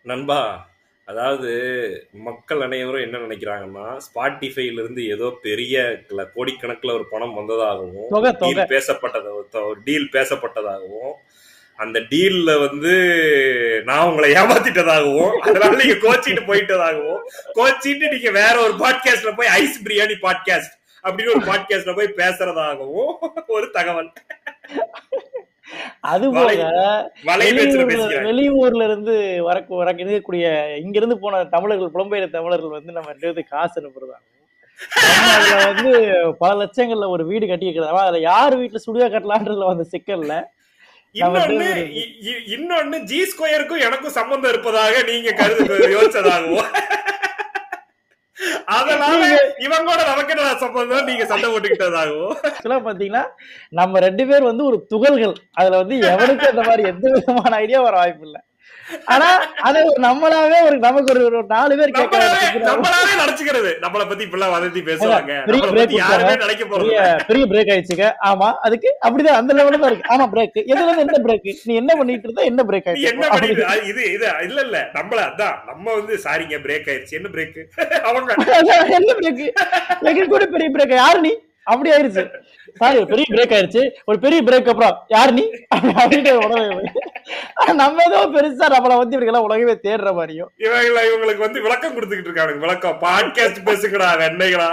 நண்பா அதாவது மக்கள் அனைவரும் என்ன நினைக்கிறாங்கன்னா ஸ்பாட்டிஃபைல இருந்து ஏதோ பெரிய ல- கோடிக்கணக்குல ஒரு பணம் வந்ததாகவும் தொகை தொகை டீல் பேசப்பட்டது ஒரு டீல் பேசப்பட்டதாகவும் அந்த டீல்ல வந்து நான் உங்களை ஏமாத்திட்டதாகவும் அதனால நீங்க கோச்சிட்டு போயிட்டதாகவும் கோச்சிட்டு நீங்க வேற ஒரு பாட்காஸ்ட்ல போய் ஐஸ் பிரியாணி பாட்காஸ்ட் அப்படின்னு ஒரு பாட்காஸ்ட்ல போய் பேசுறதாகவும் ஒரு தகவல் அது வலை போக வலைபேச்சுல வெளியூர்ல பேசிக்கிறாங்க வெளியூர்ல இருந்து வரக்கு வர இருக்கக்கூடிய இங்க இருந்து போன தமிழர்கள் புலம்பெயர் தமிழர்கள் வந்து நம்ம ரெண்டு பேருக்கு காசு அனுப்புறதாங்க நம்ம அதுல வந்து பல லட்சங்கள்ல ஒரு வீடு கட்டி இருக்கிறதா அதுல யார் வீட்டுல சுடியோ கட்டலான்றதுல வந்த சிக்கல்ல நம்ம இன்னொன்னு வந்து இ- இ- இன்னொன்னு ஜி ஸ்கொயருக்கும் எனக்கும் சம்பந்தம் இருப்பதாக நீங்க கருது யோசிச்சதாகவும் அதனால நீங்க இவங்களோட நமக்கு என்ன சம்பந்தம் நீங்க சண்டை போட்டுக்கிட்டதாகவும் ஆக்சுவலா பாத்தீங்கன்னா நம்ம ரெண்டு பேர் வந்து ஒரு துகள்கள் அதுல வந்து எவனுக்கும் இந்த மாதிரி எந்த விதமான ஐடியா வர வாய்ப்பு இல்ல ஆனா அது ஒரு நம்மளாவே ஒரு நமக்கு ஒரு ஒரு நாலு பேர் கேட்க நம்மளாவே நம்மளாவே நினைச்சுக்கிறது நம்மள பத்தி இப்பெல்லாம் வதந்தி பேசுவாங்க பெரிய நம்மள பிரேக் பத்தி கொடுத்தாங்க யாருமே நினைக்க போறது பெரிய இல்ல. பெரிய பிரேக் ஆயிடுச்சுங்க ஆமா அதுக்கு அப்படிதான் அந்த லெவல்ல தான் இருக்கு ஆமா பிரேக் எதுல இருந்து என்ன பிரேக் நீ என்ன பண்ணிட்டு இருந்தா என்ன பிரேக் நீ என்ன ஆயிடுச்சு பண்ணிட்டு அது இது இது இல்ல இல்ல நம்மள அதான் நம்ம வந்து சாரிங்க பிரேக் ஆயிருச்சு என்ன பிரேக் அவங்க அதான் என்ன பிரேக் எங்க கூட பெரிய பிரேக் யாரு நீ அப்படி ஆயிருச்சு சாரி பெரிய பிரேக் ஆயிருச்சு ஒரு பெரிய பிரேக் அப்புறம் யாரு நீ அப்படின்ட்டு உடனே ஆனா நம்ம ஏதோ பெருசா நம்மள வந்து இப்படி எல்லாம் உலகமே தேடுற மாதிரியும் இவங்கள இவங்களுக்கு வந்து விளக்கம் கொடுத்துக்கிட்டு இருக்கானுங்க விளக்கம் பாட்காஸ்ட் பேசுங்கடா வெண்ணைகளா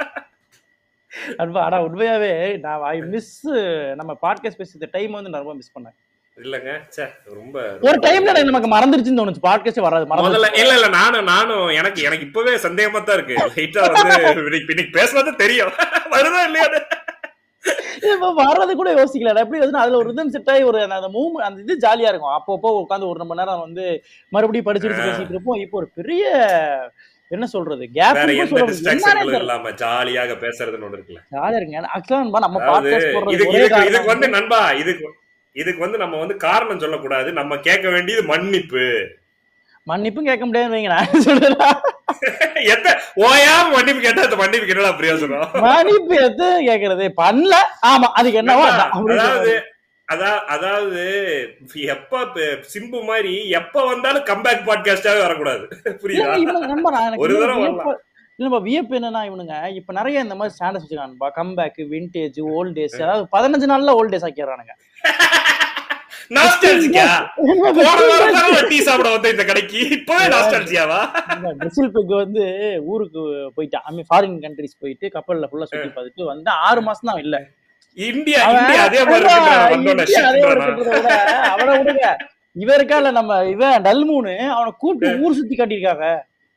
அன்பா ஆனா உண்மையாவே நான் ஐ மிஸ் நம்ம பாட்காஸ்ட் பேசுற டைம் வந்து நான் ரொம்ப மிஸ் பண்ணேன் இல்லங்க ச்சே ரொம்ப ஒரு டைம்ல எனக்கு நமக்கு மறந்துருச்சுன்னு தோணுச்சு பாட்காஸ்ட் வராது முதல்ல மறந்துருச்சு இல்ல இல்ல நானும் நானும் எனக்கு எனக்கு இப்பவே சந்தேகமா தான் இருக்கு லைட்டா வந்து இன்னைக்கு இன்னைக்கு பேசுறது தெரியும் வருதா இல்லையா இப்ப வர்றது கூட யோசிக்கல எப்படி வந்து அதுல ஒரு ரிதம் செட் ஆகி ஒரு அந்த- அந்த மூவ் அந்த இது ஜாலியா இருக்கும் அப்பப்போ உட்காந்து ஒரு மணி நேரம் வந்து மறுபடியும் படிச்சுட்டு பேசிட்டு இருப்போம் இப்போ ஒரு பெரிய என்ன சொல்றது கேப் வேற எந்த சொல்ல முடியாது. என்னன்னே டிஸ்ட்ராக்ஷன்களும் தெரியல. இல்லாம ஜாலியாக பேசுறதுன்னு ஒண்ணு இருக்குல்ல ஜாலியா இருங்க ஆக்சுவலா நம்ம அதாவது பாட்காஸ்ட் போடுறது இதுக்கு ஒரே இதுக்கு காரணம் இதுக்கு வந்து நண்பா இதுக்கு இதுக்கு வந்து நம்ம வந்து காரணம் சொல்லக்கூடாது நம்ம கேட்க வேண்டியது மன்னிப்பு மன்னிப்பும் கேட்க முடியாது வைங்க நான் சொல்றேன் எத்த ஓயாம மன்னிப்பு கேட்டா அந்த மன்னிப்பு என்னடா பிரயோஜனம் மன்னிப்பு எது கேக்குறது பண்ணல ஆமா அதுக்கு என்னவோ அதான். அப்படின்னு அதாவது சொல்றாரு. அதா- அதாவது எப்ப ப- சிம்பு மாதிரி எப்ப வந்தாலும் கம்பேக் பாட்காஸ்டாவே வரக்கூடாது புரியுதா இல்ல, இவனுங்க நண்பா, நான் எனக்கு ஒரு இன்னொரு தடவை வியப்பு- இல்லப்பா, வியப்பு என்னன்னா இவனுங்க இப்ப நிறைய இந்த மாதிரி ஸ்டாண்டர்ஸ் வச்சுக்கானுப்பா கம்பேக் விண்டேஜ் ஓல்ட் டேஸ் அதாவது பதினஞ்சு நாள்ல ஓல்ட் டேஸ் ஆக்கிடுறானுங்க நாஸ்டாலஜிக்கா என்ன போன வாரம் வெற்றி தானே டீ சாப்பிட வந்த இந்த கடைக்கு இப்பவே நாஸ்டாலஜியாவா இந்த பிரெசில் பெக் வந்து ஊருக்கு போயிட்டான் ஐ மீன் ஃபாரின் கண்ட்ரிஸ் போயிட்டு கப்பல்ல ஃபுல்லா சுத்தி பார்த்துட்டு வந்து ஆறு மாசம் தான் இல்ல இந்தியா அவன் இந்தியா அதே மாதிரி ஆமா, இருக்குடா, வந்தோடனே இந்தியா அதே ஒரு shitன்றானா. திட்டத்தை விட, அவனை விடுங்க இவன் இருக்கா நம்ம இவன் டல்மூனு அவனை கூப்பிட்டு ஊர் சுத்தி காட்டியிருக்காங்க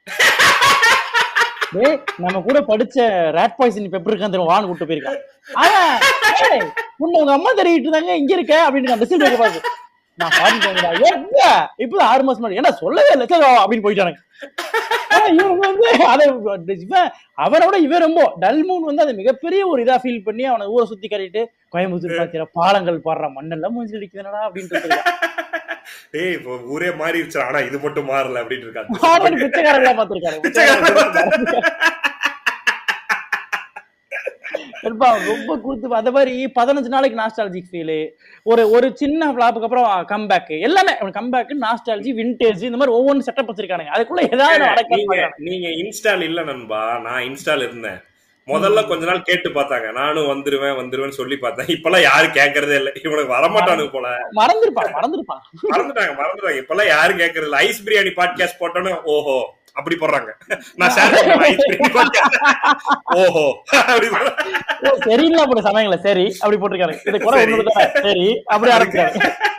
டேய் நம்ம கூட படிச்ச ரேட் பாய்சன் பெப்பர் இருக்கான் தெரியும் வான்னு கூப்பிட்டு போயிருக்கான் அவன் ஏய், உன்னை உங்க அம்மா தெரிவிட்டு தாங்க இங்க இருக்க அப்படின்னு நான் பிசில் பேக்க பாத்து நான் ஃபாரின் போங்கடா ஏங்க இப்ப ஆறு மாசம் முன்னாடி ஏன்னா சொல்லவே இல்லை சரி, வா, அப்படின்னு போயிட்டானுங்க ஆனா இவங்க வந்து அதை இவன் அவனை விட இவன் ரொம்ப டல்மூன் வந்து அதை மிகப்பெரிய ஒரு இதா ஃபீல் பண்ணி அவனை ஊரை சுத்தி காட்டிட்டு கோயம்புத்தூர் பாத்திர பாலங்கள் பாடுற மண்ணெல்லாம் மூஞ்சி அடிக்குதுனடா அப்படின்ட்டு இருக்கான். ஏய் இப்போ ஊரே மாறிடுச்சு ஆனா இது மட்டும் மாறல அப்படின்னு இருக்காங்க பாடல் பிச்சைக்காரங்களா பாத்திருக்காரு என்பா, ரொம்ப கூத்து அந்த மாதிரி பதினஞ்சு நாளைக்கு நாஸ்டாலஜிக் ஃபீல் ஒரு ஒரு சின்ன ஃபிளாப்புக்கு அப்புறம் கம்பேக் எல்லாமே கம்பேக் நாஸ்டாலஜி விண்டேஜ் இந்த மாதிரி ஒவ்வொன்று செட்டப் வச்சிருக்கானுங்க அதுக்குள்ள ஏதாவது அடக்க நீங்க நீங்க இன்ஸ்டால் இல்ல நண்பா நான் இன்ஸ்டால் இருந்தேன் முதல்ல கொஞ்ச நாள் கேட்டு பார்த்தாங்க நானும் வந்துருவேன் வந்துருவேன் சொல்லி பார்த்தேன் இப்பெல்லாம் யாரும் கேட்கறதே இல்ல இவனுக்கு வரமாட்டானுங்க போல மறந்துருப்பான் மறந்துருப்பான் மறந்துட்டாங்க மறந்துட்டாங்க இப்பெல்லாம் யாரும் கேட்கறது இல்ல ஐஸ் பிரியாணி பாட்காஸ்ட் போட்டோன்னு ஓஹோ அப்படி போடுறாங்க நான் ஷேர் பண்ணேன் ஐஸ் பிரியாணி பாட்காஸ்ட் ஓஹோ அப்படி போடுறாங்க. ஓ, சரிங்களா போட சமயங்கள சரி அப்படி போட்டிருக்காரு இது கூட சரி. ஒண்ணு தானே சரி அப்படி ஆரம்பிச்சாரு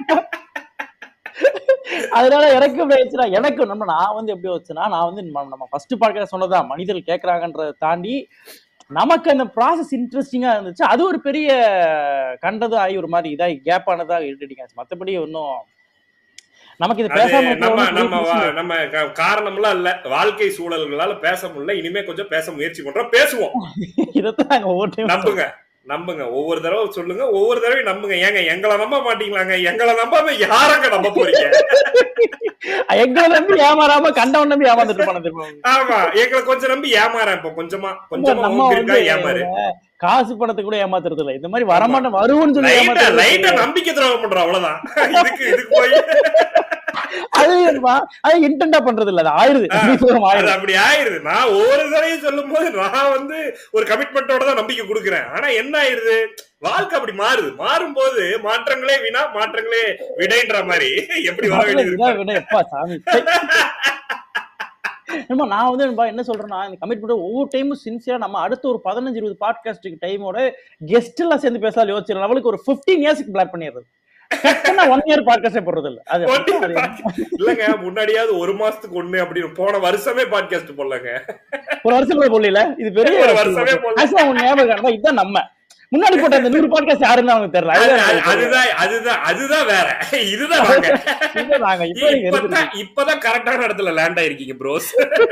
அதனால எனக்கு எப்படி ஆயிடுச்சுன்னா எனக்கு நம்ம நான் வந்து எப்படி வச்சுன்னா நான் வந்து நம்ம- நம்ம ஃபர்ஸ்ட் பார்க்க சொன்னதா மனிதர்கள் கேட்கறாங்கன்றதை தாண்டி நமக்கு அந்த ப்ராசஸ் இன்ட்ரெஸ்டிங்கா இருந்துச்சு அது ஒரு பெரிய கண்டது ஆகி ஒரு மாதிரி இதாகி கேப் ஆனதா இரிட்டேட்டிங் ஆச்சு மத்தபடி ஒன்றும் நமக்கு இது அது பேசாம நம்ம இருக்கிறது நம்ம ஒண்ணும் வா- நம்ம க- காரணம்லாம் இல்ல வாழ்க்கை சூழல்களால பேச முடியல இனிமே கொஞ்சம் பேச முயற்சி பண்றோம் பேசுவோம் இதைத்தான் நாங்க ஒவ்வொரு time நம்புங்க நம்புங்க ஒவ்வொரு தடவை சொல்லுங்க ஒவ்வொரு தடவை நம்புங்க ஏங்க எங்களை நம்ப மாட்டீங்களாங்க எங்களை நம்பாம யாரங்க நம்ப போறீங்க எங்களை நம்பி ஏமாறாம கண்டவன் நம்பி ஏமாந்துட்டு போன திரும்ப ஆமா எங்களை கொஞ்சம் நம்பி ஏமாறேன் இப்ப கொஞ்சமா கொஞ்சமா நம்ம உனக்கு இருக்கா வந்து ஏமாறு காசு பணத்தை கூட ஏமாத்துறது இல்ல இந்த மாதிரி வரமாட்டேன் வருவோம்னு சொல்லி லைட்டா ஏமாத்துறது லைட்டா நம்பிக்கை துரோகம் பண்றோம் அவ்வளவுதான் இதுக்கு இதுக்கு போய் அது இல்லப்பா அது இன்டென்டா பண்றது இல்ல அது ஆயிருது தூரம் அது ஆயிருது அப்படி ஆயிருது நான் ஒவ்வொரு தடவையும் சொல்லும் போது நான் வந்து ஒரு கமிட்மெண்டோட தான் நம்பிக்கை கொடுக்குறேன் ஆனா என்ன ஆயிருது வாழ்க்கை அப்படி மாறுது மாறும்போது மாற்றங்களே வினா மாற்றங்களே விடைன்ற மாதிரி எப்படி வர வேண்டியது இதான் இருக்கு? விட எப்பா சாமி சை. ஏம்மா, நான் வந்து என்பா என்ன சொல்றேன்னா இந்த கமிட்மெண்ட் ஒவ்வொரு டைமும் சின்சியரா நம்ம அடுத்த ஒரு பதினஞ்சு இருபது பாட்காஸ்டுக்கு டைமோட கெஸ்ட் எல்லாம் சேர்ந்து பேசாத யோசிச்சு லெவலுக்கு ஒரு பிப்டீன் இயர்ஸ்க்கு பிளான் பண்ணிடுறது ஒன் இயர் பாட்காஸ்டே போடுறது இல்ல அது ஒண்ணு அது podcast- இல்லங்க முன்னாடியாவது ஒரு மாசத்துக்கு ஒண்ணு அப்படின்னு போன வருஷமே பாட்காஸ்ட் போடலங்க ஒரு வருஷம் கூட போடல இது பெரிய ஒரு வருஷமே போடல. ஆக்சுவலா உங்க ஞாபகம் இருக்கா? இதுதான் நம்ம முன்னாடி போட்ட அந்த நூறு பாட்காஸ்ட் யாருன்னு அவனுக்கு தெரியல அது- அதுதான் அது- எனக்கு தெரியல. அதுதான் அதுதான் அதுதான் வேற இதுதான் நாங்க இதுதான் நாங்க இப்ப எனக்கு இருக்குது. இப்பதான் இப்பதான் கரெக்டான இடத்துல லேண்ட் ஆயிருக்கீங்க ப்ரோஸ்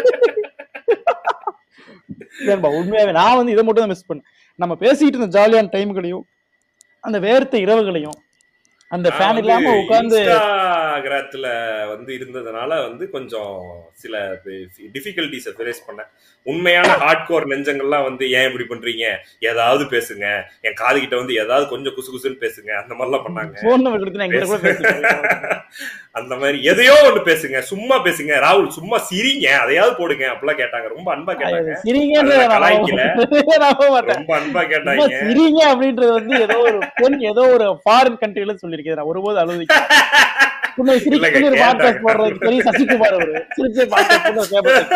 இல்லன்பா, உண்மையாவே நான் வந்து இதை மட்டும் தான் மிஸ் பண்ணேன் நம்ம பேசிட்டு இருந்த ஜாலியான டைம்களையும் அந்த வேர்த்த இரவுகளையும் அந்த ஃபேன் இல்லாம உட்கார்ந்து இன்ஸ்டாகிராத்துல வந்து இருந்ததுனால வந்து கொஞ்சம் சில டிஃபிகல்டிஸை ஃபேஸ் பண்ணேன் உண்மையான ஹார்ட் கோர் நெஞ்சங்கள்லாம் வந்து ஏன் இப்படி பண்றீங்க ஏதாவது பேசுங்க என் காது கிட்ட வந்து ஏதாவது கொஞ்சம் குசு குசுன்னு பேசுங்க அந்த மாதிரிலாம் பண்ணாங்க போன் நம்பர் கொடுத்து நான் இங்க கூட பேசிட்டு அந்த மாதிரி எதையோ ஒண்ணு பேசுங்க சும்மா பேசுங்க ராகுல் சும்மா சிரிங்க அதையாவது போடுங்க அப்படிலாம் கேட்டாங்க ரொம்ப அன்பா கேட்டாங்க சிரிங்கன்றத அதுல நான் கலாய்க்கல. நம்ப- நம்ப மாட்டேன் ரொம்ப அன்பா சும்மா கேட்டாங்க சிரிங்க அப்படின்றது வந்து ஏதோ ஒரு பெண் ஏதோ ஒரு ஃபாரின் கண்ட்ரில சொல்லியிருக்கேன் நான் ஒருபோது அழுதி உன்னை சிரிக்க இல்லைங்க, சொல்லி ஒரு கேட்டாங்க. பாட்காஸ்ட் போடுறது பெரிய சசிகுமார் அவரு சிரிச்சே பாட்காஸ்ட்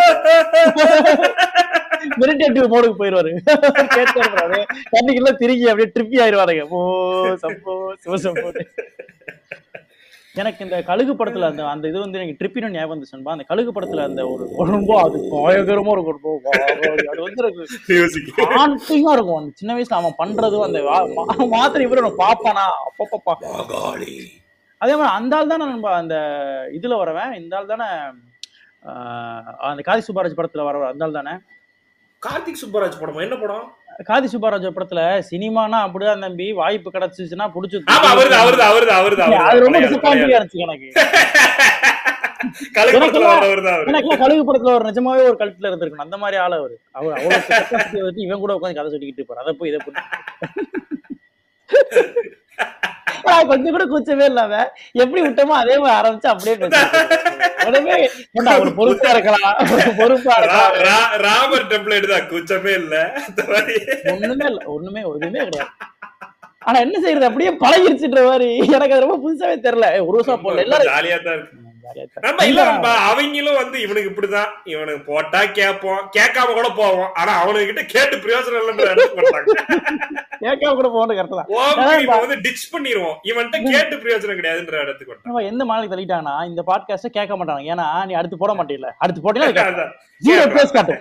மெடிடேட்டிவ் மோடுக்கு போயிருவாரு கேட்டாரு கண்ணுக்குள்ள திரும்பி அப்படியே ட்ரிப்பி ஆயிருவாருங்க ஓ சப்போ சிவ சப்போ எனக்கு இந்த கழுகு படத்துல அந்த அந்த இது வந்து எனக்கு ட்ரிப்பின்னு ஞாபகம் வந்துச்சுன்பா அந்த கழுகு படத்துல அந்த ஒரு ரொம்ப அது பயங்கரமா இருக்கும் ரொம்ப வா, வா, அது வந்து எனக்கு மியூசிக் ஹாண்டிங்கா இருக்கும் அந்த சின்ன வயசுல அவன் பண்றதும் அந்த வா- மா- மாத்திரை இவரு நான் பாப்பானா அப்பப்பப்பா அதே மாதிரி அந்த ஆள் தானே நம்ம அந்த இதுல வரவன் இந்த ஆள் தானே ஆஹ், அந்த காதி சுப்பாராஜ் படத்துல வரவன் அந்த ஆள் தானே கார்த்திக் சுப்பராஜ் படம் என்ன படம் காதி சுப்பாராஜ் படத்துல சினிமானா அப்படிதான் தம்பி வாய்ப்பு கிடைச்சிச்சுன்னா புடிச்சு ஆமா அவருதான் அவருதான் அவருதான் அவருதான் இல்ல, அது ரொம்ப அவருதான் டிசப்பாயிண்டிங்கா இருந்துச்சு எனக்கு கலைப்படத்துல வர்றவர்தான் அவரு எனக்கு கழுகு படத்துல ஒரு நிஜமாவே ஒரு கழுத்துல இருந்திருக்கணும் அந்த மாதிரி ஆள் அவரு அவர் அவ்வளவு capacity வச்சு இவன் கூட உட்காந்து கதை சொல்லிக்கிட்டு இருப்பாரு அதை போய் இதை போய் ஆஹ் கொஞ்சம் கூட கூச்சமே இல்லாம எப்படி விட்டோமோ அதே மாதிரி ஆரம்பிச்சு அப்படியே பேசிட்டு இருப்பாரு. உடனே ஏண்டா, ஒரு பொறுப்பா இருக்கலாம் ஒரு பொறுப்பா ரா- இருக்கலாம் ரா- ராமர் டெம்ப்ளேட் தான் கூச்சமே இல்ல இந்த மாதிரி ஒண்ணுமே இல்ல ஒண்ணுமே எதுவுமே கிடையாது ஆனா என்ன செய்யறது அப்படியே பழகிருச்சுன்ற மாதிரி எனக்கு அது ரொம்ப புதுசாவே தெரியல ஏய், ஒரு வருஷம் போடல எல்லாரும் ஜாலியா தான் இருக்கு ஜாலியா தான். நம்ம இல்ல நம்ம அவங்களும் வந்து இவனுக்கு இப்படிதான் இவனுக்கு போட்டா கேட்போம் கேட்காம கூட போவோம் ஆனா அவனுக்கு கிட்ட கேட்டு பிரயோஜனம் இல்லைன்ற இடத்துக்கு மாட்டாங்க கேட்காம கூட போகணும் கரெக்ட் தான் ஓகே இப்ப வந்து டிச் பண்ணிடுவோம் இவன்கிட்ட கேட்டு பிரயோஜனம் கிடையாதுன்ற இடத்துக்கு மாட்டாங்க நம்ம எந்த மாநிலத்துக்கு தள்ளிட்டாங்கன்னா இந்த பாட்காஸ்ட கேட்க மாட்டாங்க ஏன்னா நீ அடுத்து போட மாட்டேல அடுத்து போட்டீங்கன்னா அதான். ஜீரோ பேஸ் காட்டும்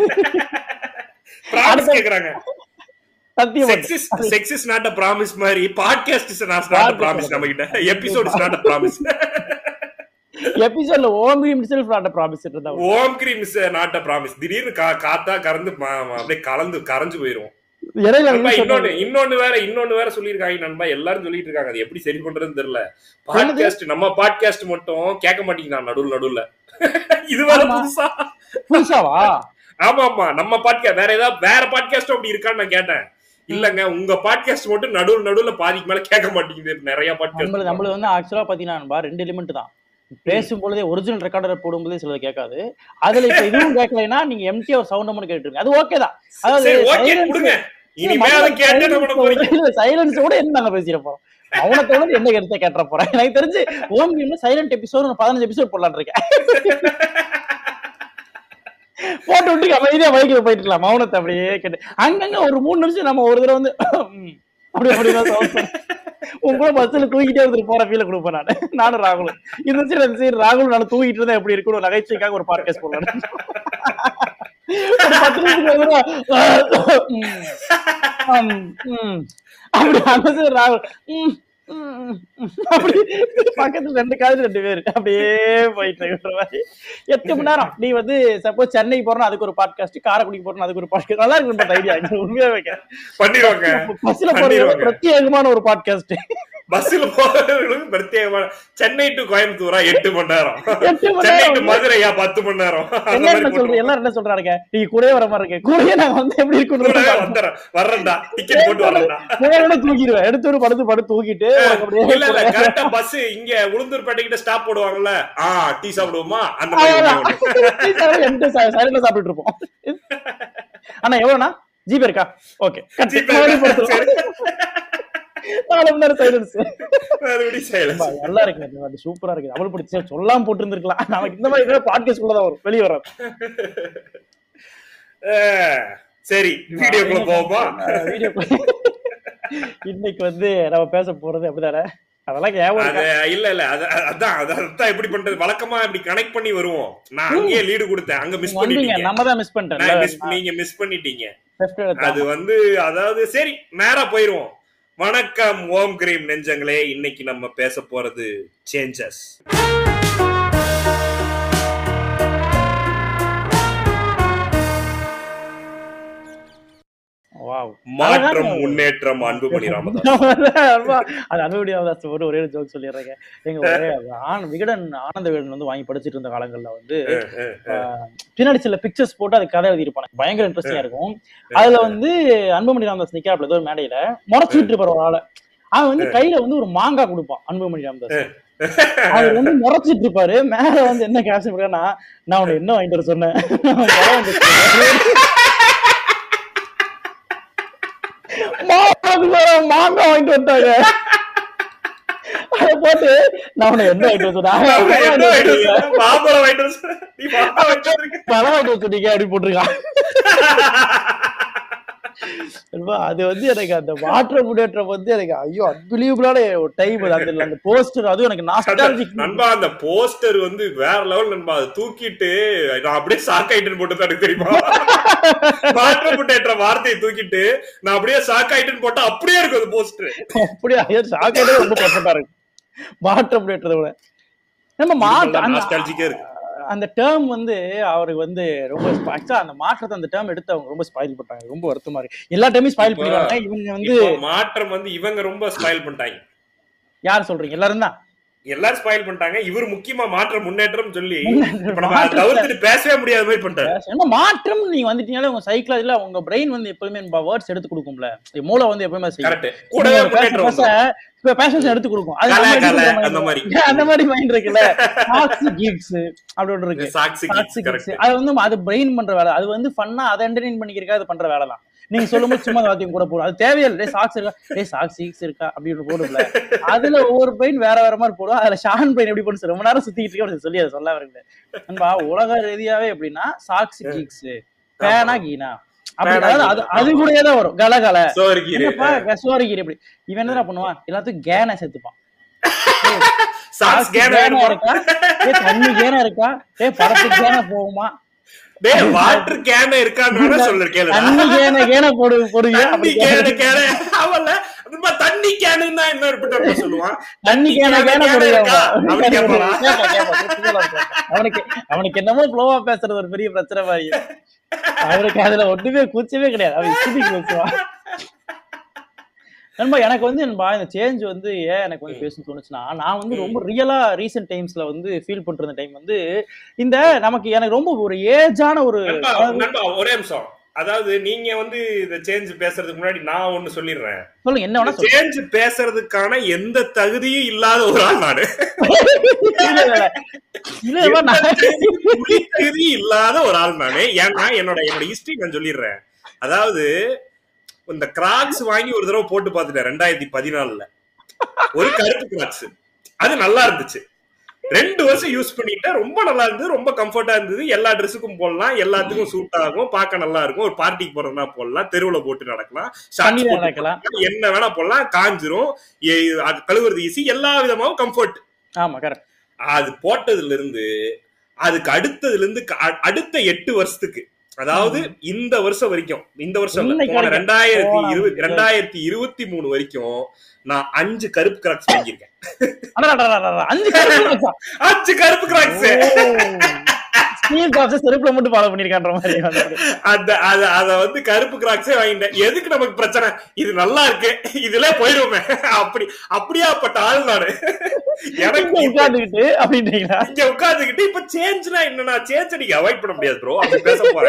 Promise கேக்குறாங்க சத்தியம் sex is sex is not a promise மாதிரி podcast is not a promise நம்ம கிட்ட episode is not a promise எபிசோட்ல ஓம் கிரீம் செல்ஃப் நாட் ப்ராமிஸ் இருந்தா ஓம் கிரீம் இஸ் நாட் அ ப்ராமிஸ் திடீர்னு கா- காத்தா கறந்து ம- ம- அப்படியே கலந்து கரைஞ்சு போயிரும் இடையில நண்பா வந்து இன்னொன்னு இன்னொன்னு வேற இன்னொன்னு வேற சொல்லியிருக்காங்க நண்பா எல்லாரும் சொல்லிட்டு இருக்காங்க அது எப்படி சரி பண்றதுன்னு தெரியல பாட்காஸ்ட் நம்ம பாட்காஸ்ட் மட்டும் கேட்க மாட்டேங்குதான் நடுவுல நடுவுல இது வேற ஆமா. புதுசா புதுசாவா ஆமா ஆமா நம்ம பாட்காஸ்ட் வேற ஏதாவது வேற பாட்காஸ்ட் அப்படி இருக்கான்னு நான் கேட்டேன் இல்லங்க உங்க பாட்காஸ்ட் மட்டும் நடுவுல நடுவுல பாதிக்கு மேல கேட்க மாட்டேங்குது நிறைய நம்மள பாட்காஸ்ட் நம்மள வந்து ஆக்சுவலா பாத்தீங்கன்னா ரெண்டு எலிமெண்ட் தான் பேசும் பொழுதே ஒரிஜினல் ரெக்கார்டர் போடும்போதே சிலது கேட்காது அதுல இப்ப இதுவும் கேட்கலைன்னா நீங்க எம்டிஆ ஒரு சவுண்ட் மட்டும் கேட்டுருங்க அது ஓகே தான் அதாவது சரி ஓகே silence- கொடுங்க இனிமே அதை கேட்டு என்ன பண்ண போறீங்க சைலன்ஸ் கூட என்ன நாங்க பேசிட போறோம் மௌனத்தோட என்ன கருத்தை கேட்ட போறேன் எனக்கு தெரிஞ்சு ஓம் கிரீம்ல சைலண்ட் எபிசோட் ஒரு பதினஞ்சு எபிசோட் போடலான்னு இருக்கேன் போட்டு விட்டு அமைதியா பைக்ல போயிட்டு இருக்கலாம் மௌனத்தை அப்படியே கேட்டு அங்கங்க ஒரு மூணு நிமிஷம் நம்ம ஒரு தடவை வந்து ம், அப்படி அப்படி தான் sound பண்ணு. உன் கூட பஸ்ல தூக்கிட்டே வந்துட்டு போற ஃபீல கொடுப்பேன் நானு நானும் ராகுலும் இந்த சைடு அந்த சைடு ராகுல் நான் தூக்கிட்டு இருந்தா எப்படி இருக்கும் ஒரு நகைச்சுவைக்காக ஒரு பாட்காஸ்ட் போடலாம் ஒரு பத்து நிமிஷத்துக்கு ஒரு தடவை, ம், ம், ம். அப்படி அந்த சைடு ராகுல் ம், ம், ம், ம். அப்படி பக்கத்துல ரெண்டு காது ரெண்டு பேரு அப்படியே போயிட்டு இருக்கிற மாதிரி எட்டு மணி நேரம் நீ வந்து சப்போஸ் சென்னை போறோம் அதுக்கு ஒரு பாட்காஸ்ட் காரைக்குடிக்கு போறோம் அதுக்கு ஒரு பாட்காஸ்ட் நல்லா இருக்கு ஐடியா உண்மையா வைக்க பண்ணிடுவாங்க பஸ்ல போறது பண்ணிடுவாங்க. பிரத்யேகமான ஒரு பாட்காஸ்ட் பஸ்ல போறவங்களுக்கு பிரத்யேகமான சென்னை டு கோயம்புத்தூரா எட்டு மணி நேரம் எட்டு மணி சென்னை டு நேரம் மதுரையா பத்து மணி நேரம் அந்த என்ன மாதிரி என்ன சொல்றீங்க போட்டுருவோம். எல்லாரும் என்ன சொல்றாங்க நீங்க கூடவே வர மாதிரி இருக்கு கூடவே நாங்க வந்து எப்படி கூடவே இருக்கணும் வந்துடுறேன் வர்றேன்டா டிக்கெட் போட்டு வர்றேன்டா முதல்ல தூக்கிடுவேன் எடுத்து ஒரு படுத்து படுத்து தூக்கிட்டு உனக்கு அப்படியே இல்ல இல்ல கரெக்டா பஸ் இங்க உளுந்தூர்பேட்டை கிட்ட ஸ்டாப் போடுவாங்கல்ல ஆ டீ சாப்பிடுவோமா அந்த மாதிரி அவ்வளவுதான். என்கிட்ட சை- silent ஆ சாப்பிட்டுட்டு இருப்போம் அண்ணா எவ்வளவுண்ணா ஜிபே இருக்கா ஓகே ஜிபே இருக்கா? சரி. நாலு மணி நேரம் சைலன்ஸ் மறுபடியும் silence. நல்லா இருக்கு இந்த மாதிரி சூப்பரா இருக்கு அவள் பிடிச்ச சொல்லாம போட்டு இருந்திருக்கலாம் நமக்கு இந்த மாதிரி பாட்காஸ்ட் உள்ளதான் வரும் வெளியே வராது அஹ், சரி வீடியோக்குள்ள போவோமா வீடியோ இன்னைக்கு வந்து நம்ம பேச போறது அப்படிதானே அதெல்லாம் ஞாபகம் அது இருக்கா? இல்ல இல்ல அது அது- அதான் அது- அதான் எப்படி பண்றது வழக்கமா இப்படி கனெக்ட் பண்ணி வருவோம் நான் அங்கேயே லீடு கொடுத்தேன் அங்க மிஸ் நீங்க வந்தீங்க பண்ணிட்டீங்க நம்ம தான் மிஸ் நான் miss- பண்ணிட்டேன் நீங்க மிஸ் பண்ணிட்டீங்க Left எடுத்தோம். அது வந்து அதாவது சரி நேரா போயிருவோம் வணக்கம் ஓம் கிரீம் நெஞ்சங்களே இன்னைக்கு நம்ம பேச போறது சேஞ்சஸ் Wow. மாற்றம் அழகான- முன்னேற்றம் அன்புமணி ராமதாஸ் அது அனுபவடி அவதாஸ் ஒரு ஒரே ஜோக் சொல்லிடுறேங்க எங்க ஒரே ஆன விகடன் ஆனந்த விகடன் வந்து வாங்கி படிச்சிட்டு இருந்த காலங்கள்ல வந்து ஆஹ், பின்னாடி சில பிக்சர்ஸ் போட்டு அது கதை எழுதியிருப்பாங்க பயங்கர இன்ட்ரெஸ்டிங்கா இருக்கும் அதுல வந்து அன்புமணி ராமதாஸ் நிக்கிறாப்ல ஏதோ ஒரு மேடையில முறைச்சிட்டு இருப்பாரு ஒரு ஆளை அவன் வந்து கையில வந்து ஒரு மாங்காய் கொடுப்பான் அன்புமணி ராமதாஸ் அவர் வந்து முறைச்சிட்டு இருப்பாரு மேல வந்து என்ன கேப்ஷன் இருக்கான்னா நான் உனக்கு என்ன வாங்கிட்டு வர சொன்னேன் அவன் கொலை வாங்கிட்டு வர மாங்காய் வேற மாங்காய் வாங்கிட்டு வந்தாங்க அத போட்டு நான் உனக்கு என்ன வாங்கிட்டு வர சொன்னேன் என்ன வாங்கிட்டு வந்த? மாம்பழம் வாங்கிட்டு வந்த? நீ மாம்பழம் வாங்கிட்டு வந்திருக்க. பழம் வாங்கிட்டு வர சொன்னீங்க அப்படி போட்டிருக்கான் அல்வா, அது வந்து எனக்கு அந்த மாற்ற முன்னேற்றம் வந்து எனக்கு ஐயோ அன்பிலீவபிளான ஒரு டைம் அந்த அந்த போஸ்டர் அதுவும் எனக்கு நாஸ்டாலஜிக் நண்பா அந்த போஸ்டர் வந்து வேற லெவல் நண்பா அதை தூக்கிட்டு நான் அப்படியே ஷாக் ஆயிட்டேன்னு போட்டு எனக்கு தெரியுமா மாற்ற முன்னேற்ற வார்த்தையை தூக்கிட்டு நான் அப்படியே ஷாக் ஆயிட்டேன்னு போட்டா அப்படியே இருக்கும் அந்த போஸ்டர் அப்படியே ஐயோ சாக்கடே ரொம்ப பர்ஃபெக்டா இருக்கு மாற்ற முன்னேற்றத்தை விட நம்ம மாற்ற அந்த- நாஸ்டாலஜிக்கா இருக்கு அந்த டேர்ம் வந்து அவருக்கு வந்து ரொம்ப ஆக்சுவலா அந்த மாற்றத்தை அந்த டேர்ம் எடுத்து அவங்க ரொம்ப ஸ்பாயில் பண்ணிட்டாங்க ரொம்ப வருத்தமா இருக்கு எல்லா டைமும் ஸ்பாயில் இப்ப- பண்ணிடுவாங்க இவங்க வந்து இப்போ மாற்றம் வந்து இவங்க ரொம்ப ஸ்பாயில் பண்ணிட்டாங்க யார் சொல்றீங்க எல்லாரும் தான் எல்லாரும் ஸ்பாயில் பண்ணிட்டாங்க இவர் முக்கியமா மாற்றம் முன்னேற்றம் சொல்லி முன்னேற்றம், இப்ப நம்ம அதை மாற்றத்தை- தவிர்த்துட்டு பேசவே முடியாத மாதிரி பண்ணிட்டாரு ஏன்னா மாற்றம் நீங்க வந்துட்டீங்களே உங்க சைக்கிள் உங்க பிரெயின் வந்து எப்பவுமே வேர்ட்ஸ் எடுத்து கொடுக்கும்ல மூளை வந்து எப்பவுமே செய்யும் கரெக்ட் கூடவே நீங்க பேச முன்னேற்றம் பேச வந்துரும். இப்ப பேஷன்ஸ் எடுத்து கொடுக்கும் அது கலை, நம்ம எடுத்து கலை, கொடுக்குற mind அந்த மாதிரி. இருக்கு. அந்த மாதிரி மைண்ட் இருக்குல்ல டாக்ஸிக் கிக்ஸ் அப்படி ஒன்று இருக்கு சாக்ஸி டாக்ஸிக் கரெக்ட் அது வந்து அது பிரெயின் பண்ற வேலை அது வந்து ஃபன்னா அதை என்டர்டெயின் பண்ணிக்கிறக்கா அது பண்ற வேலை தான் நீங்க சொல்லும்போது சும்மா அந்த வார்த்தையும் கூட போடும் அது தேவையில்லை டே சாக்ஸ் இருக்கா டே சாக்ஸ் சிக்ஸ் இருக்கா அப்படின்னு போடும்ல அதுல ஒவ்வொரு பிரெயின் வேற வேற மாதிரி போடும் அதுல ஷான் பிரெயின் எப்படி பண்ணுச்சு ரொம்ப நேரம் சுத்திக்கிட்டு இருக்கே அப்படி சொல்லி அதை சொல்ல வரல நண்பா உலக ரீதியாவே எப்படின்னா சாக்ஸ் கீக்ஸ் பேனா கீனா அப்படி பேனா, அதாவது அது அது கூடயே தான் வரும் கல கல சோர்கீரு என்னப்பா கசோரிக்கிற இப்படி இவன் என்ன பண்ணுவான் எல்லாத்துக்கும் கேனை சேர்த்துப்பான் சாக்ஸ் கேன கேனா வேணுமா இருக்கா ஏ தண்ணி கேனா இருக்கா ஏ படத்துக்கு கேனா போகுமா டேய் வாட்டர் கேன இருக்கான்னு வேணா சொல்லு கேளு தண்ணி கேன கேன போடு போடுவியா தண்ணி அப்படி கேன கேன அவல்ல அது மாதிரி தண்ணி கேனுன்னு தான் இன்னொரு பிட்ட சொல்லுவான் தண்ணி கேன கேன கேன போடுவியா இருக்கா? அப்படி கேட்பானா? கேட்பான், கேட்பான், சுத்தமா கேட்பான். அவனுக்கு அவனுக்கு என்னமோ ஃப்ளோவா பேசுறது ஒரு பெரிய பிரச்சனை மாதிரி அவனுக்கு அதுல ஒண்ணுமே கூச்சமே கிடையாது அவன் இஷ்டத்துக்கு பேசுவான் நண்பா எனக்கு வந்து நண்பா இந்த சேஞ்ச் வந்து ஏன் எனக்கு வந்து பேசணும்னு தோணுச்சுன்னா நான் வந்து ரொம்ப ரியலா ரீசெண்ட் டைம்ஸ்ல வந்து ஃபீல் பண்ற டைம் வந்து இந்த நமக்கு எனக்கு ரொம்ப ஒரு ஏஜான ஒரு நண்பா, நண்பா, ஒரே நிமிஷம் அதாவது நீங்க வந்து இந்த சேஞ்ச் பேசுறதுக்கு முன்னாடி நான் ஒண்ணு சொல்லிடுறேன் சொல்லுங்க என்ன வேணா சொல்லுங்க சேஞ்ச் பேசுறதுக்கான எந்த தகுதியும் இல்லாத ஒரு ஆள் நானு இல்ல, இல்ல, இல்ல. இல்ல, இல்ல, எந்த நான் துளி தகுதி இல்லாத ஒரு ஆள் நானு ஏன்னா என்னோட என்னோட ஹிஸ்டரி நான் சொல்லிடுறேன் அதாவது இந்த கிராக்ஸ் வாங்கி ஒரு தடவை போட்டு பார்த்துட்டேன் ரெண்டாயிரத்தி பதினாலுல ஒரு கருப்பு கிராக்ஸ் அது நல்லா இருந்துச்சு ரெண்டு வருஷம் யூஸ் பண்ணிட்டேன் ரொம்ப நல்லா இருந்தது ரொம்ப கம்ஃபர்ட்டா இருந்தது எல்லா ட்ரெஸ்ஸுக்கும் போடலாம் எல்லாத்துக்கும் சூட் ஆகும் பார்க்க நல்லா இருக்கும் ஒரு பார்ட்டிக்கு போறதுனா போடலாம் தெருவுல போட்டு நடக்கலாம் shorts தண்ணியில போட்டு நடக்கலாம். போடலாம், என்ன வேணா போடலாம் காஞ்சிரும் எ- அது கழுவுறது ஈஸி எல்லா விதமாவும் கம்ஃபர்ட் ஆமா கரெக்ட் அது போட்டதுல இருந்து அதுக்கு அடுத்ததுல இருந்து க- அ- அடுத்த எட்டு வருஷத்துக்கு அதாவது இந்த வருஷம் வரைக்கும் இந்த வருஷம் இல்ல, இன்னைக்கு போன வரைக்கும். ரெண்டாயிரத்தி போன இருபது ரெண்டாயிரத்தி இருபத்தி மூணு வரைக்கும் நான் அஞ்சு கருப்பு கிராக்ஸ் வாங்கியிருக்கேன் அடடா, அடடா, அடடா, அஞ்சு கருப்பு அஞ்சு கருப்பு கிராக்ஸ் ஸ்டீவ் ஜாப்ஸ் செருப்புல மட்டும் ஃபாலோ பண்ணிருக்கான்ற மாதிரி வந்து. அந்த அத அத வந்து கருப்பு கிராக்ஸே வாங்கிட்டேன் எதுக்கு நமக்கு பிரச்சனை இது நல்லா இருக்கு இதுல போயிருவோமே அப்படி அப்படியாப்பட்ட ஆள் நானு எனக்கு இங்க இப்ப- உட்கார்ந்துகிட்டு அப்படின்றீங்களா இங்க உட்கார்ந்துகிட்டு இப்ப சேஞ்ச்னா என்னன்னா சேஞ்ச் நீங்க அவாய்ட் பண்ண முடியாது ப்ரோ அப்படி பேச போறேன்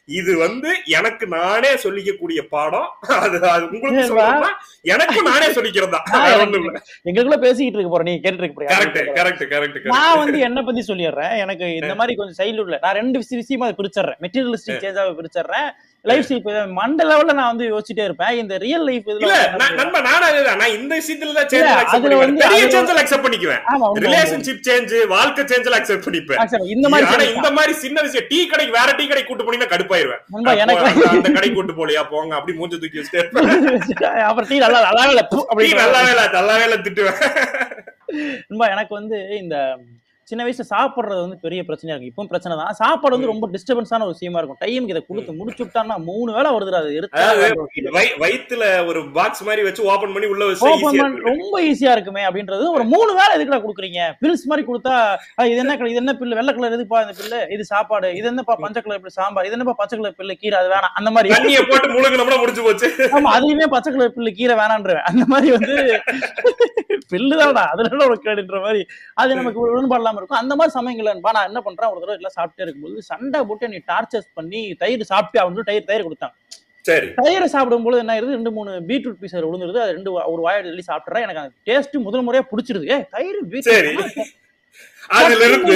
இது வந்து எனக்கு நானே சொல்லிக்கக்கூடிய பாடம் அது அது உங்களுக்கு ஏன்பா? சொல்லணும்னா எனக்கு நானே சொல்லிக்கிறதா நான் எனக்கு- எங்களுக்குள்ள பேசிக்கிட்டு இருக்க போறேன் நீங்க கேட்டுட்டு இருக்க கரெக்ட் போறீங்க கரெக்ட் கரெக்ட் நான் வந்து என்ன பத்தி சொல்லிடுறேன் எனக்கு இந்த மாதிரி கொஞ்சம் சைல்ட்ஹுட்ல நான் ரெண்டு விஷயம் விஷயமா அதை பிரிச்சிடுறேன் மெட்டீரியலிஸ்டிக் சேஞ்சாக பிரிச்சிடுறேன் லைஃப் ஸ்டைல் மண்ட லெவல்ல நான் வந்து யோசிச்சுட்டே இருப்பேன் இந்த ரியல் லைஃப் இல்ல இதுல நான் நண்பா நானும் அதுதான் நான் இந்த விஷயத்துல தான் சேஞ்ச் இல்ல, அக்செப்ட் அதுல பண்ணிக்குவேன் வந்து- பெரிய அதுல- சேஞ்ச் அக்செப்ட் பண்ணிக்குவேன் ஆமா உண்மை, உண்மை. ரிலேஷன்ஷிப் சேஞ்ச் வாழ்க்கை சேஞ்ச் அக்செப்ட் பண்ணிப்பேன் ஆ, சரி, இந்த மாதிரி ஆனா change இந்த மாதிரி சின்ன விஷயம் டீ கடைக்கு வேற டீ கடைக்கு கூட்டு போனீங்கன்னா கடுப்பாயிருவேன் நண்பா, எனக்கு- அப்போ அந்த- அந்த கடைக்கு கூட்டு போலியா போங்க அப்படி மூஞ்ச தூக்கி வச்சுட்டே இருப்பேன் அப்புறம் டீ நல்லா நல்லாவே இல்ல, ப்பு டீ அப்படின்னு நல்லாவே இல்ல நல்லாவே இல்ல திட்டுவேன் நண்பா, எனக்கு வந்து இந்த சின்ன வயசுல சாப்பிடுறது வந்து பெரிய பிரச்சனையா இருக்கு இப்பவும் பிரச்சனை தான் சாப்பாடு வந்து ரொம்ப டிஸ்டர்பன்ஸான ஒரு விஷயமா இருக்கும் டைமுக்கு இதை கொடுத்து முடிச்சு விட்டான்னா மூணு வேளை வருதுடா அது எரிச்சலா அதாவது வருது ஒரு feel. வய- வயித்துல ஒரு பாக்ஸ் மாதிரி வச்சு ஓபன் பண்ணி உள்ள வச்சு Open ஈஸியா பண்ண ரொம்ப ஈஸியா இருக்குமே அப்படின்றது ஒரு மூணு வேளை எதுக்குடா கொடுக்குறீங்க பில்ஸ் மாதிரி கொடுத்தா "ஆ, இது என்ன கலர் இது என்ன பில்லு வெள்ளை கலர் எதுப்பா இந்த பில்லு இது சாப்பாடு இது என்னப்பா பச்சை கலர் பில்லு சாம்பார் இது என்னப்பா பச்சை கலர் பில்லு கீரை அது வேணாம் அந்த மாதிரி தண்ணிய போட்டு முழுங்கினோம்னா முடிஞ்சு போச்சு ஆமா அதுலயுமே பச்சை கலர் பில்லு கீரை வேணான்றேன் அந்த மாதிரி வந்து பில்லு தான்டா அதுல ஒரு கேடுன்ற மாதிரி அது நமக்கு ஒரு உடன்பாடு இல்லாம இருக்கும் அந்த மாதிரி சமயங்கள்லன்பா நான் என்ன பண்றேன் ஒரு தடவை எல்லாம் சாப்பிட்டே இருக்கும்போது சண்டை போட்டு நீ டார்ச்சர்ஸ் பண்ணி தயிர் சாப்பிட்டு அவன் தயிர் தயிர் கொடுத்தாங்க சரி தயிரை சாப்பிடும்போது என்ன ஆயிருது ரெண்டு மூணு பீட்ரூட் பீஸ் அதில் விழுந்துருது அது ரெண்டு வா- ஒரு வாயை எழுதி சாப்பிட்றேன் எனக்கு அந்த டேஸ்ட் முதல் முறையா பிடிச்சிருது ஏ தயிர் சரி பீட்ரூட் அதுல இருந்து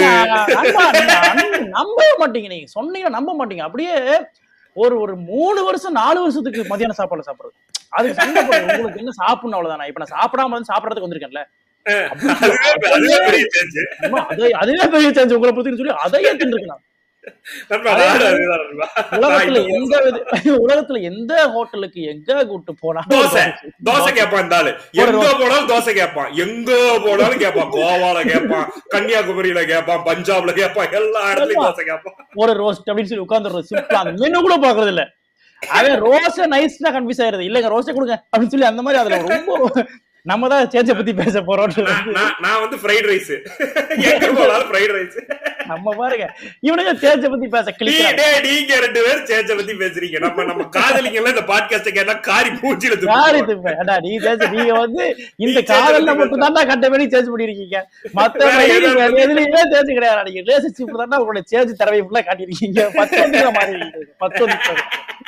நம்பவே மாட்டீங்க நீங்க சொன்னீங்கன்னா நம்ப மாட்டீங்க அப்படியே ஒரு ஒரு மூணு வருஷம் நாலு வருஷத்துக்கு மதியான சாப்பாடு சாப்பிடுறது அதுக்கு சண்டை போடுறது உங்களுக்கு என்ன சாப்பிடணும் அவ்வளவுதானா இப்ப நான் சாப்பிடாம வந்து சாப்பிடறதுக்கு வந்திருக்கேன்ல அதுவே அதுவே பெரிய சேஞ்ச் அம்மா, அது அதுவே பெரிய சேஞ்ச் உங்களை பத்தி சொல்லி அதையே தின்றுக்கலாம் நண்பா நானும் அதுதான் நண்பா. உலகத்துல நான் எந்த வித- உலகத்துல எந்த ஹோட்டலுக்கு எங்க கூட்டு போனாலும் தோசை தோசை கேட்பான் இந்த ஆளு எங்க போனாலும் தோசை கேட்பான் எங்க போனாலும் கேட்பான் கோவால கேட்பான் கன்னியாகுமரியில கேட்பான் பஞ்சாப்ல கேட்பான் எல்லா இடத்துலயும் தோசை கேட்பான் ஒரு ரோஸ்ட் அப்படின்னு சொல்லி உட்காந்துடுறோம் சிம்பிளா அந்த மெனு கூட பாக்குறது இல்ல அவன் ரோஸ்ட் நைஸ்னா கன்ஃபியூஸ் ஆயிருது இல்லங்க ரோஸ்ட் கொடுங்க அப்படின்னு சொல்லி அந்த மாதிரி அதுல ரொம்ப நம்ம தான் சேஞ்ச பத்தி பேச போறோம் நான்- நான் நான் வந்து ஃப்ரைட் ரைஸ் எங்க போனாலும் ஃப்ரைட் ரைஸ் நம்ம பாருங்க இவனுங்க சேஞ்ச பத்தி பேச நீ கிளிக்கிறாங்க டேய் நீங்க ரெண்டு பேரும் சேஞ்ச பத்தி பேசுறீங்க நம்ம நம்ம காதலிங்க எல்லாம் இந்த பாட்காஸ்ட் கேட்டா காரி பூச்சில யாரு துப்பு திரும்ப அடா நீ சேஞ்ச நீங்க வந்து இந்த நீ change காதல்ல பண்ணி மட்டும் தான் கட்ட பண்ணி சேஞ்ச் பண்ணிருக்கீங்க மத்த வேற மாதிரி எதாவது எதுலயுமே சேஞ்ச் கிடையாது நீங்க ரிலேஷன்ஷிப் தான் உங்களோட சேஞ்ச் திறமை ஃபுல்லா காட்டிருக்கீங்க பத்து வந்து மாறி பத்து வந்து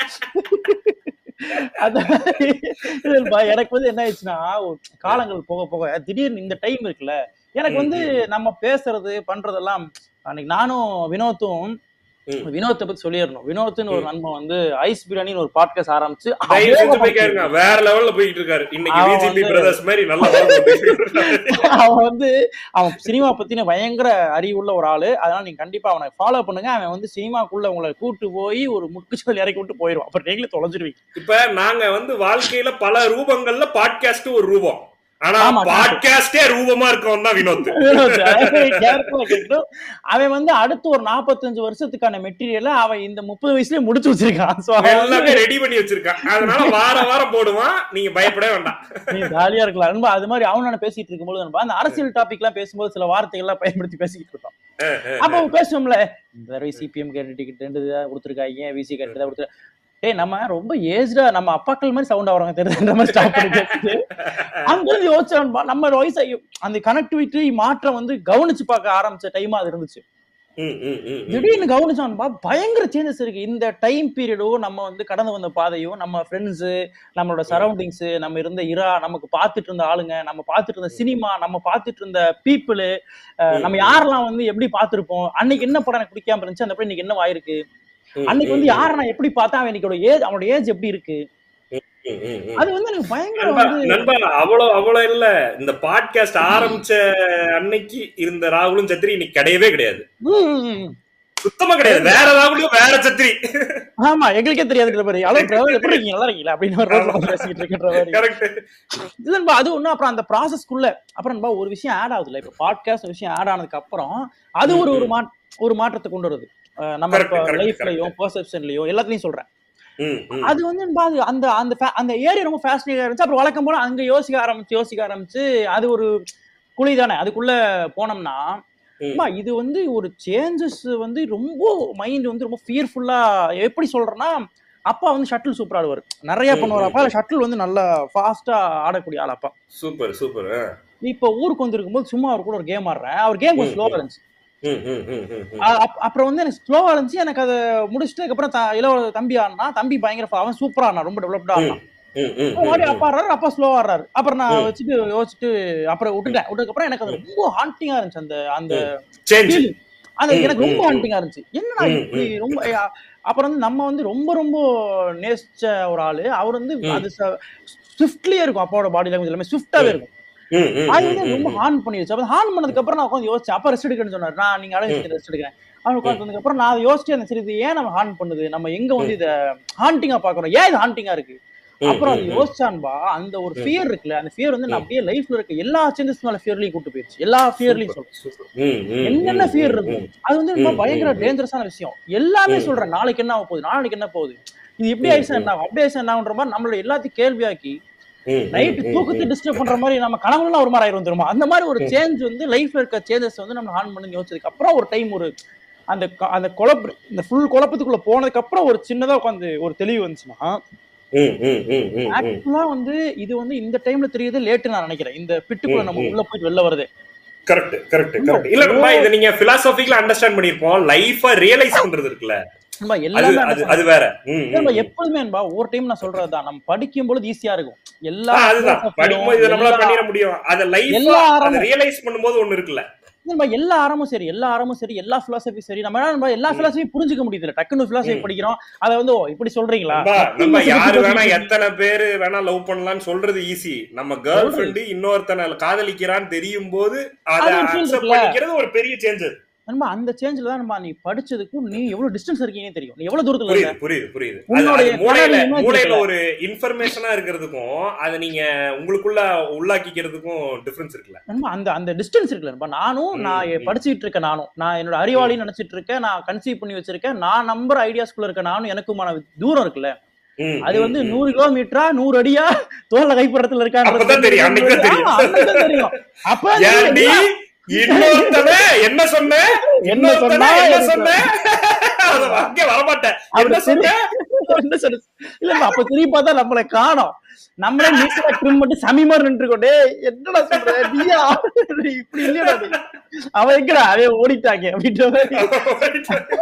அந்த மாதிரி இல்லப்பா, எனக்கு வந்து என்ன ஆயிடுச்சுன்னா ஒரு காலங்கள் போக போக திடீர்னு இந்த டைம் இருக்குல்ல எனக்கு வந்து நம்ம பேசுறது பண்றதெல்லாம் அன்னைக்கு நானும் வினோத்தும் ம். வினோத்தை பத்தி சொல்லிடணும் வினோத்னு ஒரு நண்பன் வந்து ஐஸ் பிரியாணின்னு ஒரு பாட்காஸ்ட் ஆரம்பிச்சு தயவு செஞ்சு போய் அமோகமா கேளுங்க வேற லெவல்ல போயிட்டு இருக்காரு இன்னைக்கு அவன் பிஜேபி வந்து- பிரதர்ஸ் மாதிரி நல்லா வளர்ந்து இருக்காரு. அவன் வந்து அவன் சினிமா பத்தின பயங்கர அறிவுள்ள ஒரு ஆளு அதனால நீங்க கண்டிப்பா அவனை ஃபாலோ பண்ணுங்க அவன் வந்து சினிமாக்குள்ள உங்களை கூட்டு போய் ஒரு முட்டுச்சல் இறக்கி விட்டு போயிடுவான் அப்புறம் நீங்களே தொலைஞ்சிருவீங்க இப்ப நாங்க வந்து வாழ்க்கையில பல ரூபங்கள்ல பாட்காஸ்ட் ஒரு ரூபம் ஆனா ஆமா, பாட்காஸ்டே ரூபமா இருக்கவன் தான் வினோத் Careful ஆ கேட்கணும். அவன் வந்து அடுத்து ஒரு நாற்பத்தஞ்சு வருஷத்துக்கான மெட்டீரியலை அவன் இந்த முப்பது வயசுலயே முடிச்சு வச்சிருக்கான் So, அவன் வந்து எல்லாமே ரெடி பண்ணி வச்சிருக்கான் அதனால வார வாரம் போடுவான் நீங்க பயப்படவே வேண்டாம் நீ ஜாலியா இருக்கலாம் நண்பா அது மாதிரி அவன் நான் பேசிட்டு இருக்கும்போது நண்பா அந்த அரசியல் டாபிக் எல்லாம் பேசும்போது சில வார்த்தைகள் எல்லாம் பயன்படுத்தி பேசிக்கிட்டு இருக்கோம் அப்ப அவன் பேசுவோம்ல இந்த தடவை சிபிஎம் கேட்டு ரெண்டு தான் கொடுத்துருக்காங்க விசி கேட்டு தான் கொடுத்துரு டேய் நம்ம ரொம்ப ஏஜ்டா நம்ம அப்பாக்கள் மாதிரி சவுண்ட் ஆகுறாங்க தெரியுதுன்ற மாதிரி ஸ்டாப் பண்ணி பேசிட்டு அங்க இருந்து யோசிச்சான்பா நம்ம வயசு அந்த கனெக்டிவிட்டி மாற்றம் வந்து கவனிச்சு பார்க்க ஆரம்பிச்ச டைமா அது இருந்துச்சு ம், ம், ம், ம். திடீர்னு கவனிச்சான்பா பயங்கர சேஞ்சஸ் இருக்கு இந்த டைம் பீரியடோ நம்ம வந்து கடந்து வந்த பாதையும் நம்ம ஃப்ரெண்ட்ஸு நம்மளோட சரௌண்டிங்ஸ் நம்ம இருந்த இரா நமக்கு பார்த்துட்டு இருந்த ஆளுங்க நம்ம பார்த்துட்டு இருந்த சினிமா நம்ம பார்த்துட்டு இருந்த பீப்புள் நம்ம யாரெல்லாம் வந்து எப்படி பார்த்திருப்போம் அன்னைக்கு என்ன படம் எனக்கு பிடிக்காம இருந்துச்சு அந்த படம் இன்னைக்கு என்ன ஆயிருக்கு ம், அன்னைக்கு ம், வந்து ம், யாரை நான் எப்படி பார்த்தா அவன் இன்னைக்கு ஏஜ் அவனோட ஏஜ் எப்படி இருக்கு ம், ம், ம். அது வந்து எனக்கு பயங்கர நண்பா, வந்து நண்பா அவ்வளவு அவ்வளவு இல்ல இந்த பாட்காஸ்ட் ஆரம்பிச்ச அன்னைக்கு இருந்த ராகுலும் சத்திரி இன்னைக்கு கிடையவே கிடையாது ம், ம், ம். சுத்தமா கிடையாது வேற ராகுலும் வேற சத்திரி ஆமா எங்களுக்கே தெரியாதுன்ற மாதிரி அளவு பிரதர் எப்படி இருக்கீங்க நல்லா இருக்கீங்களா அப்படின்னு ஒரு ரோட்ல வந்து பேசிக்கிட்டு இருக்கின்ற மாதிரி கரெக்ட் இதுன்பா அது ஒண்ணு அப்புறம் அந்த ப்ராசஸ்க்குள்ள அப்புறம் நண்பா ஒரு விஷயம் ஆட் ஆகுதுல இப்ப பாட்காஸ்ட் விஷயம் ஆட் ஆனதுக்கு அப்புறம் அது ஒரு ஒரு மா ஒரு மாற்றத்தை கொண்டு வருது அஹ் நம்ம Correct, இப்ப correct, லைஃப்லயும் பெர்செப்ஷன்லயும் எல்லாத்துலயும் சொல்றேன் ம், ம். அது வந்து நண்பா, அது அந்த அந்த fa- அந்த ஏரியா ரொம்ப ஃபேஸ்டிங்கா இருந்துச்சு அப்புறம் வழக்கம் போல அங்க யோசிக்க ஆரம்பிச்சு யோசிக்க ஆரம்பிச்சு அது ஒரு குழி தானே அதுக்குள்ள போனோம்னா ம். அம்மா, இது வந்து ஒரு சேஞ்சஸ் வந்து ரொம்ப மைண்ட் வந்து ரொம்ப ஃபியர்ஃபுல்லா எப்படி சொல்றேன்னா அப்பா வந்து ஷட்டில் சூப்பரா ஆடுவார் நிறைய ம், பண்ணுவார் ம், அப்பா ஷட்டில் வந்து நல்லா ஃபாஸ்டா ஆடக்கூடிய ஆள் அப்பா சூப்பர் சூப்பர் ஆ. இப்போ ஊருக்கு வந்திருக்கும் போது சும்மா அவர் கூட ஒரு கேம் ஆடுறேன் அவர் கேம் கொஞ்சம் ம், ஸ்லோவா ம். இருந்துச்சு ம், ம், ம், ம், ம். அ- அப்- அப்புறம் வந்து எனக்கு ஸ்லோவா இருந்துச்சு எனக்கு அதை முடிச்சுட்டு அதுக்கப்புறம் த- இளவ தம்பி ஆடினா தம்பி பயங்கர fa- அவன் சூப்பரா ஆடினா ரொம்ப டெவலப்டா ஆடினான் ம், ம், அவன் ஆடி ம், அப்பா ஆடுறாரு அப்பா ஸ்லோவா ஆடுறாரு அப்புறம் நான் ம். வச்சுட்டு யோசிச்சுட்டு அப்புறம் விட்டுட்டேன் விட்டதுக்கு அப்புறம் எனக்கு அது ரொம்ப ஹாண்டிங்கா இருந்துச்சு அந்த அந்த Change. feeling. அது ம், எனக்கு ரொம்ப ம், ம். ஹாண்டிங்கா இருந்துச்சு என்னடா ம், இப்படி ம். ரொம்ப அ- அப்புறம் வந்து நம்ம வந்து ரொம்ப ரொம்ப நேசிச்ச ஒரு ஆளு அவர் வந்து ம். அது ஸ்விஃப்ட்லயே இருக்கும் அப்பாவோட பாடி லாங்குவேஜ் எல்லாமே ஸ்விஃப்டாவே இருக்கும் ம், ம், அது ம், வந்து ம், ரொம்ப ம். ஹார்ன் பண்ணிடுச்சு அப்ப ஹார்ன் பண்ணதுக்கு அப்புறம் நான் உட்காந்து யோசிச்சேன் அப்ப ரெஸ்ட் எடுக்கணும்னு சொன்னார் நான் நீங்க அழகு ரெஸ்ட் எடுக்கிறேன் அவன் உட்காந்துக்கு அப்புறம் நான் அதை யோசிச்சு அந்த சரி இது ஏன் நம்ம ஹார்ன் பண்ணுது நம்ம எங்க வந்து இத ஹாண்டிங்கா பாக்குறோம் ஏன் இது ஹாண்டிங்கா இருக்கு ம், அப்புறம் ம், அது ம். யோசிச்சான்பா அந்த ஒரு ம். ஃபியர் இருக்குல்ல அந்த ஃபியர் வந்து நான் ம். அப்படியே லைஃப்ல இருக்க எல்லா சேஞ்சஸ் மேல ஃபியர்லயும் கூட்டு போயிருச்சு எல்லா ஃபியர்லயும் சொல்றேன் சூப்பர். ம், ம், என்னென்ன ம், ஃபியர் ம், இருக்கும் ம். அது வந்து ரொம்ப ம், பயங்கர ம், ம். டேஞ்சரஸான விஷயம் எல்லாமே ம். சொல்றேன் நாளைக்கு என்ன ஆக போகுது நாளைக்கு என்ன போகுது இது இப்படி ம், ஆயிடுச்சா ம். என்ன ஆகும்? அப்படி ஆயிடுச்சா என்ன ஆகுன்ற மாதிரி நம்மளோட எல்லாத்தையும் கேள்வியாக்கி ம், நைட் ம், தூக்கத்தை ம், டிஸ்டர்ப் பண்ற மாதிரி நம்ம கனவுலாம் ஒரு மாதிரி ஆயிரும் தெரியுமா அந்த மாதிரி ஒரு ம். சேஞ்ச் வந்து லைஃப்ல இருக்க சேஞ்சஸ் வந்து நம்ம ஹார்ன் பண்ணி யோசிச்சதுக்கு அப்புறம் ஒரு டைம் ஒரு அந்த க- அந்த குழப்பு இந்த ஃபுல் குழப்பத்துக்குள்ள போனதுக்கு அப்புறம் ஒரு சின்னதா உட்காந்து ஒரு தெளிவு வந்துச்சுன்னா ம், ம், ம், ம், ம். ஆக்சுவலா வந்து இது வந்து இந்த டைம்ல தெரியுது லேட்டு நான் நினைக்கிறேன் இந்த பிட்டுக்குள்ள ம், நம்ம ம். உள்ள போயிட்டு வெளில வருது கரெக்ட் கரெக்ட் இல்ல, கரெக்ட் இல்ல நம்ம இத நீங்க பிலாசபிக்கலா அண்டர்ஸ்டாண்ட் பண்ணிருப்போம் லைஃபா ரியலைஸ் பண்றது இருக்குல்ல நம்ம அது எல்லாமே அது அது வேற ம், ம், நம்ம ம். எப்போதுமே அன்பா ஒவ்வொரு டைம் நான் சொல்றதுதான் நம்ம படிக்கும் பொழுது ஈஸியா இருக்கும் எல்லா ஆ, அதுதான் philosophy-யும், படிக்கும்போது இதை நம்மளால எல்லா- பண்ணிட முடியும் அத லைஃபா எல்லா அத அறமும் ரியலைஸ் பண்ணும்போது ஒண்ணு இருக்குல்ல நம்ம எல்லா அறமும் சரி எல்லா அறமும் சரி எல்லா பிலாசபி சரி நம்ம என்ன நம்ம எல்லா ம். பிலாசபியும் புரிஞ்சுக்க முடியுது டக்குனு பிலாசபி ம். படிக்கிறோம் அதை வந்து ஓ இப்படி சொல்றீங்களா நம்ம அப்படி நம்ம யோசிச்சு யாரு வேணா யோசிச்சு எத்தனை பேரு வேணா லவ் பண்ணலாம்னு சொல்றது ஈஸி நம்ம கேர்ள் சொல்றது. ஃப்ரெண்டு இன்னொருத்தனை காதலிக்கிறான்னு தெரியும் போது அதை அது ஒரு feel அக்செப்ட் இருக்குல்ல. பண்ணிக்கிறது ஒரு பெரிய சேஞ்ச் நம்ம அந்த சேஞ்ச்ல தான் நம்ம நீ படிச்சதுக்கும் நீ எவ்வளவு டிஸ்டன்ஸ் இருக்கீங்கன்னு தெரியும் நீ எவ்வளவு தூரத்துல இருக்க புரியுது புரியுது புரியுது அது உன்னுடைய அது மூளையில கனவு என்ன மூளையில இருக்குல்ல? ஒரு இன்ஃபர்மேஷனா இருக்கிறதுக்கும் அதை நீங்க உங்களுக்குள்ள உள்ளாக்கிக்கிறதுக்கும் டிஃபரன்ஸ் இருக்குல்ல நம்ம அந்த அந்த டிஸ்டன்ஸ் இருக்குல்ல நம்ம நானும் ம், நான் ம். படிச்சுட்டு இருக்கேன் நானும் நான் என்னோட அறிவாளின்னு நினைச்சிட்டு இருக்கேன் நான் கன்சீவ் பண்ணி வச்சிருக்கேன் நான் நம்புற ஐடியாஸ்குள்ள இருக்க நானும் எனக்குமான தூரம் இருக்குல்ல ம், அது ம், வந்து ம். நூறு கிலோமீட்டரா நூறு அடியா தோல்ல கைப்படத்துல அப்பதான் தெரியும், அன்னைக்கு தான் தெரியும். இருக்கான் தெரியும் அப்ப ஏன்டி இன்னொருத்தன என்ன சொன்ன என்ன இன்னொருத்தன சொன்னா என்ன எனக்கு- சொன்ன அது அங்கே வரமாட்டேன் அப்படி என்ன சொன்ன என்ன சொல்லு இல்ல இல்ல, அப்ப திரும்பி பார்த்தா நம்மளை காணோம் நம்மளே நீட்டா ட்ரிம் மட்டும் சமி மாதிரி நின்று டேய் என்னடா சொல்ற நீயா இப்படி இல்லையடா நீ அவன் எங்கடா அவன் ஓடிட்டாங்க அப்படின்ற மாதிரி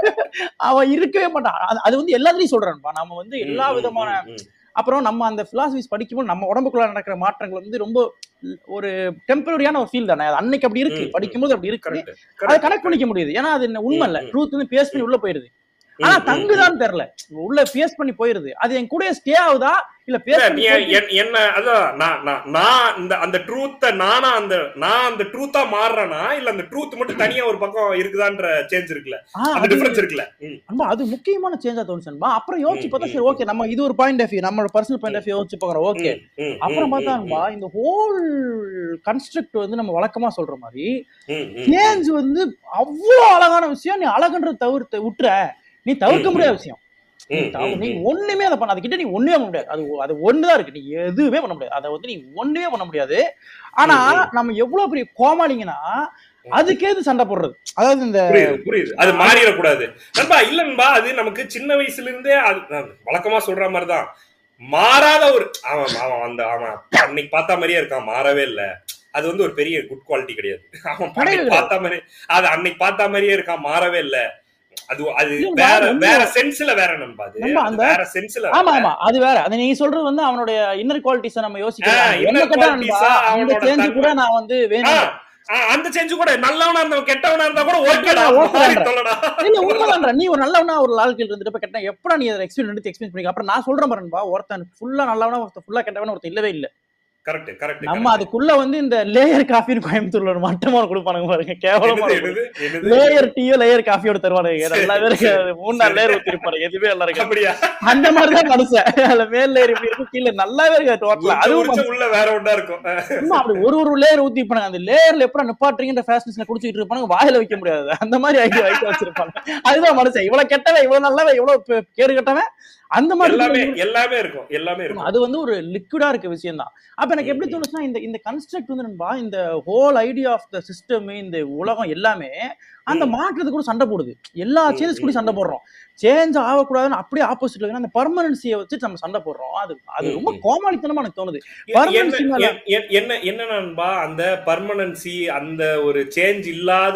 அவன் இருக்கவே மாட்டான் அது- அது வந்து எல்லாத்துலயும் சொல்றான்பா நம்ம வந்து எல்லா விதமான அப்புறம் நம்ம அந்த பிலாசபிஸ் படிக்கும்போது நம்ம உடம்புக்குள்ள நடக்கிற மாற்றங்கள் வந்து ரொம்ப ஒரு டெம்பரரியான ஒரு ஃபீல் தானே அது அன்னைக்கு அப்படி இருக்கு ம், படிக்கும்போது அப்படி இருக்கு கரெக்ட் அதை கனெக்ட் பண்ணிக்க முடியுது ஏன்னா அது என்ன உண்மை இல்ல ம், ம். ட்ரூத் வந்து பேஸ் பண்ணி உள்ள போயிருது ஆனா தங்குதான்னு தெரியல உள்ள பேஸ் பண்ணி போயிருது அது என் கூட ஸ்டே ஆகுதா இல்ல பேஸ் இல்ல, பண்ணி நீ போயிட்டு- என்- என்ன அதான் நான் நான் நான் இந்த அந்த ட்ரூத்த நானா அந்த நான் அந்த ட்ரூத்தா மாறுறேனா இல்ல அந்த ட்ரூத் மட்டும் தனியா ஒரு பக்கம் இருக்குதான்ற சேஞ்ச் இருக்குல்ல ஆ, அந்த அது டிஃபரன்ஸ் இருக்குல்ல ம், அன்பா, அது முக்கியமான சேஞ்சா தோணுச்சுன்பா அப்புறம் யோசிச்சு ம், பார்த்தா ம், சரி ஓகே நம்ம இது ஒரு பாயிண்ட் ஆஃப் வியூ நம்மளோட பர்சனல் பாயிண்ட் ஆஃப் வியூ யோசிச்சு பாக்குறோம் ஓகே ம், ம், அப்புறம் ம், பார்த்தான்பா இந்த ஹோல் கன்ஸ்ட்ரக்ட் வந்து நம்ம வழக்கமா சொல்ற மாதிரி ம், ம், சேஞ்ச் வந்து அவ்வளவு அழகான விஷயம் நீ அழகுன்றது தவிர்த்து விட்டுற நீ தவிர்க்க ம், முடியாத விஷயம் நீ ம், தவ- ம், நீ ம். ஒண்ணுமே அதை பண்ண அதுகிட்ட நீ ஒண்ணுமே பண்ண முடியாது அது அது ஒண்ணுதான் இருக்கு நீ எதுவுமே பண்ண முடியாது அதை வந்து நீ ஒண்ணுமே பண்ண முடியாது ஆனா ம், ம். நம்ம எவ்வளவு பெரிய கோமாளிங்கன்னா அதுக்கேது சண்டை போடுறது அதாவது இந்த புரியுது புரியுது அது மாறிடக்கூடாது நண்பா இல்ல நண்பா அது நமக்கு சின்ன வயசுல இருந்தே அது நான் வழக்கமா சொல்ற மாதிரிதான் மாறாத ஒரு அவன் அவன் அந்த அவன் அன்னைக்கு பார்த்த மாதிரியே இருக்கான் மாறவே இல்ல அது வந்து ஒரு பெரிய குட் குவாலிட்டி கிடையாது அவன் கிடையவே அன்னைக்கு பார்த்த மாதிரி அது அன்னைக்கு பார்த்த மாதிரியே இருக்கான் மாறவே இல்ல அது அது இல்ல, வேற ரொம்ப- வேற சென்ஸ்ல வேற நண்பா அது ரொம்ப அது அந்த- வேற சென்ஸ்ல ஆமா ஆமா அது வேற அது நீங்க சொல்றது வந்து அவனுடைய இன்னர் குவாலிட்டிஸ நம்ம ஆ, யோசிக்கிறோம் inner என்ன கேட்டா qualities நண்பா, ஆ, அந்த அவனோட சேஞ்ச் தன்மை. கூட நான் வந்து வேணும் அந்த செஞ்சு கூட நல்லவனா இருந்தவன் கெட்டவனா இருந்தா கூட ஓகேடா ஓகே மாறி தான்டா. தொலைடா இல்ல உண்மைதான்டா நீ ஒரு நல்லவனா ஒரு வாழ்க்கையில் இருந்துட்டு இப்ப கெட்ட எப்படா நீ அதை எக்ஸ்பீரியன்ஸ் எடுத்து எக்ஸ்பீரியன்ஸ் பண்ணி அப்புறம் நான் சொல்றேன் பாருன்பா ஒருத்தன் ஃபுல்லா நல்லவனா ஒருத்தன் ஃபுல்லா கெட்டவனா ஒருத்தன் இல்லவே இல்ல கரெக்ட் கரெக்ட் நம்ம அதுக்குள்ள வந்து இந்த லேயர் காஃபின்னு கோயம்புத்தூர்ல ஒரு மட்டமா ஒண்ணு கொடுப்பானுங்க பாருங்க கேவலமா என்னது என்னது லேயர் டீயோ லேயர் காஃபியோட தருவானுங்க சரி. நல்லாவே இருக்கு மூணு நாலு லேயர் ஊத்திருப்பானுங்க எதுவுமே நல்லா இருக்கு அப்படியா அந்த மாதிரிதான் மனுஷன் அதுல மேல் லேயர் இப்படி இருக்கும் கீழே நல்லாவே இருக்கு டோட்டலா உரிச்ச அதுவும் உரிச்ச உள்ள வேற ஒன்றா இருக்கும் சும்மா அப்படி ஒரு ஒரு லேயர் ஊத்தி இருப்பாங்க அந்த லேயர்ல எப்பறம் நிப்பாட்டுறீங்கன்ற ஃபேஷன்ஸ்ல குடிச்சிட்டு இருப்பாங்க வாயில வைக்க முடியாது அந்த மாதிரி ஐடியா வைக்க வச்சிருப்பாங்க அதுதான் மனுஷன் இவ்வளவு கெட்டவன் இவ்வளவு நல்லவன் இவ்வளவு பே- கேடு கெட்டவன் அந்த மாதிரி எல்லாமே இருக்கும். எல்லாமே இருக்கும் எல்லாமே இருக்கும் அது வந்து ஒரு லிக்விடா இருக்க விஷயம் தான் அப்ப எனக்கு எப்படி தோணுச்சுன்னா இந்த இந்த கன்ஸ்ட்ரக்ட் வந்து நண்பா இந்த whole idea of the system இந்த உலகம் எல்லாமே அந்த ம். மாற்றத்துக்கு கூட சண்டை போடுது எல்லா ம், சேஞ்சஸ் கூட ம், சண்டை போடுறோம் சேஞ்ச் ஆகக்கூடாதுன்னு அப்படியே ஆப்போசிட்ல அந்த பர்மனன்சியை வச்சு நம்ம சண்டை போடுறோம் அது அது ம், ரொம்ப ம். கோமாளித்தனமா எனக்கு தோணுது என்ன Permanency மேல- என்- என்- என்ன என்ன நண்பா அந்த பர்மனன்சி அந்த ஒரு சேஞ்ச் இல்லாத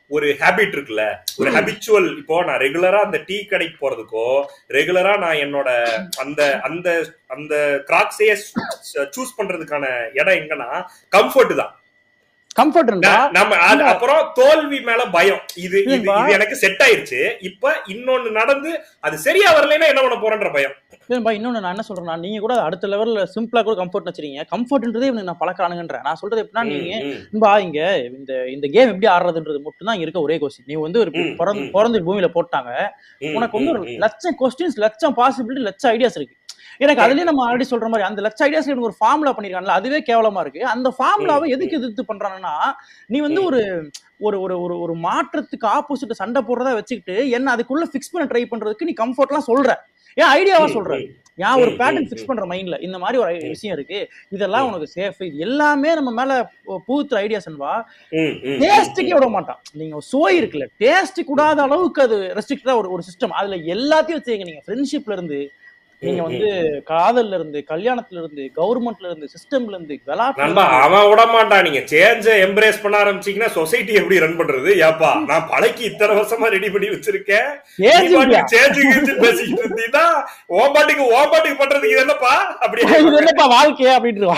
ஒரு ஹேபிட் இருக்குல்ல ஒரு ஹபிச்சுவல் இப்போ நான் ரெகுலரா அந்த டீ கடைக்கு போறதுக்கோ ரெகுலரா நான் என்னோட அந்த அந்த அந்த கிராக்ஸையே சூஸ் பண்றதுக்கான இடம் எங்கன்னா கம்ஃபர்ட் தான் கம்ஃபர்ட் இருந்தா நான் நம்ம அது அப்புறம் தோல்வி மேல பயம் இது இது இல்லப்பா. இது எனக்கு செட் ஆயிருச்சு இப்ப இன்னொன்னு நடந்து அது சரியா வரலைன்னா என்ன பண்ண போறேன்ற பயம் இல்லப்பா இன்னொன்னு நான் என்ன சொல்றேன்னா நீங்க கூட அடுத்த லெவல்ல சிம்பிளா கூட கம்ஃபர்ட் வச்சிருக்கீங்க கம்ஃபர்ட்ன்றதே இவனுக்கு நான் பழக்கிறானுங்கன்ற நான் சொல்றது எப்படின்னா நீங்க ம், ம். நண்பா இங்க இந்த இந்த கேம் எப்படி ஆடுறதுன்றது மட்டும் தான் இருக்க ஒரே கொஸ்டின் நீ வந்து ஒரு ம், பிறந்து ம். பிறந்து பூமியில போட்டாங்க ம், உனக்கு வந்து ஒரு ம், ம். லட்சம் கொஸ்டின்ஸ் லட்சம் பாசிபிலிட்டி லட்சம் ஐடியாஸ் இருக்கு எனக்கு அதுலயே நம்ம ஆல்ரெடி சொல்ற மாதிரி அந்த லட்சம் ஐடியாஸ் எனக்கு ஒரு ஃபார்முலா பண்ணிருக்காங்கல்ல அதுவே கேவலமா இருக்கு அந்த ஃபார்முலாவை ம், எதுக்கு எதிர்த்து பண்றாங்கன்னா நீ வந்து ம். ஒரு ஒரு ஒரு ஒரு ஒரு மாற்றத்துக்கு ஆப்போசிட் சண்டை போடுறதா வச்சுக்கிட்டு என்ன அதுக்குள்ள ஃபிக்ஸ் பண்ண ட்ரை பண்றதுக்கு நீ கம்ஃபர்ட்லாம் சொல்ற ஏன் ஐடியாவா ம், சொல்ற ம். ஏன் ஒரு ம், பேட்டர்ன் ம், ஃபிக்ஸ் ம். பண்ற மைண்ட்ல இந்த மாதிரி ஒரு ம். விஷயம் இருக்கு இதெல்லாம் ம். உனக்கு சேஃப் இது எல்லாமே நம்ம மேல பூத்துற ஐடியாஸ்வா ம், ம், டேஸ்ட்டுக்கே ம், விட மாட்டான் நீங்க சுவை இருக்குல்ல டேஸ்ட் கூடாத அளவுக்கு அது ரெஸ்ட்ரிக்டா ஒரு ஒரு சிஸ்டம் அதுல எல்லாத்தையும் வச்சுங்க நீங்க ஃப்ரெண்ட்ஷிப்ல இருந்து நீங்க ம், வந்து காதல்ல இருந்து கல்யாணத்துல இருந்து கவர்மெண்ட்ல இருந்து சிஸ்டம்ல இருந்து விளையாட்டுல நண்பா இருந்து அவன் விட மாட்டான் நீங்க சேஞ்ச எம்ப்ரேஸ் பண்ண ஆரம்பிச்சீங்கன்னா சொசைட்டி எப்படி ரன் பண்றது ஏப்பா நான் பழக்கி இத்தனை வருஷமா ரெடி பண்ணி வச்சிருக்கேன் நீ ஏஜ் இல்லையா? பாட்டுக்கு சேஞ்சு கிழிச்சு பேசிக்கிட்டு இருந்தீங்கன்னா ஓ பாட்டுக்கு ஓ பாட்டுக்கு பண்றதுக்கு இது என்னப்பா அப்படி இது என்னப்பா வாழ்க்கையா அப்படின்ட்டு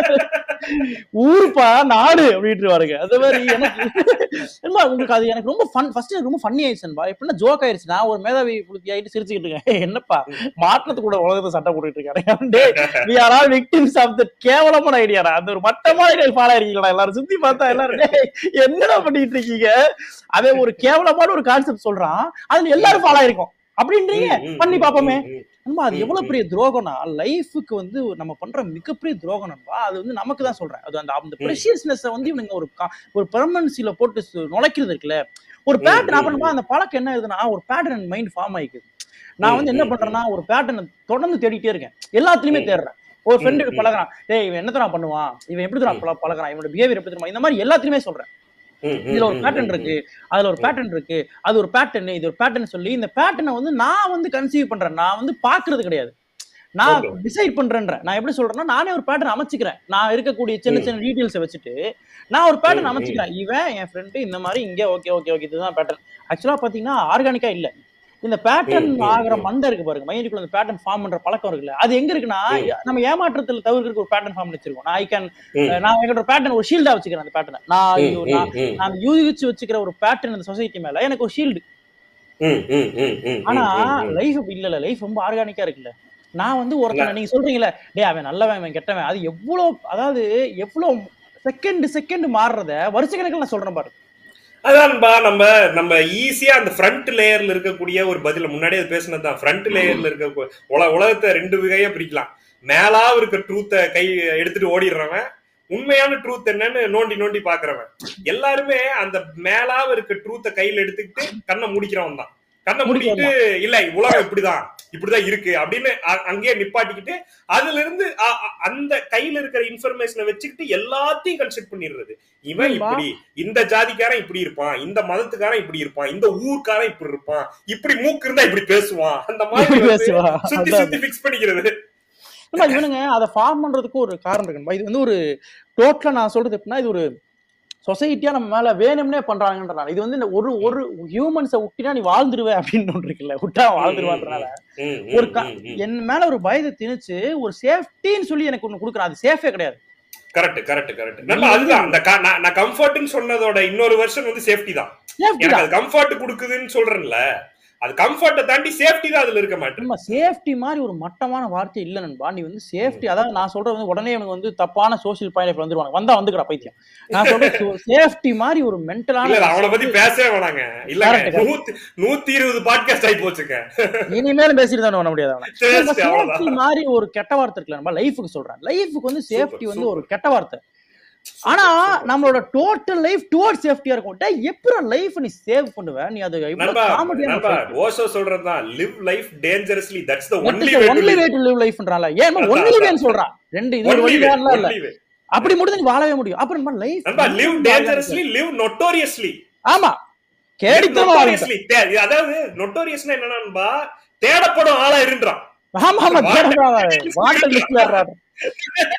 ஊருப்பா நாடு அப்படின்ட்டு வாருங்க அது மாதிரி எனக்கு என்னமா உங்களுக்கு அது எனக்கு ரொம்ப ஃபன் ஃபர்ஸ்ட் எனக்கு ரொம்ப ஃபன்னி ஆயிடுச்சுன்பா எப்படின்னா ஜோக் ஆயிடுச்சு நான் ஒரு மேதாவி புளுத்தி ஆயிட்டு சிரிச்சுக்கிட்டு இருக்கேன் "ஏய், என்னப்பா மாற்றத்து கூட உலகத்தை சட்டை போட்டுட்டு இருக்காரு we are all victims of the கேவலமான ஐடியாடா அந்த ஒரு மட்டமான ஐடியா ஃபாலோ இருக்கீங்களா எல்லாரும் சுத்தி பார்த்தா எல்லாரும் "டேய், என்னடா பண்ணிட்டு இருக்கீங்க அதே ஒரு கேவலமான ஒரு கான்செப்ட் சொல்றான் அதுல எல்லாரும் ஃபாலோ ஆயிருக்கும் அப்படின்றீங்க பண்ணி பாப்போமே நண்பா அது ம், எவ்வளவு ம். பெரிய துரோகம்னா லைஃபுக்கு வந்து நம்ம பண்ற மிகப்பெரிய துரோகம் நண்பா அது வந்து நமக்கு தான் சொல்றேன் அது அந்த அந்த ம். ப்ரெஷியஸ்னஸ் வந்து இவனுங்க ஒரு கா- ஒரு பெர்மனன்சில போட்டு சு- நுழைக்கிறது இருக்குல்ல ஒரு பேட்டர்ன் ம், அப்ப நம்ம அந்த பழக்கம் என்ன ஆகுதுன்னா ஒரு பேட்டர்ன் மைண்ட் ஃபார்ம் ஆயிக்குது நான் வந்து என்ன ம், ம், பண்றேன்னா ஒரு பேட்டர்ன் தொடர்ந்து தேடிட்டே இருக்கேன் எல்லாத்துலயுமே ம். தேடுறேன் ஒரு ம், ஃப்ரெண்டு ம். பழகுறான் டேய் இவன் என்ன தரா பண்ணுவான் இவன் எப்படி தரா பழகுறான் இவனோட பிஹேவியர் எப்படி தெரியுமா இந்த மாதிரி எல்லாத்துலயுமே சொல்றேன் இதுல ஒரு பேட்டர்ன் இருக்கு அதுல ஒரு ம். பேட்டர்ன் இருக்கு அது ஒரு பேட்டர்ன் இது ஒரு பேட்டர்ன் சொல்லி இந்த பேட்டர்னை வந்து நான் வந்து கன்சீவ் பண்றேன் நான் வந்து பாக்குறது கிடையாது நான் Okay. டிசைட் பண்றேன்றேன் நான் எப்படி சொல்றேன்னா நானே ஒரு பேட்டர்ன் அமைச்சுக்கிறேன் நான் இருக்கக்கூடிய சின்ன ம். சின்ன டீடைல்ஸை வச்சுட்டு நான் ஒரு பேட்டர்ன் ம், அமைச்சுக்கிறேன் இவன் என் ஃப்ரெண்டு இந்த மாதிரி இங்க ஓகே ஓகே ஓகே இதுதான் பேட்டர்ன் ஆக்சுவலா பாத்தீங்கன்னா ஆர்கானிக்கா இல்ல இந்த பேட்டர்ன் ம், ம், ஆகிற ம். மண்டை இருக்கு பாருங்க மைண்டுக்குள்ள இந்த பேட்டர்ன் ஃபார்ம் பண்ற பழக்கம் இருக்குல்ல அது எங்க இருக்குன்னா ம். நம்ம ஏமாற்றத்துல தவிர்க்கிறதுக்கு ஒரு பேட்டர்ன் ஃபார்ம் வச்சிருக்கோம் நான் ஐ கேன் ம். நான் எங்கிட்ட ஒரு பேட்டர்ன் ஒரு ஷீல்டா வச்சுக்கிறேன் அந்த பேட்டர்னை நான் ம், ஐயோ, ம், நான் ம். நான் யூகிச்சு வச்சுக்கிற ஒரு பேட்டர்ன் இந்த சொசைட்டி மேல எனக்கு ஒரு ஷீல்டு ம், ம், ம், ம், ஆனா ம், ம். லைஃப் இல்ல இல்ல லைஃப் ரொம்ப ஆர்கானிக்கா இருக்குல்ல நான் வந்து ஒருத்தன் நீங்க சொல்றீங்களே டேய் அவன் நல்லவன் அவன் கெட்டவன் அது எவ்வளவு அதாவது எவ்வளவு செகண்ட் செகண்ட் மாறுறத வருஷ கணக்கில் நான் சொல்றேன் பாரு அதான்பா நம்ம நம்ம ஈஸியா அந்த ஃப்ரண்ட் லேயர்ல இருக்கக்கூடிய ஒரு பதில முன்னாடியே அது பேசினதுதான் ஃப்ரண்ட் லேயர்ல இருக்க உல உலகத்தை ரெண்டு வகையா பிரிக்கலாம் மேலாவ இருக்க ட்ரூத்தை கை எடுத்துட்டு ஓடிடுறவன் உண்மையான ட்ரூத் என்னன்னு நோண்டி நோண்டி பாக்குறவன் எல்லாருமே அந்த மேலாவ இருக்க ட்ரூத்தை கையில எடுத்துக்கிட்டு கண்ணை முடிக்கிறவன் தான் கண்ணை முடிக்கிட்டு இல்ல உலகம் இப்படிதான் இப்படிதான் இருக்கு அப்படின்னு அ- அங்கேயே நிப்பாட்டிக்கிட்டு அதுல இருந்து அ- அ- அந்த கையில இருக்கிற இன்ஃபர்மேஷனை வச்சுக்கிட்டு எல்லாத்தையும் கன்சிடர் பண்ணிடுறது இவன் ஆமா. இப்படி இந்த ஜாதிக்காரன் இப்படி இருப்பான் இந்த மதத்துக்காரன் இப்படி இருப்பான் இந்த ஊர்க்காரன் இப்படி இருப்பான் இப்படி மூக்கு இருந்தா இப்படி பேசுவான் அந்த மாதிரி இப்படி வந்து பேசுவா. சுத்தி அதான். சுத்தி பிக்ஸ் பண்ணிக்கிறது ஆமா, இவனுங்க அதை ஃபார்ம் பண்றதுக்கு ஒரு காரணம் இருக்கு இது வந்து ஒரு டோட்டலா நான் சொல்றது எப்படின்னா இது ஒரு சொசைட்டியா நம்ம மேல வேணும்னே பண்றாங்கன்றாங்க இது வந்து இந்த ஒரு ஒரு ஹியூமன்ஸை விட்டினா நீ வாழ்ந்துருவே அப்படின்னு ஒன்று இருக்குல்ல விட்டா வாழ்ந்துருவான்றனால ம், ம், ஒரு க- ம், ம். என் மேல ஒரு பயத்தை திணிச்சு ஒரு சேஃப்டின்னு சொல்லி எனக்கு ஒண்ணு கொடுக்குறான் அது சேஃபே கிடையாது கரெக்ட் கரெக்ட் கரெக்ட் நம்ம அதுதான் அந்த க- நான் நான் கம்ஃபர்ட்னு சொன்னதோட இன்னொரு வெர்ஷன் வந்து சேஃப்டி தான் சேஃப்டி எனக்கு தான் அது கம்ஃபர்ட் கொடுக்குதுன்னு சொல்றேன்ல அது கம்ஃபர்ட்டை தாண்டி சேஃப்டி தான் அதுல இருக்க மாட்டேன் நம்ம சேஃப்டி மாதிரி ஒரு மட்டமான வார்த்தை இல்ல நண்பா நீ வந்து சேஃப்டி அதாவது நான் சொல்றது வந்து உடனே எனக்கு வந்து தப்பான சோஷியல் பாயிண்ட் வந்துருவாங்க வந்தா வந்துக்கடா பைத்தியம் நான் சொல்றது சேஃப்டி மாதிரி ஒரு இல்ல மென்டலான இல்ல, அவனை பத்தி பேசவே வேணாங்க இல்லங்க Correct, correct. நூத்தி நூத்தி இருபது பாட்காஸ்ட் ஆகி போச்சுங்க இனிமேலும் பேசிட்டு தான் பண்ண முடியாது அவனை சரி, நம்ம சரி, அவ்வளவுதான். சேஃப்டி மாதிரி ஒரு கெட்ட வார்த்தை இருக்குல்ல நம்ம லைஃபுக்கு சொல்றேன் லைஃபுக்கு வந்து சேஃப்டி Super, வந்து ஒரு super. கெட்ட வார்த்தை ஆனா நம்மளோட டோட்டல் லைஃப் டுவர்ட் சேஃப்டியா இருக்கும் டேய், எப்படி லைஃப் நீ சேவ் பண்ணுவ நீ அது நண்பா காமெடியான நண்பா ஓஷோ சொல்றதுதான் live life dangerously that's the only only way to live லைஃப்ன்றால ஏன் ஒன்லி வேன்னு சொல்றான் ரெண்டு இது ஒரு வழிதான் இல்ல அப்படி மட்டும் நீ வாழவே முடியும் அப்புறம் நம்ம லைஃப் நண்பா லிவ் டேஞ்சரஸ்லி லிவ் நொட்டோரியஸ்லி ஆமா கேடித்தனமா வாழ்க்கை. நொட்டோரியஸ்லி அதாவது நொட்டோரியஸ்னா என்னன்னா நண்பா தேடப்படும் ஆளா இருன்றான் ஆமா ஆமா தேடுறா வாட்டர் லிஸ்ட்ல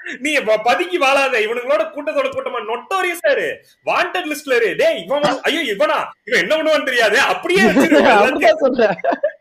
நீ ப- பதுங்கி வாழாத இவனுங்களோட கூட்டத்தோட கூட்டமா நொட்டோரியஸா இரு வாண்டட் லிஸ்ட்ல இரு டேய் இவன் வந்து- ஐயோ இவனா இவன் என்ன பண்ணுவான்னு தெரியாது அப்படியே வச்சிரு எல்லாத்தையும். அப்படிதான் சொல்றேன்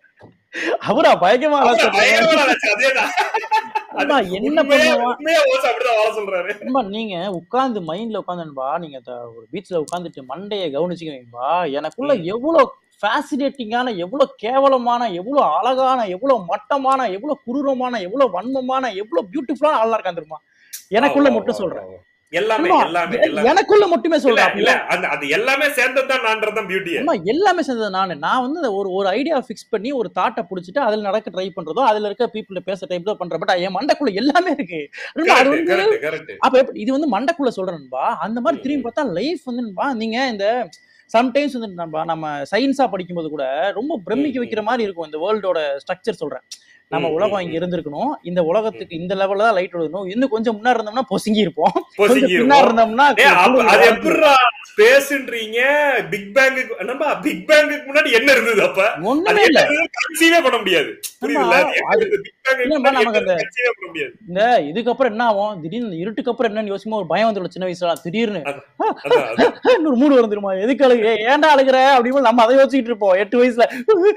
அவரா பயங்கரமா ஆளா அவன சொல்றேன். பயங்கரமா நினைச்சு, அதேதான் அண்ணா, என்ன உண்மையா- பண்ணுவான் உண்மையா ஓசை அப்படிதான் வாழ சொல்றாரு அம்மா நீங்க உட்கார்ந்து மைண்ட்ல உட்காந்துன்பா நீங்க த- ஒரு பீச்ல உட்காந்துட்டு மண்டைய கவனிச்சுக்குவீங்கப்பா எனக்குள்ள எவ்வளவு ஃபேசினேட்டிங்கான எவ்வளவு கேவலமான எவ்வளவு அழகான எவ்வளவு மட்டமான எவ்வளவு குரூரமான எவ்வளவு வன்மமான எவ்வளவு பியூட்டிஃபுல்லான ஆளா இருக்கான் தெரியுமா எனக்குள்ள மட்டும் சொல்றேன் எல்லாமே அம்மா, எல்லாமே எ- எல்லாமே எனக்குள்ள மட்டுமே இல்ல சொல்றேன் இல்ல அந்த அது எல்லாமே சேர்ந்ததுதான் நான்றதுதான் பியூட்டியே அம்மா எல்லாமே செஞ்சது நானு நான் வந்து ஒரு ஒரு ஐடியா ஃபிக்ஸ் பண்ணி ஒரு தாட்டை புடிச்சிட்டு அதுல நடக்க ட்ரை பண்றதோ அதுல இருக்க பீப்புள் பேச டைப் தான் பண்றேன் பட் என் மண்டைக்குள்ள எல்லாமே இருக்கு நண்பா, அது வந்து கரெக்ட் கரெக்ட் அப்ப எப்படி- இது வந்து மண்டைக்குள்ள சொல்றேன்பா அந்த மாதிரி திரும்பி பார்த்தா லைஃப் வந்துன்பா நீங்க இந்த சம்டைம்ஸ் வந்து நண்பா நம்ம சயின்ஸா படிக்கும்போது கூட ரொம்ப பிரமிக்க ம், வைக்கிற மாதிரி இருக்கும் இந்த வேர்ல்டோட ஸ்ட்ரக்சர் சொல்றேன் நம்ம ம், உலகம் ம், இங்க ம். இருந்திருக்கணும் இந்த உலகத்துக்கு இந்த லெவல்ல தான் லைட் விழுகணும் இன்னும் கொஞ்சம் முன்னாடி இருந்தோம்னா பொசுங்கி இருப்போம் கொஞ்சம் பொசுங்கி பின்னாடி இருக்கும். இருந்தோம்னா ஏய், அப்ப- குளிர் அது வாழ்ந்து- எப்படிடா ஸ்பேஸ்ன்றீங்க பிக் பேங்குக்கு நம்ம பிக் பேங்குக்கு முன்னாடி என்ன இருந்தது அப்ப அது ஒண்ணுமே இல்ல கன்சீவே பண்ண முடியாது புரியுதுல்ல அது என்ன அது- இருந்தது? Big Bang க்கு இல்லம்மா, முன்னாடி நமக்கு என்ன கன்சீவே பண்ண முடியாது இந்த இதுக்கப்புறம் என்ன ஆகும் திடீர்னு இந்த இருட்டுக்கு அப்புறம் என்னன்னு யோசிக்கும் ஒரு பயம் வந்துடும் சின்ன வயசுல திடீர்னு அதான் அதான் இன்னொரு மூடு வந்துருமா எதுக்கு அழுகு ஏய், ஏன்டா அழுகுற அப்படின்னு நம்ம அதை யோசிச்சுட்டு இருப்போம் எட்டு வயசுல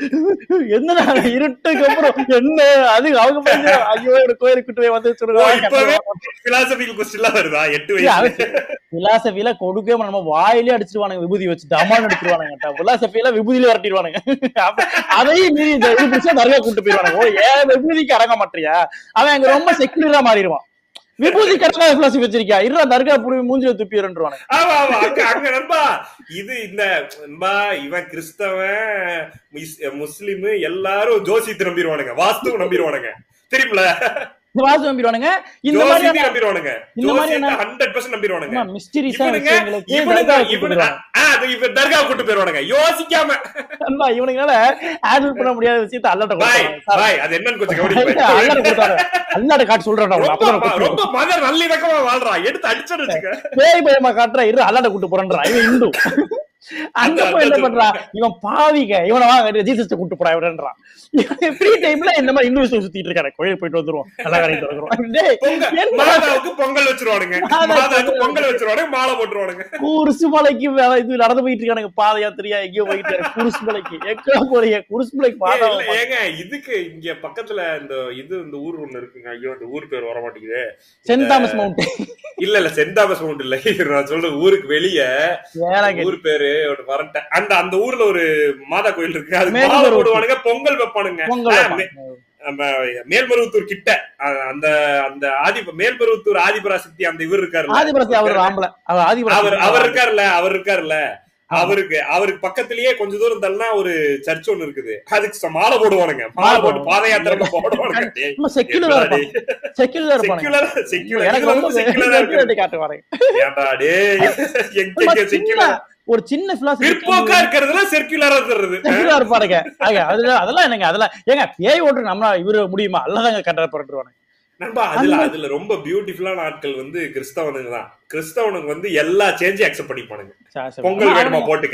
என்னடா இருட்டுக்கு அப்புறம் என்ன அது அவங்க பையன், ஐயோ ஒரு கோயிலுக்கு கூட்டு போய் வந்து ஓ, இப்பவே பிலாசபிக்கல் கொஸ்டின்லாம் வருதா எட்டு வயசு பிலாசபில கொடுக்கவே மாட்டோம். நம்ம வாயிலே அடிச்சிருவானுங்க விபூதி வச்சு தமால் அடிச்சிருவானுங்க பிலாசபில விபூதியில வரட்டிடுவானுங்க அப்ப அதையும் மீறி இந்த இது பிடிச்சா தர்கா கூட்டு போயிருவானுங்க ஓ ஏன் விபூதிக்கு அடங்க மாட்டியா அவன் அங்க ரொம்ப செக்யூரா மாறிடுவான் விபூதி கட்டணா பிலாசபி வச்சிருக்கியா இருடா தர்கா புடி மூஞ்சில துப்பிடுவானுங்க ஆமா ஆமா அங்க அங்க நண்பா இது இந்த நண்பா இவன் கிறிஸ்தவன் முஸ்- முஸ்லிம் எல்லாரும் ஜோசி நம்பிடுவானுங்க வாஸ்து நம்பிடுவானுங்க தெரியுமில இந்த வாசு நம்பிடுவானுங்க இந்த ஜோசி மாதிரியான நம்பிடுவானுங்க இந்த மாதிரியான- ஹண்ட்ரட் பர்சன்ட் நம்பிடுவானுங்க மிஸ்டரிஸா இவனுங்க விஷயங்களுக்கு இவனுங்க தர்கா கூட்டு இவனுங்க போயிடுவாங்க. ஆ, அது இவன் தர்கா கூட்டு போயிருவானுங்க யோசிக்காம நண்பா, இவனுங்களால ஹேண்டில் பண்ண முடியாத விஷயத்த அல்லாட்ட பாய் கொடுத்தாங்க. சார், பாய் அது என்னன்னு கொஞ்சம் கவனிப்பேன் அல்லாட்ட கொடுத்தாரு அல்லாட்ட காட்டு சொல்றேன் நான். அப்பதான் ரொம்ப நான் ரொம்ப மத நல்லிணக்கமா வாழ்றான் எடுத்து அடிச்சோன்னு வச்சுக்க பேய் பயமா காட்டுற இரு அல்லாட்ட கூட்டு போறேன்றா இவன் இந்து அங்க அதான், போய் என்ன அதான் பண்றான் இவன் பாவிக இவனை வாங்க ஜீசஸ் கூட்டு போறா இவன்றான் ஃப்ரீ டைம்ல இந்த மாதிரி இந்து விஷயம் சுத்திட்டு இருக்காரு கோயில் போயிட்டு வந்துருவோம் நல்லா கடைக்கு வந்துருவோம் டேய், பொங்கல் என்ன மாதாவுக்கு பொங்கல் வச்சிருவானுங்க மாதா மாதாவுக்கு பொங்கல் பொங்கல் வச்சிருவானுங்க மாலை போட்டுருவானுங்க குருசு மலைக்கு வே- இது நடந்து போயிட்டு இருக்கானுங்க பாத யாத்திரையா எங்கேயோ போயிட்டு இருக்காரு. குருசு மலைக்கு எங்க போறீங்க குருசு மலைக்கு ஏய், பாதம் இல்ல, ஏங்க இதுக்கு இங்க பக்கத்துல இந்த இது இந்த ஊர் ஒண்ணு இருக்குங்க ஐயோ இந்த ஊர் பேர் வர மாட்டேங்குது சென்ட் தாமஸ் மவுண்ட் இல்ல இல்ல சென்ட் தாமஸ் மவுண்ட் இல்ல நான் சொல்ற ஊருக்கு வெளிய வேளாங்கண்ணி ஊர் பேரு ஒரு மறந்துட்டேன் அந்த அந்த ஊர்ல ஒரு மாதா கோயில் இருக்கு அது மேல்மருவத்தூர். மாலை போடுவானுங்க பொங்கல் வைப்பானுங்க பொங்கல் ஆ, வைப்பான். நம்ம மேல்மருவத்தூர் கிட்ட அ- அந்த அந்த ஆதி மேல்மருவத்தூர் ஆதிபராசக்தி அந்த இவர் இருக்காரு ஆதிபரசி அவர் ஆம்பளை அவர் அவர் ஆதிபரசி அவர் இருக்காருல்ல அவர் இருக்காருல்ல அவருக்கு அவருக்கு பக்கத்திலேயே கொஞ்ச தூரம் தள்ளனா ஒரு சர்ச் ஒண்ணு இருக்குது அதுக்கு ச- மாலை போடுவானுங்க மாலை போட்டு பாத யாத்திரை போடுவானுங்க டேய், ரொம்ப செக்யூலரா எப்படிடா இருப்பான் செக்யூலரா இருப்பானுங்க செக்குலரா செக்குலர் எனக்கு ரொம்ப செக்குலரா இருக்கு செக்யூரிட்டி காட்டுவானுங்க ஏன்டா டேய் எங்க ரொம்ப எங்க சின்ன செக்குலர் ஒரு சின்ன பிலாசபி பிற்போக்கா இருக்கிறதுல செர்க்குலரா தருது செக்யூலரா இருப்பாருங்க ஆக, அதுல அதெல்லாம் என்னங்க அதெல்லாம் ஏங்க பேய் ஓட்டு நம்மளா இவரு முடியுமா அல்லதாங்க கட்டட போட்டுருவானுங்க நண்பா அதுல அதுல ரொம்ப பியூட்டிஃபுல்லான ஆட்கள் வந்து கிறிஸ்தவனுங்க தான் கிறிஸ்தவனுங்க வந்து எல்லா சேஞ்சையும் அக்செப்ட் பண்ணிப்பானுங்க சரி, சரி. பொங்கல் ஆமா, வேணுமா போட்டுக்க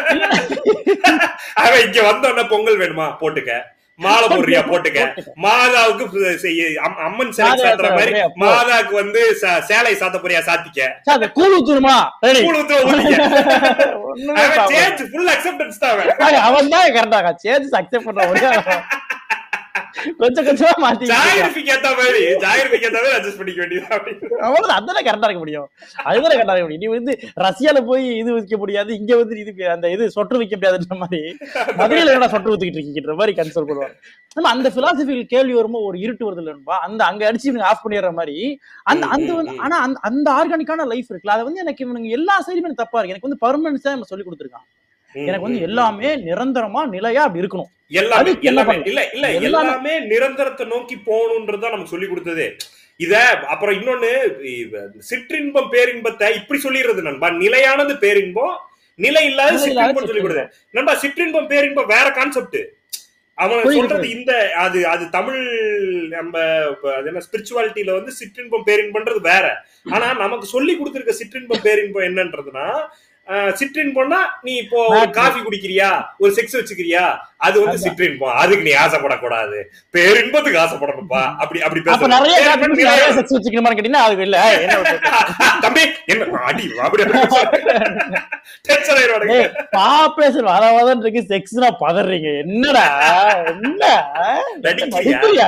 அவன் இங்க வந்தோடனே பொங்கல் வேணுமா போட்டுக்க மாலை போடுறியா போட்டுக்க மாதாவுக்கு பு- செய்- அம்- அம்மன் சேலை மாதா சாத்துற மாதிரி அப்படியே போ. மாதாக்கு வந்து ச- சேலை சாத்த போறியா சாத்திக்க சார், அந்த கூழ் ஊத்துணுமா ரெடி கூழ் ஊத்துற ஊத்திக்க ஒண்ணுமே அவன் problem. சேஞ்ச் ஃபுல் அக்செப்டன்ஸ் தான் அவன் ஆக, அவன் தான் கரெக்டா சேஞ்சஸ் அக்செப்ட் பண்ற ஒரே ஆளு. கொஞ்சம் கொஞ்சமா மாத்தி ஜாகிரபிக்கு ஏத்த மாதிரி ஜாகிரபிக்கு ஏத்த மாதிரி அட்ஜஸ்ட் பண்ணிக்க வேண்டியது அப்படின்னு அவ்வளவுதான் அதானே கரெக்டா இருக்க முடியும் அதுதானே கரெக்டா இருக்க முடியும் நீ வந்து ரஷ்யால போய் இது வைக்க முடியாது இங்க வந்து இது அந்த இது சொட்டு வைக்க முடியாதுன்ற மாதிரி மதுரையில என்ன சொட்டு ஊத்திக்கிட்டு இருக்கீங்கன்ற மாதிரி கன்சோல் பண்ணுவாங்க நம்ம அந்த பிலாசபிகள் கேள்வி வரும்போது ஒரு இருட்டு வருது இல்லைன்பா அந்த அங்க அடிச்சு இவங்க ஆஃப் பண்ணிடுற மாதிரி அந்த அந்த வந்து ஆனா அந்த அந்த ஆர்கானிக்கான லைஃப் இருக்குல்ல அது வந்து எனக்கு இவனுங்க எல்லா சைடுமே எனக்கு தப்பா இருக்கு எனக்கு வந்து பர்மனன்ஸ் தான் நம்ம சொல்லி கொடுத்துருக்கான் எனக்கு வந்து எல்லாமே நிரந்தரமா நிலையா அப்படி இருக்கணும் எல்லாமே அதுக்கு என்ன எல்லாமே பண்ணலாம்? இல்ல இல்ல எல்லாமே- எல்லாமே நிரந்தரத்தை நோக்கி போகணும்ன்றதுதான் நமக்கு சொல்லி கொடுத்ததே இத அப்புறம் இன்னொன்னு இவ- சிற்றின்பம் பேரின்பத்தை இப்படி சொல்லிடுறது நண்பா நிலையானது பேரின்பம் நிலை இல்லாத நிலை இல்லாத சிற்றின்பம் சொல்லி கொடுத்தேன் நண்பா சிற்றின்பம் பேரின்பம் வேற கான்செப்ட் அவன் புரியுது, சொல்றது இந்த அது அது தமிழ் நம்ம இப்ப அது என்ன ஸ்பிரிச்சுவாலிட்டியில வந்து சிற்றின்பம் பேரின்பம்ன்றது வேற ஆனா நமக்கு சொல்லி கொடுத்திருக்க சிற்றின்பம் பேரின்பம் என்னன்றதுன்னா சிட்ரின் போனா நீ இப்போ ஒரு Matt. காஃபி குடிக்கிறியா ஒரு செக்ஸ் வச்சுக்கிறியா அது வந்து அதான். சிட்ரின் போ அதுக்கு நீ ஆசைப்படக்கூடாது பேரின்பத்துக்கு ஆசைப்படணும்ப்பா அப்படி அப்படி அப்ப பேச நிறைய நிறைய காப்பி பேர் நிறைய நிறைய- செக்ஸ் வச்சுக்கணுமான்னு கேட்டீங்கன்னா அது இல்ல என்ன பண்றது? தம்பி என்ன அடி அப்படி டென்ஷன் ஆயிடுவானுங்க ஏய், பாப்புலேஷன் வர வரன்னு இருக்கு செக்ஸ்னா பதறீங்க என்னடா என்ன நடிக்கிறியா? நடிக்கிறியா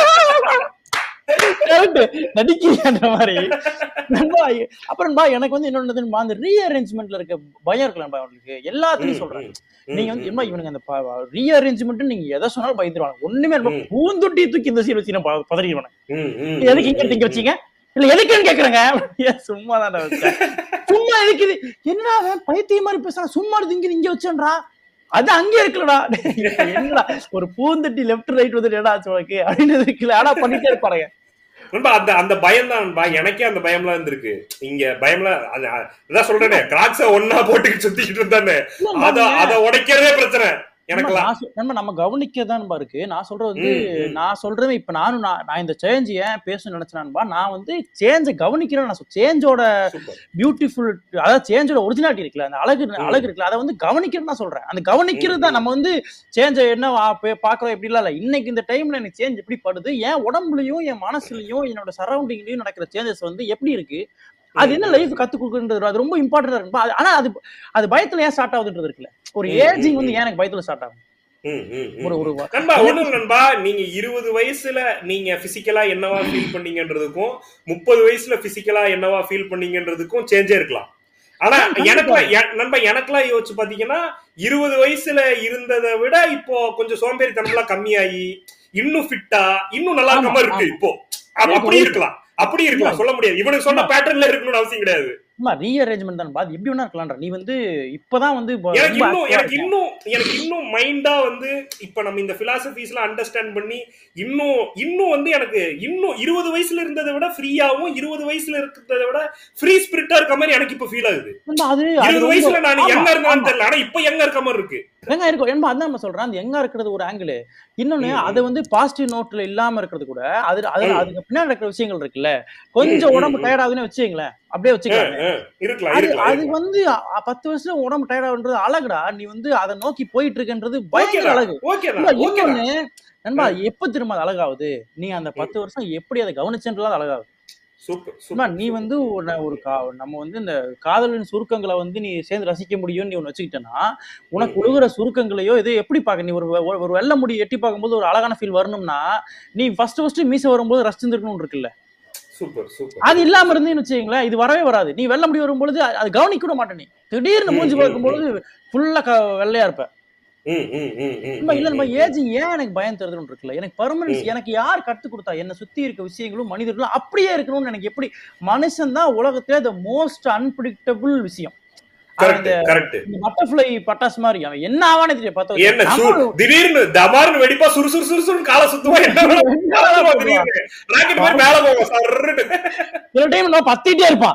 Correct. நடிக்கிறியான்ற மாதிரி நண்பா, அப்புறம்பா எனக்கு வந்து இன்னொன்னு தெரியுமா, அந்த ரீஅரேஞ்ச்மெண்ட்ல இருக்க பயம் இருக்கலாம்பா அவங்களுக்கு எல்லாத்துலயும் சொல்றேன் நீங்க வந்து என்ன இவனுங்க அந்த ரீஅரேஞ்ச்மெண்ட் நீங்க எதை சொன்னாலும் பயந்துருவாங்க ஒண்ணுமே இல்ல. ம். பூந்தொட்டி தூக்கி இந்த சீல் வச்சு நான் ப- பதறிடுவானு எதுக்கு இங்க எடுத்து இங்க வச்சீங்க இல்ல எதுக்குன்னு கேக்குறேங்க ஏன் சும்மா தான் வச்சேன் சும்மா எதுக்கு இது என்னடா அவன் பைத்தியம் மாதிரி பேசுறான் சும்மா எடுத்து இங்க இங்க வச்சேன்றா அது அங்க இருக்குல்லடா இப்ப என்னடா ஒரு பூந்தட்டி லெஃப்ட் ரைட் வந்து என்னடா ஆச்சு உனக்கு அப்படின்னு இருக்குல்ல ஆனா பண்ணிட்டே இருப்பாருங்க நண்பா அந்த அந்த பயம் தான் எனக்கே அந்த பயம்லாம் இருந்திருக்கு இங்க பயம்லாம் அது- அதான் சொல்றேனே கிராக்ஸ ஒன்னா போட்டுக்கிட்டு சுத்திக்கிட்டு இருந்தானே அத அத உடைக்கிறதே பிரச்சனை எனக்கெல்லாம் நான் சொ- நம்ம நம்ம கவனிக்கதான் இருக்கு நான் சொல்றது வந்து ம், ம். நான் சொல்றது இப்ப நானும் நான் நான் இந்த சேஞ்ச் ஏன் பேசணும்னு நினைச்சேன்பா நான் வந்து சேஞ்ச கவனிக்கிறேன் நான் சேஞ்சோட சூப்பர் பியூட்டிஃபுல் அதாவது சேஞ்சோட ஒரிஜினாலிட்டி இருக்குல்ல அந்த அழகு ம். அழகு இருக்குல்ல அதை வந்து கவனிக்கிறேன்னு தான் சொல்றேன் அந்த கவனிக்கிறது தான் நம்ம வந்து சேஞ்ச என்ன வா- பே- பாக்குறோம் எப்படி இல்ல இன்னைக்கு இந்த டைம்ல எனக்கு சேஞ்ச் எப்படி படுது என் உடம்புலயும் என் மனசுலயும் என்னோட சரௌண்டிங்லயும் நடக்கிற சேஞ்சஸ் வந்து எப்படி இருக்கு அது என்ன லைஃப் கத்து கொடுக்குன்றது அது ரொம்ப இம்பார்ட்டன்டா இருக்கு அது- ஆனா அது அது பயத்துல ஏன் ஸ்டார்ட் ஆகுதுன்றது இருக்குல்ல ஒரு ம், ஏஜிங் ம், வந்து ம். ஏன் எனக்கு பயத்துல ஸ்டார்ட் ஆகும் ம், ம், ம். ஒரு ஒரு நண்பா ஒண்ணு இல்ல நண்பா நீங்க இருபது வயசுல நீங்க பிசிக்கலா என்னவா ஃபீல் பண்ணீங்கன்றதுக்கும் முப்பது வயசுல பிசிக்கலா என்னவா ஃபீல் பண்ணீங்கன்றதுக்கும் சேஞ்சே இருக்கலாம் ஆனா ஆ, கண்டிப்பா. எனக்குலாம் எ- நண்பா எனக்குலாம் யோசிச்சு பாத்தீங்கன்னா இருபது வயசுல இருந்ததை விட இப்போ கொஞ்சம் சோம்பேறித்தனம்லாம் கம்மியாகி இன்னும் ஃபிட்டா இன்னும் நல்லா இருக்க ஆமா, மாதிரி இருக்கு ஆமா. இப்போ அப்ப- இருக்கு, அப்படி இருக்கு. இருக்கலாம் அப்படி இருக்கலாம் சொல்ல முடியாது இவனுக்கு சொன்ன பேட்டர்ன்ல இருக்கணும்னு அவசியம் கிடையாது ஆமா ரீஅரேஞ்ச்மெண்ட் தான் அது எப்படி வேணா இருக்கலாம்ன்ற நீ வந்து இப்பதான் வந்து இப்ப எனக்கு ரொம்ப இன்னும் active ஆ எனக்கு இருக்க. இன்னும் எனக்கு இன்னும் மைண்டா வந்து இப்ப நம்ம இந்த பிலாசபிஸ் எல்லாம் அண்டர்ஸ்டாண்ட் பண்ணி இன்னும் இன்னும் வந்து எனக்கு இன்னும் இருபது வயசுல இருந்ததை விட ஃப்ரீயாவும் இருபது வயசுல இருக்கிறத விட ஃப்ரீ ஸ்பிரிட்டா இருக்க மாதிரி எனக்கு இப்ப ஃபீல் ஆகுது நண்பா, அது அது இருபது ரொம்ப- வயசுல நான் ஆமா, எங்க இருந்தாலும் ஆமா. தெரியல ஆனா இப்ப எங்க இருக்க மாதிரி இருக்கு எங்க இருக்கும் என்பா அதான் நம்ம சொல்றேன் அந்த எங்க இருக்கிறது ஒரு ஆங்கிள் இன்னொன்னு ம், அது வந்து பாசிட்டிவ் நோட்ல இல்லாம இருக்கிறது கூட அது அதுல ம். அதுக்கு பின்னாடி இருக்கிற விஷயங்கள் இருக்குல்ல கொஞ்சம் ம், உடம்பு ம். டயர்ட் ஆகுதுன்னு வச்சுங்களேன் அப்படியே வச்சுக்கலாம் ஆ, ஆ, இருக்கலாம் அது இருக்கலாம் அது இருக்கலாம். வந்து அ- பத்து வருஷம் உடம்பு டயர்ட் ஆகுன்றது அழகுடா நீ வந்து அதை நோக்கி போயிட்டு இருக்கன்றது பயங்கர ஓகேதான், அழகு ஓகேதான், இல்ல, ஓகேதான். இன்னொன்னு நண்பா எப்ப திரும்ப அது அழகாகுது நீ அந்த பத்து வருஷம் எப்படி அதை கவனிச்சன்றது அழகாகுது சூப்பர் சும்மா சூப்பர் நீ வந்து ஒரு ஒரு கா- நம்ம வந்து இந்த காதலின் சுருக்கங்களை வந்து நீ சேர்ந்து ரசிக்க முடியும்னு நீ ஒன்று வச்சுக்கிட்டேன்னா உனக்கு ம். உழுகுற சுருக்கங்களையோ இது எப்படி பார்க்க நீ ஒரு ஒரு- ஒரு வெள்ள முடி எட்டி பார்க்கும்போது ஒரு அழகான ஃபீல் வரணும்னா நீ ஃபர்ஸ்ட் ஃபர்ஸ்ட் மீச வரும்போது ரசிச்சிருக்கணும் இருக்குல்ல சூப்பர் சூப்பர் அது இல்லாம இருந்தேன்னு வச்சுக்கீங்களேன் இது வரவே வராது நீ வெள்ள முடி வரும்பொழுது அது- அது கவனிக்க கூட மாட்டே நீ திடீர்னு ம், மூஞ்சி ம், பார்க்கும்பொழுது ஃபுல்லா வெள்ளையா இருப்ப ம், ம், ம், ம், நம்ம இல்ல நம்ம ம், ஏஜிங் ஏன் எனக்கு பயம் தருதுன்னு இருக்குல்ல எனக்கு பர்மனன்ஸ் ம். எனக்கு யார் கத்து கொடுத்தா என்ன சுத்தி இருக்க விஷயங்களும் மனிதர்களும் அப்படியே இருக்கணும்னு எனக்கு எப்படி மனுஷன் தான் உலகத்திலே த மோஸ்ட் அன்பிரிடிக்டபிள் விஷயம் அவன் கரெக்ட் இந்த கரெக்ட் இந்த பட்டர்ஃபிளை பட்டாசு மாதிரி அவன் என்ன ஆவானே தெரியும் பார்த்தா என்ன நம்ம சு- திடீர்னு தமார்னு வெடிப்பா சுறு சுறு சுறு சுறுன்னு காலை சுத்துவா என்ன வேணாலும் என்ன வேணாலும் சுத்துவா திடீர்னு. ராக்கெட் மாதிரி மேல போகும் சர்ருன்னு. சில டைம் நான் பத்திட்டே இருப்பான்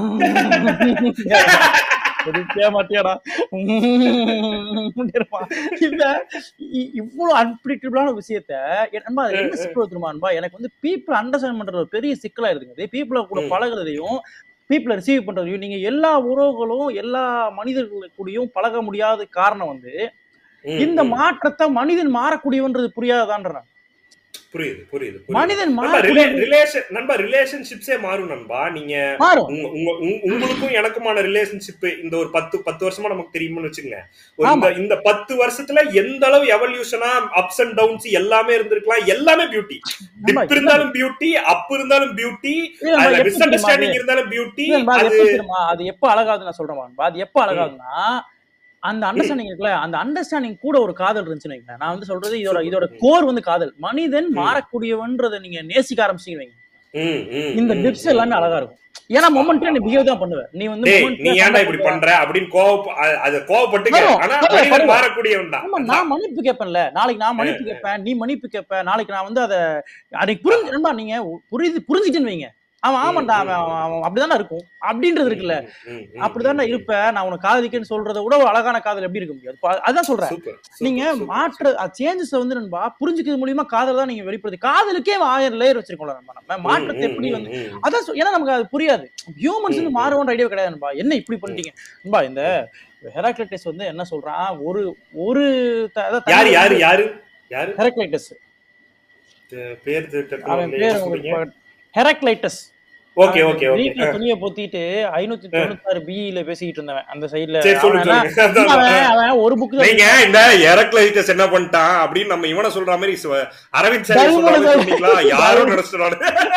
எதுக்கே மாட்டியாடா இருப்பான். இல்ல இ- இவ்வளவு அன்பிரிடிக்டபிளான விஷயத்த எ- நண்பா, அது என்ன சிக்கல் தெரியுமா நண்பா? எனக்கு வந்து பீப்புள் அண்டர்ஸ்டாண்ட் பண்றது ஒரு பெரிய சிக்கலா இருக்குங்க பீப்புள கூட ம். பழகுறதையும் பீப்புளை ரிசீவ் பண்றதையும் நீங்க எல்லா உறவுகளும் எல்லா மனிதர்கள் கூடயும் பழக முடியாத காரணம் வந்து ம், இந்த ம். மாற்றத்தை மனிதன் மாறக்கூடியவன்றது புரியாதான்றேன் புரியுது புரியுது புரியுது. மனிதன் நண்பா, மாறக்கூடிய ரிலே- ரிலேஷன் நண்பா ரிலேஷன்ஷிப்ஸே மாறும் நண்பா நீங்க மாறும் உங்க- உங்க- உங்க- உங்களுக்கும் எனக்குமான ரிலேஷன்ஷிப் இந்த ஒரு பத்து பத்து வருஷமா நமக்கு தெரியும்னு வச்சுக்கோங்க ஒரு இந்த ஆமா. இந்த பத்து வருஷத்துல எந்த அளவு எவல்யூஷனா அப்ஸ் அண்ட் டவுன்ஸ் எல்லாமே இருந்திருக்கலாம் எல்லாமே பியூட்டி நண்பா, டிப் இருந்தாலும் பியூட்டி அப் இருந்தாலும் பியூட்டி இல்ல, நண்பா, எப்படி மிஸ் தெரியுமா அது? அண்டர்ஸ்டாண்டிங் இருந்தாலும் பியூட்டி இல்ல நண்பா, அது அது எப்ப தெரியுமா? அது எப்ப அழகாகுது நான் சொல்றேன் பாருங்க. அது எப்ப அழகாகுதுன்னா அந்த அண்டர்ஸ்டாண்டிங் இருக்குல்ல அந்த அண்டர்ஸ்டாண்டிங் கூட ஒரு காதல் இருந்துச்சுன்னு வைங்களேன். நான் வந்து சொல்றது இதோட இதோட கோர் வந்து காதல் மனிதன் ம். மாறக்கூடியவன்றதை நீங்க நேசிக்க ஆரம்பிச்சீங்க வைங்க. ம், ம், இந்த ம், டிப்ஸ் ம். எல்லாமே அழகா இருக்கும் ஏன்னா மொமெண்ட்ல நீ பிஹேவ் தான் பண்ணுவ நீ வந்து டேய் moment நீ ல ஏன்டா சண்டை இப்படி போடுவ. பண்ற அப்படின்னு கோவ அ- அது கோவப்பட்டு வரும், ஆனா வரும், மனிதன் வரும். மாறக்கூடியவன் ஆமா தான் நான் மன்னிப்பு கேட்பேன்ல நாளைக்கு நான் மன்னிப்பு கேட்பேன் நீ மன்னிப்பு கேட்ப நாளைக்கு நான் வந்து அதை அன்னைக்கு புரிஞ்சு நண்பா நீங்க புரியுது புரிஞ்சுட்டேன்னு வைங்க அவன் ஆமாண்டா ம், அவன் ம், அவன் அவன் அப்படிதானே இருக்கும் அப்படின்றது இருக்குல்ல ம், ம், ம், அப்படிதானே ம். இருப்ப நான் உனக்கு காதலிக்கன்னு சொல்றத விட ஒரு அழகான காதல் எப்படி இருக்க முடியாது பா- அதான் சொல்றேன் சூப்பர், சூப்பர், நீங்க சூப்பர், மாற்ற சேஞ்சஸ் வந்து நண்பா புரிஞ்சுக்கிறது மூலியமா காதல் தான் நீங்க வெளிப்படுது காதலுக்கே ஆயிரம் லேயர் வச்சிருக்கோம்ல நம்ம நம்ம சூப்பர். மாற்றத்தை ம், எப்படி ம், வந்து ம், அதான் சொ- ஏன்னா நமக்கு அது புரியாது ஹியூமன்ஸ் வந்து ம், மாறுவோன்ற ஐடியா கிடையாது நண்பா என்ன இப்படி பண்ணிட்டீங்க நண்பா இந்த ஹெராக்லைட்டஸ் வந்து என்ன சொல்றான் ஒரு ஒரு த- அதாவது யாரு தண்ணி யாரு வந்து- யாரு யாரு ஹெராக்லைட்டஸ் த- பேர் தெரியல. அவன் என்ன பேர் சொல்றீங்க? உங்களுக்கு ஹெராக்லைட்டஸ் ஓகே ஓகே ஓகே கிரீக்ல துணியை பொத்திட்டு ஐநூத்தி தொண்ணூத்தாறு பிஇல பேசிக்கிட்டு இருந்தவன் அந்த சைடுல சரி சொல்லுங்க சொல்லுங்க அதான், அவன் அதான். அவன் ஒரு புக் நீங்க இந்த எரக்லைட்டஸ் என்ன பண்ணிட்டான் அப்படின்னு நம்ம இவனை சொல்ற மாதிரி சிவ- அரவிந்த் சார் தருமபுரி சொல்ற மாதிரி சார். சொன்னீங்களா யாரும் நினைச்சிட்டானு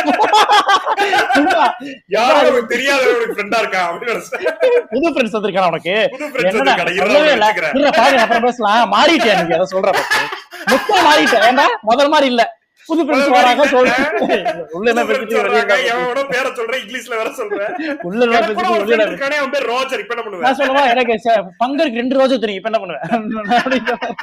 யாரும் அவனுக்கு தெரியாதவனுக்கு ஃப்ரெண்டா இருக்கான் அப்படின்னு நினைச்சிட்டேன் புது ஃப்ரெண்ட்ஸ் வந்திருக்கான் உனக்கு புது ஃப்ரெண்ட்ஸ் என்னடா வந்து சொல்லவே இல்ல கிடைக்கிறேன் இருடா, பாருங்க அப்புறம் பேசலாம் மாறிட்டேன் நீங்க அதை சொல்ற முக்கிய மாறிட்டேன் ஏன்டா முதல் மாதிரி இல்ல புது ஃப்ரெண்ட்ஸ் முதல் வராங்க மாதிரி சொல்றேன் உள்ள என்ன பேசிட்டு வெளிய என்ன பேசிட்டு? எவனோ பேரை சொல்றேன் இங்கிலீஷ்ல வேற சொல்றேன் உள்ள என்ன எனக்கு கூட பேசிட்டு ஒரு வெளிய என்ன friend இருக்கானே, அவன் பேர் ரோஜர் இப்ப என்ன பண்ணுவேன் நான் சொல்லுவா எனக்கு ச- பங்கருக்கு ரெண்டு ரோஜர் தெரியும் இப்ப என்ன பண்ணுவேன் அப்படின்ற மாதிரி.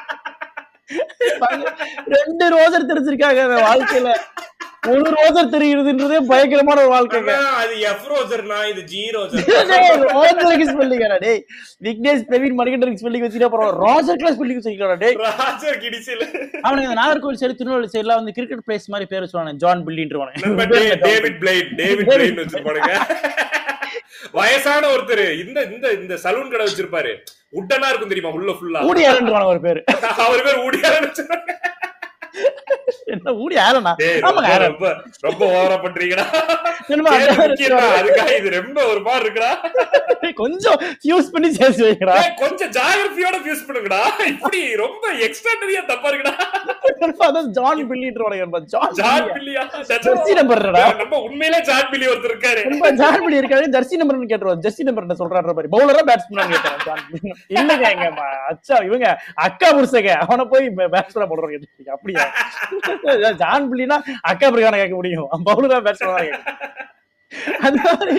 பங்கு- ரெண்டு ரோஜர் தெரிஞ்சிருக்காங்க அவன் வாழ்க்கையில ஒரு ரோஜர் தெரியுதுன்றதே பயங்கரமான ஒரு வாழ்க்கைங்க ஆனா, அது எஃப் ரோஜர்னா இது ஜி ரோஜர் ரோஜருக்கு ஸ்பெல்லிங்கடா டேய் விக்னேஷ் பிரவீன் மணிகண்டருக்கு ஸ்பெல்லிங் வச்சுட்டா பரவாயில்ல ரோஜருக்குலாம் ஸ்பெல்லிங் வச்சிருக்கா டேய் ராஜர் கிடிசில் அவனுக்கு இந்த நாகர்கோவில் சைடு திருநெல்வேலி சைடுல வந்து கிரிக்கெட் பிளேஸ் மாதிரி பேர் வச்சுவானு ஜான் பில்லின்றவானு நம்ம டே- டேவிட் பிளைன் டேவிட் பிளைன் வச்சிருப்பானுங்க வயசான ஒருத்தர் இந்த இந்த இந்த சலூன் கடை வச்சிருப்பாரு உட்டனா இருக்கும் தெரியுமா உள்ள ஃபுல்லா ஊடி ஆரன்றான ஒரு பேரு அவர் பேர் ஊடியாரன் வச்சிருப்பாங்க என்ன ஊடி ஆரனா டேய், ஆமாங்க ரொம்ப ஆரன் ரொம்ப ரொம்ப ஓவரா பண்றீங்கடா என்னமா பேரு அந்த மாதிரி முக்கியம்டா. அதுக்காக இது ரொம்ப ஒரு மாதிரி இருக்குடா கொஞ்சம் யூஸ் பண்ணி சேர்த்து வைக்கிறா டேய், கொஞ்சம் ஜாகிரபியோட யூஸ் பண்ணுங்கடா இப்படி ரொம்ப எக்ஸ்ட்ராடரியா தப்பா இருக்குடா அதான் ஜான் பில்லின்றவானு ஜான் ஜான் பில்லியா ஜெர்சி நம்பர்டா நம்ம உண்மையிலே ஜான் பில்லி ஒருத்தர் இருக்காரு ரொம்ப ஜான் பில்லி இருக்காரு ஜெர்சி நம்பர்னு கேட்டுருவோம் ஜெர்சி நம்பர் என்ன சொல்றாரு மாதிரி பவுலரா பேட்ஸ்மேன் கேட்டான் ஜான் பில்லி. இல்லங்க எங்க ம- அச்சா இவங்க அக்கா புருஷங்க அவனை போய் பேட்ஸ்மேன் போடுறோம் கேட்டு அப்படியா ஜான் பில்லினா அக்கா பிரிகான கேட்க முடியும் பவுலரா பேட்ஸ்மேன் கேட்க அந்த மாதிரி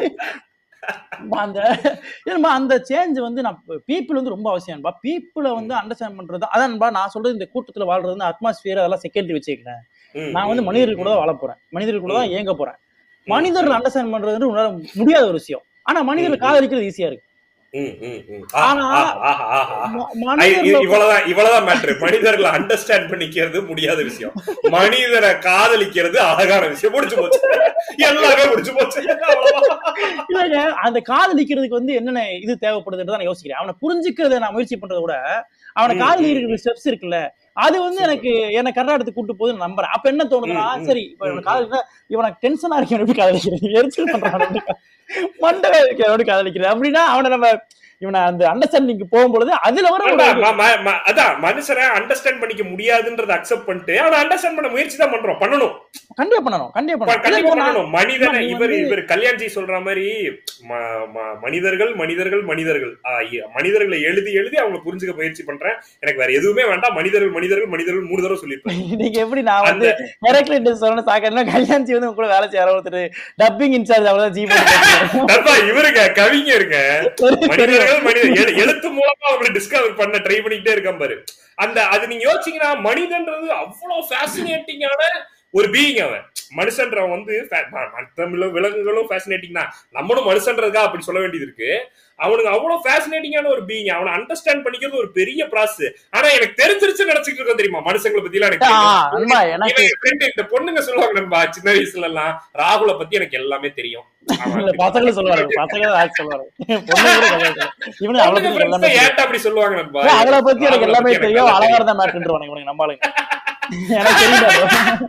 அந்த ஏன்பா அந்த சேஞ்ச் வந்து நான் பீப்புள் வந்து ரொம்ப அவசியம்பா பீப்புளை வந்து அண்டர்ஸ்டாண்ட் பண்றது அதான்பா நான் சொல்றது இந்த கூட்டத்துல வாழ்றது வந்து அட்மாஸ்பியர் அதெல்லாம் செகண்டரி வச்சுக்கிறேன் ம், நான் வந்து ம், மனிதர்கள் கூட ம், தான் வாழ போறேன் மனிதர்கள் கூட தான் ம். இயங்க போறேன் மனிதர்கள் அண்டர்ஸ்டாண்ட் பண்றது உன்னால முடியாத ஒரு விஷயம் ஆனா மனிதர்கள் ம். காதலிக்கிறது ஈஸியா இருக்கு ம், ம், ம். ஆ, ஆனா, ஆ, ஆ, ஆ, ஆ. ம- ஐ, இ- மனிதர்கள் இவ்வளவுதான் இவ்வளவுதான் மேட்ரு மனிதர்களை அண்டர்ஸ்டாண்ட் பண்ணிக்கிறது முடியாத விஷயம் மனிதரை காதலிக்கிறது அழகான விஷயம் முடிச்சு போச்சு எல்லாமே முடிச்சு போச்சு அவ்வளவுதான். இல்லைங்க அந்த காதலிக்கிறதுக்கு வந்து என்னென்ன இது தேவைப்படுதுன்னு நான் யோசிக்கிறேன் அவனை புரிஞ்சுக்கிறத நான் முயற்சி பண்றதை விட அவனை ம், காதலிக்கிற ஸ்டெப்ஸ் இருக்குல்ல அது வந்து எனக்கு என்ன கர்நாடகத்துக்கு கூட்டு போகுது நான் நம்புறேன் அப்ப என்ன தோணுதுன்னா ம், ம், சரி இப்ப ம், இவனை காதலிக்கிறா இவனுக்கு டென்ஷனா இருக்கு எப்படி காதலிக்கிறது எரிச்சல் பண்றான் எப்படி கா- மண்டை இருக்கு எப்படி காதலிக்கிறது அப்படின்னா அவனை நம்ம இவனை அந்த அண்டர்ஸ்டாண்டிங் போகும்பொழுது அதுல வர ஒரு அதான், ம- ம- ம- அதான் மனுஷனை அண்டர்ஸ்டாண்ட் பண்ணிக்க முடியாதுன்றத அக்செப்ட் பண்ணிட்டு அவனை அண்டர்ஸ்டாண்ட் பண்ண முயற்சி தான் பண்றோம் பண்ணணும் கண்டிப்பா பண்ணணும் கண்டிப்பா ப- கண்டிப்பா பண்ணணும் பண்ணணும் மனிதனை நீ இவர் வந்து- இவர் கல்யாண்ஜி சொல்ற மாதிரி ம- ம- மனிதர்கள் மனிதர்கள் மனிதர்கள் ஆ, இ- மனிதர்களை எழுதி எழுதி அவங்க புரிஞ்சுக்க முயற்சி பண்றேன் எனக்கு வேற எதுவுமே வேண்டாம் மனிதர்கள் மனிதர்கள் மனிதர்கள் மூணு தடவை சொல்லிருப்பேன் நீங்க எப்படி நான் வந்து டேரக்டர் சொன்ன சாக்கா கல்யாணி வந்து உங்க கூட வேலை செய்ய ஒருத்தர் டப்பிங் இன்சார்ஜ் அவ்வளவுதான் ஜி தப்பா இவருங்க கவிஞருங்க தெரியும். மனிதர்கள் மனித எழு- எழுத்து மூலமா அவங்களை டிஸ்கவர் பண்ண ட்ரை பண்ணிக்கிட்டே இருக்கான் பாரு அந்த அது நீங்க யோசிச்சீங்கன்னா மனிதன்றது அவ்வளவு ஃபேசினேட்டிங்கான ஒரு பீயிங் அவன் மனுஷன்றவன் வந்து fa- ம- மத்த மில- விலங்குகளும் ஃபேசினேட்டிங் தான் நம்மளும் மனுஷன்றதுக்கா அப்படி சொல்ல வேண்டியது இருக்கு அவனுக்கு அவ்வளவு ஃபேசினேட்டிங்கான ஒரு பீயிங் அவனை அண்டர்ஸ்டாண்ட் பண்ணிக்கிறது ஒரு பெரிய ப்ராசஸ் ஆனா எனக்கு தெரிஞ்சிருச்சு நினைச்சிட்டு இருக்கோம் தெரியுமா மனுஷங்களை பத்தி எல்லாம் எனக்கு தெரியும். அன்பா எனக்கு இவன் என் friend, இந்த பொண்ணுங்க சொல்லுவாங்க நண்பா சின்ன வயசுல எல்லாம் ராகுல பத்தி எனக்கு எல்லாமே தெரியும் அவன் இல்ல பசங்களும் சொல்லுவாரு பசங்க தான் ஆக்ட் சொல்லுவாரு பொண்ணு கூட கிடையாது இவனு அவளை பொண்ணுங்க பத்தி friends எல்லாமே தான் தெரியும். ஏன்டா அப்படி சொல்லுவாங்க நண்பா ஏன் அவளை பத்தி எனக்கு ராகுலை எல்லாமே பத்தி எனக்கு தெரியும் நல்லா அழகா இருந்தா மேட்டுருவாங்க இவனுக்கு நம்பாளுங்க எனக்கு தெரியல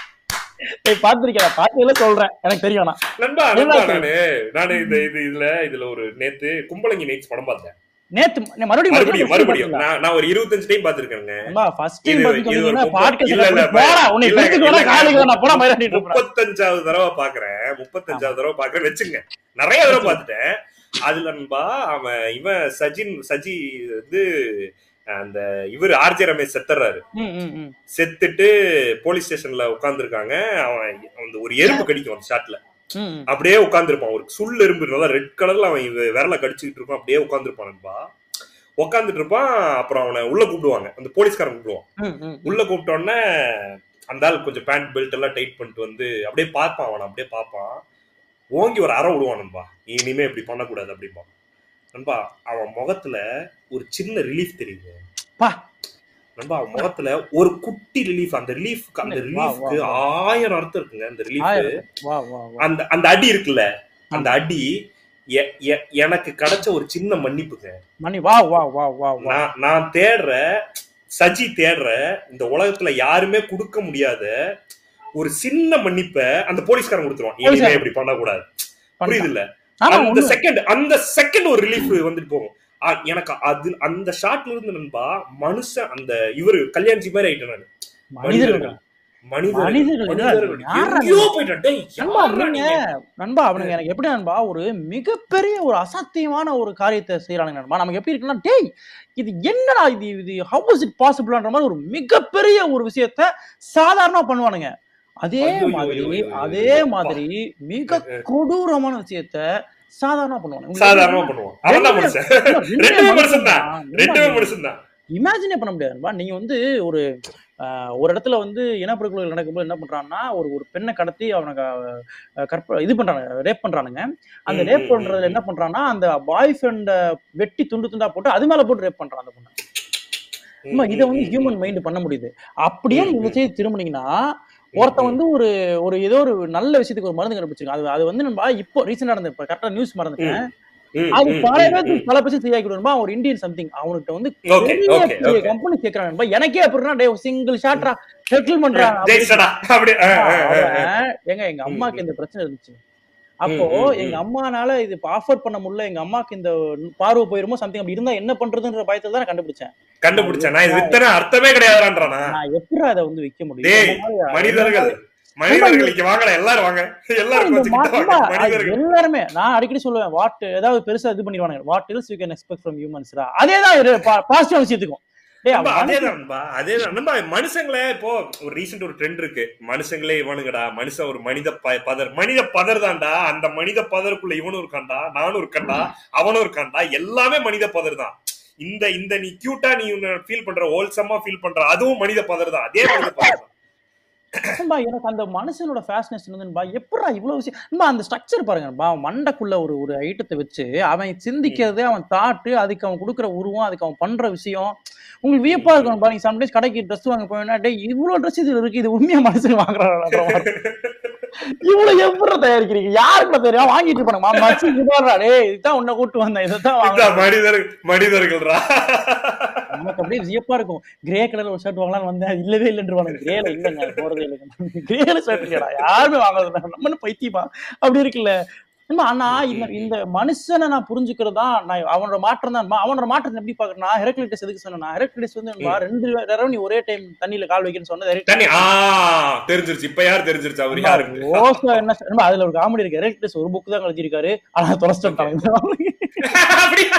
ஏய் பாத்திருக்கேன் பாத்ததுல சொல்றேன் எனக்கு தெரியும் ஆனா நண்பா என்ன நண்பா சொல்லு? நானு நானு இந்த இது இதுல இதுல ஒரு நேத்து கும்பலங்கி நைட்ஸ் படம் பார்த்தேன் நேத்து நீ மறுபடியும் மறுபடியும் மறுபடியும் நான் நான் ஒரு இருபத்தஞ்சு டைம் பாத்துருக்கேங்க ஃபர்ஸ்ட் இது- டைம் இது ஒரு பாத்தீங்கன்னா முப்ப- பாட்காஸ்ட் இல்ல, இல்ல, போடா உன்னை இல்ல, ஃப்ரெண்டுக்கு வேணா இல்ல, காலேஜ் வேணா போடா மயிலாட்டிட்டு இருப்பேன் முப்பத்தஞ்சாவது தடவை பாக்குறேன் முப்பத்தஞ்சாவது தடவை பாக்குறேன் வச்சுங்க நிறைய தடவை பார்த்துட்டேன் அதுல நண்பா அவன் இவன் சஜின் சஜி வந்து அந்த இவர் ஆர்ஜே ரமேஷ் செத்துறாரு ம், ம், ம். செத்துட்டு போலீஸ் ஸ்டேஷன்ல உட்காந்துருக்காங்க அவன் அந்த ஒரு எறும்பு கடிக்கும் அந்த ஷாட்ல ம், ம். அப்படியே உட்காந்துருப்பான் ஒரு சுள் எறும்பு நல்லா ரெட் கலர்ல அவன் இவ- விரல கடிச்சுக்கிட்டு இருப்பான் அப்படியே உட்காந்துருப்பான் நண்பா உட்காந்துட்டு இருப்பான் அப்புறம் அவனை உள்ள கூப்பிடுவாங்க அந்த போலீஸ்காரன் கூப்பிடுவான் ம், ம். உள்ள கூப்பிட்ட உடனே அந்த ஆள் கொஞ்சம் பேண்ட் பெல்ட் எல்லாம் டைட் பண்ணிட்டு வந்து அப்படியே பார்ப்பான் அவனை அப்படியே பார்ப்பான் ஓங்கி ஒரு அறை விடுவான் நண்பா இனிமே இப்படி பண்ணக்கூடாது அப்படிம்பா நண்பா அவன் முகத்துல ஒரு சின்ன ரிலீஃப் தெரியுது பா. நண்பா அவன் முகத்துல ஒரு குட்டி ரிலீஃப் அந்த ரிலீஃப்க்கு அந்த வா, ரிலீஃப்க்கு வா, ஆயிரம் அர்த்தம் இருக்குங்க அந்த ரிலீஃப் ஆயிரம். வா வா வா அந்த அந்த அடி இருக்குல்ல அந்த அடி எ- எ- எனக்கு கிடைச்ச ஒரு சின்ன மன்னிப்புங்க மணி வா வா வா வா வா நான் நான் தேடுற சஜி தேடுற இந்த உலகத்துல யாருமே கொடுக்க முடியாத ஒரு சின்ன மன்னிப்பை அந்த போலீஸ்காரன் கொடுத்துருவான் இனிமே போலீஸ்காரன். இப்படி பண்ணக்கூடாது பண்ணிட்டான். புரியுது இல்ல ஆமா அந்த உண்மை. செகண்ட் அந்த செகண்ட் ஒரு ரிலீஃப் வந்துட்டு போகும் ஆ, எனக்கு அது அந்த ஷாட்ல இருந்து நண்பா மனுஷன் அந்த இவரு கல்யாண்ஜி மாதிரி ஆயிட்டேன் நான் மனிதர்கள் மனிதர்கள் மனிதர்கள் இல்ல, மனிதர்கள் யாரா எங்கேயோ போயிட்டேன் டேய், நண்பா யார்றா நீங்க நீங்க? நண்பா அவனுங்க எனக்கு எப்படி நண்பா ஒரு மிகப்பெரிய ஒரு அசாத்தியமான ஒரு காரியத்தை செய்யறானுங்க நண்பா நமக்கு எப்படி இருக்குன்னா டேய் இது என்னடா இது இது ஹவ் இஸ் இட் பாசிபிள்ன்ற மாதிரி ஒரு மிகப்பெரிய ஒரு விஷயத்த சாதாரணமா பண்ணுவானுங்க அதே ஐயோ, ஐயோ, மாதிரி ஐயோ, ஐயோ, ஐயோ. அதே மாதிரி மிக கொடூரமான விஷயத்த சாதாரணமா பண்ணுவானுங்க சாதாரணமா பண்ணுவோம் அவன் தான் மனுஷன் ரெண்டுமே மனுஷன் தான் ரெண்டுமே மனுஷன் தான் இமேஜினே பண்ண முடியாது நண்பா. நீங்க வந்து ஒரு ஆஹ், ஒரு இடத்துல வந்து இனப்படுகொலை நடக்கும்போது என்ன பண்றான்னா ஒரு ஒரு பெண்ணை கடத்தி அவனுக்கு அஹ், கற்ப இது பண்றானுங்க ரேப் பண்றானுங்க அந்த ம், ரேப் ம், பண்றதுல என்ன பண்றான்னா அந்த பாய் ஃப்ரெண்ட வெட்டி துண்டு துண்டா போட்டு அது மேல போட்டு ரேப் பண்றான் அந்த பொண்ணு சும்மா இதை வந்து ஹியூமன் மைண்ட் பண்ண முடியுது அப்படியே ம், நீங்க ம். செய்து திரும்பினீங்கன்னா ஒருத்தன் வந்து ஒரு ஒரு ஏதோ ஒரு நல்ல விஷயத்துக்கு ஒரு மருந்து கண்டுபிடிச்சிருக்கான் அது அது வந்து நம்ம இப்போ ரீசெண்டா நடந்த இப்ப கரெக்டா நியூஸ் மறந்துட்டேன் அது பல பேருக்கு பல பேருக்கு சரியாக்கி விடுமா ஒரு இந்தியன் சம்திங் அவனுக்கு வந்து ஓகே பெரிய ஓகே பெரிய ஓகே கம்பெனி கேக்குறாங்க எனக்கே அப்படின்னா டே சிங்கிள் ஷாட்ரா செட்டில் பண்றான் ஜெயிச்சடா அப்படி ஆ, ஆ, ஆ, ஆ. அவன், ஏங்க எங்க அம்மாக்கு இந்த பிரச்சனை இருந்துச்சு அப்போ ம், ம், எங்க ம். அம்மானால இது ஆஃபர் பண்ண முடியல எங்க அம்மாக்கு இந்த பார்வை போயிருமோ சம்திங் அப்படி இருந்தா என்ன பண்றதுன்ற பயத்துல தான் நான் கண்டுபிடிச்சேன் கண்டுபிடிச்சேன் நான் இது வித்தன அர்த்தமே கிடையாதுன்றானா நான் எப்படி அதை வந்து விற்க முடியும் டேய், இந்த மாதிரி மனிதர்கள் மனிதர்கள் இங்க வாங்கல எல்லாரும் வாங்க எல்லாரும் இந்த கொஞ்சம் கிட்ட மா- வாங்க ஆமா, மனிதர்கள் எல்லாருமே நான் அடிக்கடி சொல்லுவேன் வாட் ஏதாவது பெருசா இது பண்ணிடுவானுங்க what else you can expect from ஹியூமன்ஸ்ரா அதே தான் பாசிட்டிவ் விஷயத்துக்கும் டேய் நண்பா, அவன் அதேதான் நண்பா, அதேதான் நண்பா, மனுஷங்களே இப்போ ஒரு ரீசெண்ட் ஒரு ட்ரெண்ட் இருக்கு மனுஷங்களே இவனுங்கடா மனுஷன் ஒரு மனித ப- பதர் மனித பதர் தான்டா அந்த மனித பதருக்குள்ள இவனும் இருக்கான்டா நானும் இருக்கேன்டா அவனும் இருக்கான்டா எல்லாமே மனித பதர் தான் இந்த இந்த நீ கியூட்டா நீ ஃபீல் பண்ற ஹோல்சமா ஃபீல் பண்ற அதுவும் மனித பதர் தான் அதே மனித பதர் தான் நண்பா, எனக்கு அந்த மனுஷனோட ஃபேஷனேஷன் வந்து நண்பா, எப்படிடா இவ்வளவு விஷயம் நண்பா, அந்த ஸ்ட்ரக்சர் பாருங்க நண்பா, அவன் மண்டைக்குள்ள ஒரு ஒரு ஐட்டத்தை வச்சு அவன் சிந்திக்கிறது அவன் தாட்டு அதுக்கு அவன் கொடுக்குற உருவம் அதுக்கு அவன் பண்ற விஷயம் உங்களுக்கு வியப்பா இருக்கும் நண்பா நீங்க சம்டைம்ஸ் கடைக்கு ட்ரெஸ் வாங்க போயினா டேய் இவ்வளவு ட்ரெஸ் இது இருக்கு இது உண்மையா மனுஷன் வாங்குறாங்க இவ்வளவு எப்படி தயாரிக்கிறீங்க யாருக்கு தெரியும் வாங்கிட்டு இருப்பானுங்க மாமா இதுதான் டேய் இதுதான் உன்னை கூட்டு வந்தேன் இதைத்தான் வாங்க இதான் மனிதர்கள் மனிதர்கள்ரா நமக்கு அப்படியே வியப்பா இருக்கும் கிரே கலர் ஒரு ஷர்ட் வாங்கலாம்னு வந்தேன் அது இல்லவே இல்லைன்றவாங்க கிரேல இல்லைங்க அது போறதே இல்லைங்க கிரேல ஷர்ட் இல்லடா யாருமே வாங்குறது இல்லை. நம்மன்னு பைத்தியமா அப்படி இருக்குல்ல நண்பா, ஆனா இந்த இந்த மனுஷனை நான் புரிஞ்சுக்கிறது தான் நான் அவனோட மாற்றம் தான் அவனோட மாற்றத்தை எப்படி பாக்குறேன்னா ஹெரக்லிட்டஸ் எதுக்கு சொன்னா ஹெரக்லிட்டஸ் வந்து நண்பா, ரெண்டு தடவை நீ ஒரே டைம் தண்ணியில கால் வைக்கணும்னு சொன்னது தண்ணி ஆ தெரிஞ்சிருச்சு இப்ப யார் தெரிஞ்சிருச்சு அவர் யாரு ஓசோ என்ன சொ- நண்பா, அதுல ஒரு காமெடி இருக்கு ஹெரக்லிட்டஸ் ஒரு புக் தான் கழிச்சிருக்காரு ஆனா தொலைச்சிட்டாங்க அப்படியா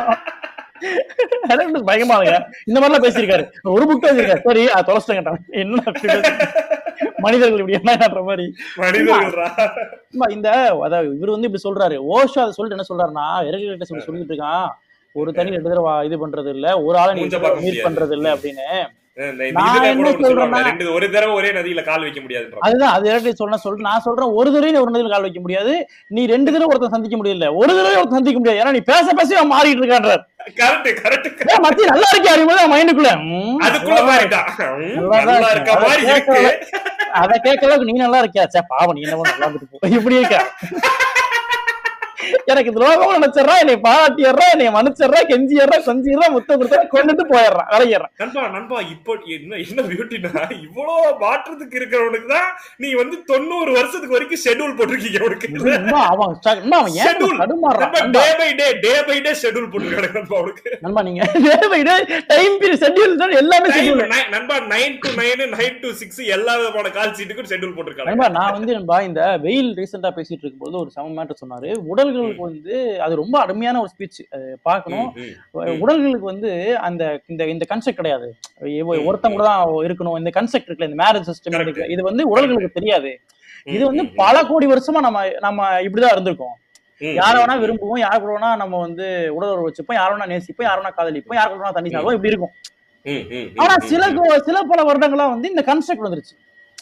ஹெரக்லிட்டஸ் பயங்கரமா இருங்க இந்த மாதிரிலாம் பேசியிருக்காரு ஒரு புக் தான் வச்சிருக்காரு சரி அது தொலைச்சிட்டாங்க என்ன அப்படி பேசுறீங்க? மனிதர்கள் இப்படி என்னன்ற மாதிரி மனிதர்கள்ரா சும்மா இந்த அதாவது இவர் வந்து இப்படி சொல்றாரு ஓஷோ அதை சொல்லிட்டு என்ன சொல்றாருன்னா ஹெரக்லிட்டஸ் இப்படி சொல்லிட்டு இருக்கான் ஒரு தனி ரெண்டு தடவை இது பண்றது இல்ல ஒரு ஆளை நீ மூஞ்ச பார்க்க மீட் முடியாது. பண்றது இல்ல அப்படின்னு இந்த நான் இதுல என்ன கூட ஒண்ணு சொல்லுவாங்க சொல்றேன்னா- ரெண்டு ஒரு தடவை ஒரே நதியில கால் வைக்க முடியாதுன்ற அதுதான் அது ஹெரக்லிட்டஸ் சொல்ல சொல்லிட்டு நான் சொல்றேன் ஒரு தடவை நீ ஒரு தடவை கால் வைக்க முடியாது நீ ரெண்டு தடவை ஒருத்தன் சந்திக்க முடியல ஒரு தடவை ஒருத்தன் சந்திக்க முடியாது ஏன்னா நீ பேச பேச அவன் மாறிட்டு இருக்கான்றார் கரெக்ட் கரெக்ட் ஏன் மத்தி நல்லா இருக்கே அறிவும்போது மைண்டுக்குள்ள அதுக்குள்ள மாறிட்டான் ம், நல்லாதான் நல்லா இருக்கு. இருக்க மாதிரி அதை இருக்கு கேட்கல. அத கேட்கல நீ நல்லா இருக்கியா சே பாவம் நீ என்னமோ நல்லா இருந்துட்டு போ இப்படி இருக்க எனக்கு இந்த லோகம் நினைச்சிடறா என்னை பாராட்டிடுறா என்னை மன்னிச்சிடுறா கெஞ்சிடுறா கொஞ்சிடுறா முத்த கொடுத்தா கொண்டுட்டு போயிடுறான் விளையிடுறான் நண்பா நண்பா இப்போ என்ன என்ன பியூட்டினா இவ்வளவு மாற்றத்துக்கு இருக்கிறவனுக்கு தான் நீ வந்து தொண்ணூறு வருஷத்துக்கு வரைக்கும் ஷெட்யூல் போட்டிருக்கீங்க உனக்கு இன்னும் அவன் ஸ்ட- இன்னும் அவன் ஏன் Schedule. தடுமாறுறான் day by day day by day schedule போட்டிருக்காங்க நண்பா உனக்கு நண்பா நீங்க டைம் பீரியட் ஷெட்யூல் எல்லாமே ஷெட்யூல் Time nine- நண்பா nine to nine nine to six எல்லா விதமான கால் சீட்டுக்கும் ஷெட்யூல் போட்டிருக்காங்க நண்பா நான் வந்து நண்பா இந்த வெயில் ரீசெண்டா பேசிட்டு இருக்கும்போது ஒரு சம மேட்டர் சொன்னாரு உடல்களுக்கு வந்து அது ரொம்ப அருமையான ஒரு ஸ்பீச் பார்க்கணும் ம், ம். ம். உடல்களுக்கு வந்து அந்த இந்த இந்த கன்செப்ட் கிடையாது இவ- ஒருத்தங்க கூட தான் இருக்கணும் இந்த கன்செப்ட் இருக்குல்ல இந்த மேரேஜ் சிஸ்டம் Correct. இருக்கு இது வந்து உடல்களுக்கு தெரியாது ம், இது வந்து ம், ம். பல கோடி வருஷமா நம்ம நம்ம இப்படிதான் இருந்திருக்கோம் ம், யார ம், வேணா ம். விரும்புவோம் யார் கூட வேணா நம்ம வந்து உடல் உறவு வச்சுப்போம் யார வேணா நேசிப்போம் யார வேணா காதலிப்போம் யார் கூட வேணா தண்ணி சாப்பிடுவோம் இப்படி இருக்கும் ம், ம், ம், ஆனா ம், சில ம். கோ- சில பல வருடங்களா வந்து இந்த கன்செப்ட் வந்துருச்சு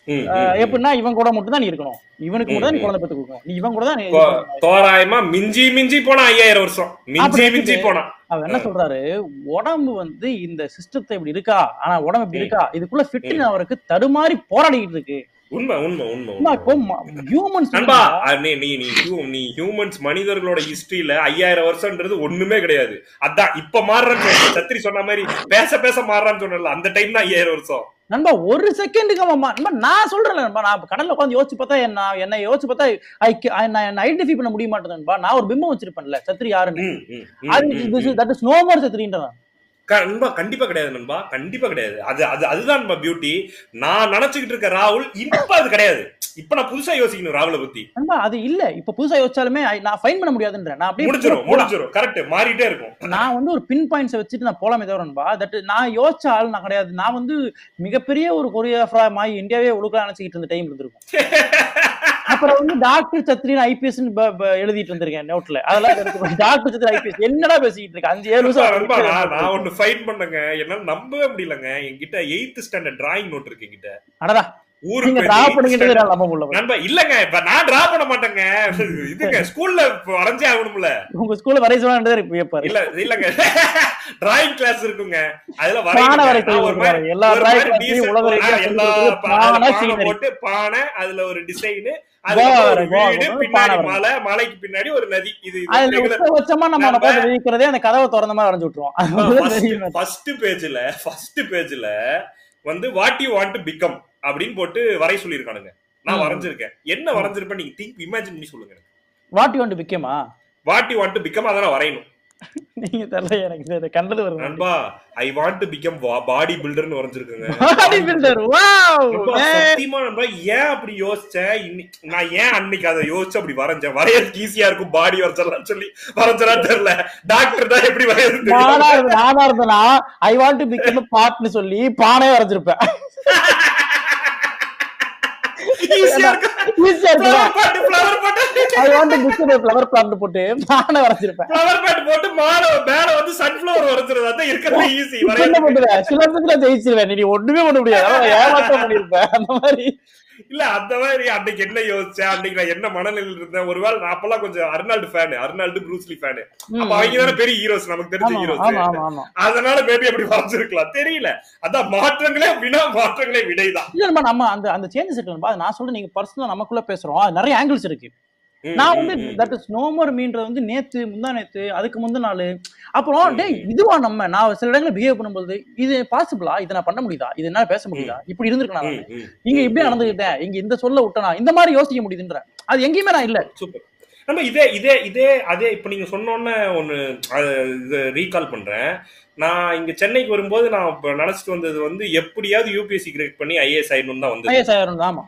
ம், அஹ், ம், ம். எப்படின்னா இவன் கூட மட்டும் தான் நீ இருக்கணும் இவனுக்கு மட்டும் தான் நீ ம், குழந்தை பெற்று கொடுக்கணும் நீ இவன் கூட தான் நீ இது தோ- பண்ணணும். தோராயமா மிஞ்சி மிஞ்சி போனா ஐயாயிரம் வருஷம் மிஞ்சி அப்படி மிஞ்சி போனா அவர் என்ன சொல்றாரு உடம்பு வந்து இந்த சிஸ்டத்தை இப்படி இருக்கா ஆனா உடம்பு இப்படி ம். இருக்கா இதுக்குள்ள ஃபிட்டிங் அவருக்கு தடுமாறி போராடிக்கிட்டு இருக்கு உண்மை உண்மை உண்மை அம்மா, இப்போ உண்மை ஹியூமன்ஸ் நண்பா அஹ் நீ நீ நீ hu- நீ ஹியூமன்ஸ் மனிதர்களோட ஹிஸ்டரியில ஐயாயிரம் வருஷம்ன்றது ஒண்ணுமே கிடையாது அதான் இப்ப மாறுறான்னு சொன்ன சத்திரி சொன்ன மாதிரி பேச பேச மாறுறான்னு சொன்னல அந்த டைம் தான் ஐயாயிரம் வருஷம் நண்பா ஒரு செகண்டுக்கு அவன் நண்பா நான் சொல்றேன் நண்பா நான் இப்ப கடல்ல உட்காந்து யோசிச்சு பார்த்தா என்ன என்ன யோசிச்சு பார்த்தா ஐ நான் என்ன ஐடென்டிஃபை பண்ண முடிய மாட்டேன் நண்பா நான் ஒரு பிம்பம் வச்சிருப்பேன்ல சத்ரி யாருன்னு ம், ம், ம், அது ம், this ம். is- that is no more சத்ரின்றேன் க- நண்பா கண்டிப்பா கிடையாது நண்பா கண்டிப்பா கிடையாது அது அது அதுதான் நண்பா பியூட்டி நான் நினைச்சுக்கிட்டு இருக்க ராகுல் இப்ப அது கிடையாது இப்ப நான் புதுசா யோசிக்கணும் ராகுலை பத்தி நண்பா அது இல்ல இப்ப புதுசா யோசிச்சாலுமே I- நான் ஃபைன் பண்ண முடியாதுன்றேன் நான் அப்படியே முடிஞ்சிரும் போலாம். முடிஞ்சிரும் கரெக்ட் மாறிட்டே இருக்கும் நான் வந்து ஒரு பின் பாயிண்ட்ஸை வச்சுட்டு நான் போலாமே தவிர நண்பா தட் நான் யோசிச்ச ஆள் நான் கிடையாது நான் வந்து மிகப்பெரிய ஒரு கொரியோகிராஃபரா மாறி இந்தியாவே ஒழுக்கலாம் நினைச்சிட்டு இருந்த டைம் இருந்திருக்கும் அப்புறம் வந்து டாக்டர் சத்ரின் ஐபிஎஸ் எழுதிட்டு இருந்திருக்கேன் நோட்ல அதெல்லாம் டாக்டர் சத்ரி ஐபிஎஸ் என்னடா பேசிக்கிட்டு இருக்க அஞ்சு ஏழு நண்பா, நண்பா, நான் வருஷம் நான் ஒண்ணு ஃபைட் பண்ணங்க என்னால நம்பவே முடியலங்க என்கிட்ட எயித்து ஸ்டாண்டர்ட் டிராயிங் நோட் இருக்கு என்கிட்ட அடடா ஊருக்கு நீங்க போய் டிரா eighth பண்ணிக்கிட்டே standard- நம்ப முடியல நண்பா இல்லங்க இப்ப நான் டிரா பண்ண மாட்டேங்க இதுங்க ஸ்கூல்ல வரைஞ்சே ஆகணும்ல உங்க ஸ்கூல்ல வரை சொன்னா வியப்பாரு இல்ல இல்லங்க டிராயிங் கிளாஸ் இருக்குங்க அதுல பானை வரையணும். வரை நான் ஒரு மாதிரி சொல்லுவாங்க எல்லா ஒரு மாதிரி டிராயிங் decent உலக ஆ, ரீதியா எல்லா சொல்லிக் பா- அதுல பானை பானை சீனரி போட்டு பானை அதுல ஒரு டிசைன் கோவா ஒரு வரை, கோவா வீடு வரை, பின்னாடி பானை வரை. மலை மலைக்கு பின்னாடி ஒரு நதி இது அதுல regular. உச்சபட்சமா நம்ம நம்ம- பார்த்து விதிக்கிறதே அந்த கதவை திறந்த மாதிரி வரைஞ்சு விட்டுருவோம் அதுதான் தெரியும் ஃபர்ஸ்ட் பேஜ்ல ஃபர்ஸ்ட் பேஜ்ல வந்து what you want to become அப்படின்னு போட்டு வரைய சொல்லியிருக்கானுங்க நான் ம். வரைஞ்சிருக்கேன் என்ன வரைஞ்சிருப்பேன் நீங்க திங்க் இமேஜின் பண்ணி சொல்லுங்க எனக்கு வாட் யூ வாண்ட் பிக்கமா what you want to become அதை நான் வரையணும் நீங்க தெரியல எனக்கு இது கண்டது வருது நண்பா I want to become body பில்டர்னு வரைஞ்சிருக்கேங்க பாடி பில்டர் வாவ் நண்பா, சத்தியமா நண்பா ஏன் அப்படி யோசிச்சேன் இன்னி- நான் ஏன் அன்னைக்கு அதை யோசிச்சு அப்படி வரைஞ்சேன் வரையறதுக்கு ஈஸியா இருக்கும் பாடி வரைஞ்சிடலாம் சொல்லி வரைஞ்சலா தெரியல டாக்டர் தான் எப்படி வரையறது நானா தெரியல. இருந்த நானா இருந்தனா ஐ வாண்ட் டு பிகம் பாட்னு சொல்லி பானே வரைஞ்சிருப்பேன் ஈஸியா இருக்கும் ஈஸியா flower இருக்கு pot, flower pot. I want to become flower plant போட்டு பானை வரைஞ்சிருப்பேன் flower pot போட்டு மேல மேல வந்து சன்ஃபிளவர் வரைஞ்சிருது அதான் இருக்கிறது ஈஸி இப்ப என்ன பண்ணுவேன் சில இடத்துல ஜெயிச்சிருவேன் நீ ஒண்ணுமே பண்ண முடியாது அதான் ஏமாத்த பண்ணிருப்பேன் அந்த மாதிரி இல்ல அந்த மாதிரி அன்னைக்கு என்ன யோசிச்சேன் அன்னைக்கு நான் என்ன மனநிலையில் இருந்தேன் ஒருவேளை நான் அப்பெல்லாம் கொஞ்சம் Arnold fan Arnold Bruce Lee fan அப்ப அவங்க தானே பெரிய ஹீரோஸ் நமக்கு தெரிஞ்ச ஆமா ஹீரோஸ் ஆமா ஆமா ஆமா அதனால மேபி அப்படி வரைஞ்சிருக்கலாம் தெரியல அதான் மாற்றங்களே வினா மாற்றங்களே விடைதான் இல்ல நம்ம நம்ம அந்த அந்த சேஞ்சஸ் இருக்குல்ல அது நான் சொல்றேன் நீங்க பர்சனலா நமக்குள்ள பேசுறோம் அது நிறைய ஆங்கிள்ஸ் இருக்கு ம், நான் ம், வந்து ம். தட் இஸ் நோமர் மீன்றது வந்து நேத்து முந்தா நேத்து அதுக்கு முந்தின நாள் அப்புறம் டேய் இதுவா நம்ம நான் சில இடங்களில் பிஹேவ் பண்ணும்போது இது பாசிபிளா இதை நான் பண்ண முடியுதா இது என்னால பேச முடியுதா இப்படி இருந்திருக்கேன் நான் ம், ம். இங்க இப்படி நடந்துக்கிட்டேன் இங்க இந்த சொல்ல விட்டனா இந்த மாதிரி யோசிக்க முடியுதுன்ற அது எங்கேயுமே நான் இல்ல சூப்பர் நம்ம இதே இதே இதே அதே இப்ப நீங்க சொன்னோன்னே ஒன்னு இது ரீகால் பண்றேன் நான் இங்க சென்னைக்கு வரும்போது நான் இப்ப நினைச்சிட்டு வந்தது வந்து எப்படியாவது யூபிஎஸ்சி கிரேட் பண்ணி ஐஏஎஸ் ஆயிடணும் தான் வந்து ஐஎஸ் ஆயிரம் ஆமா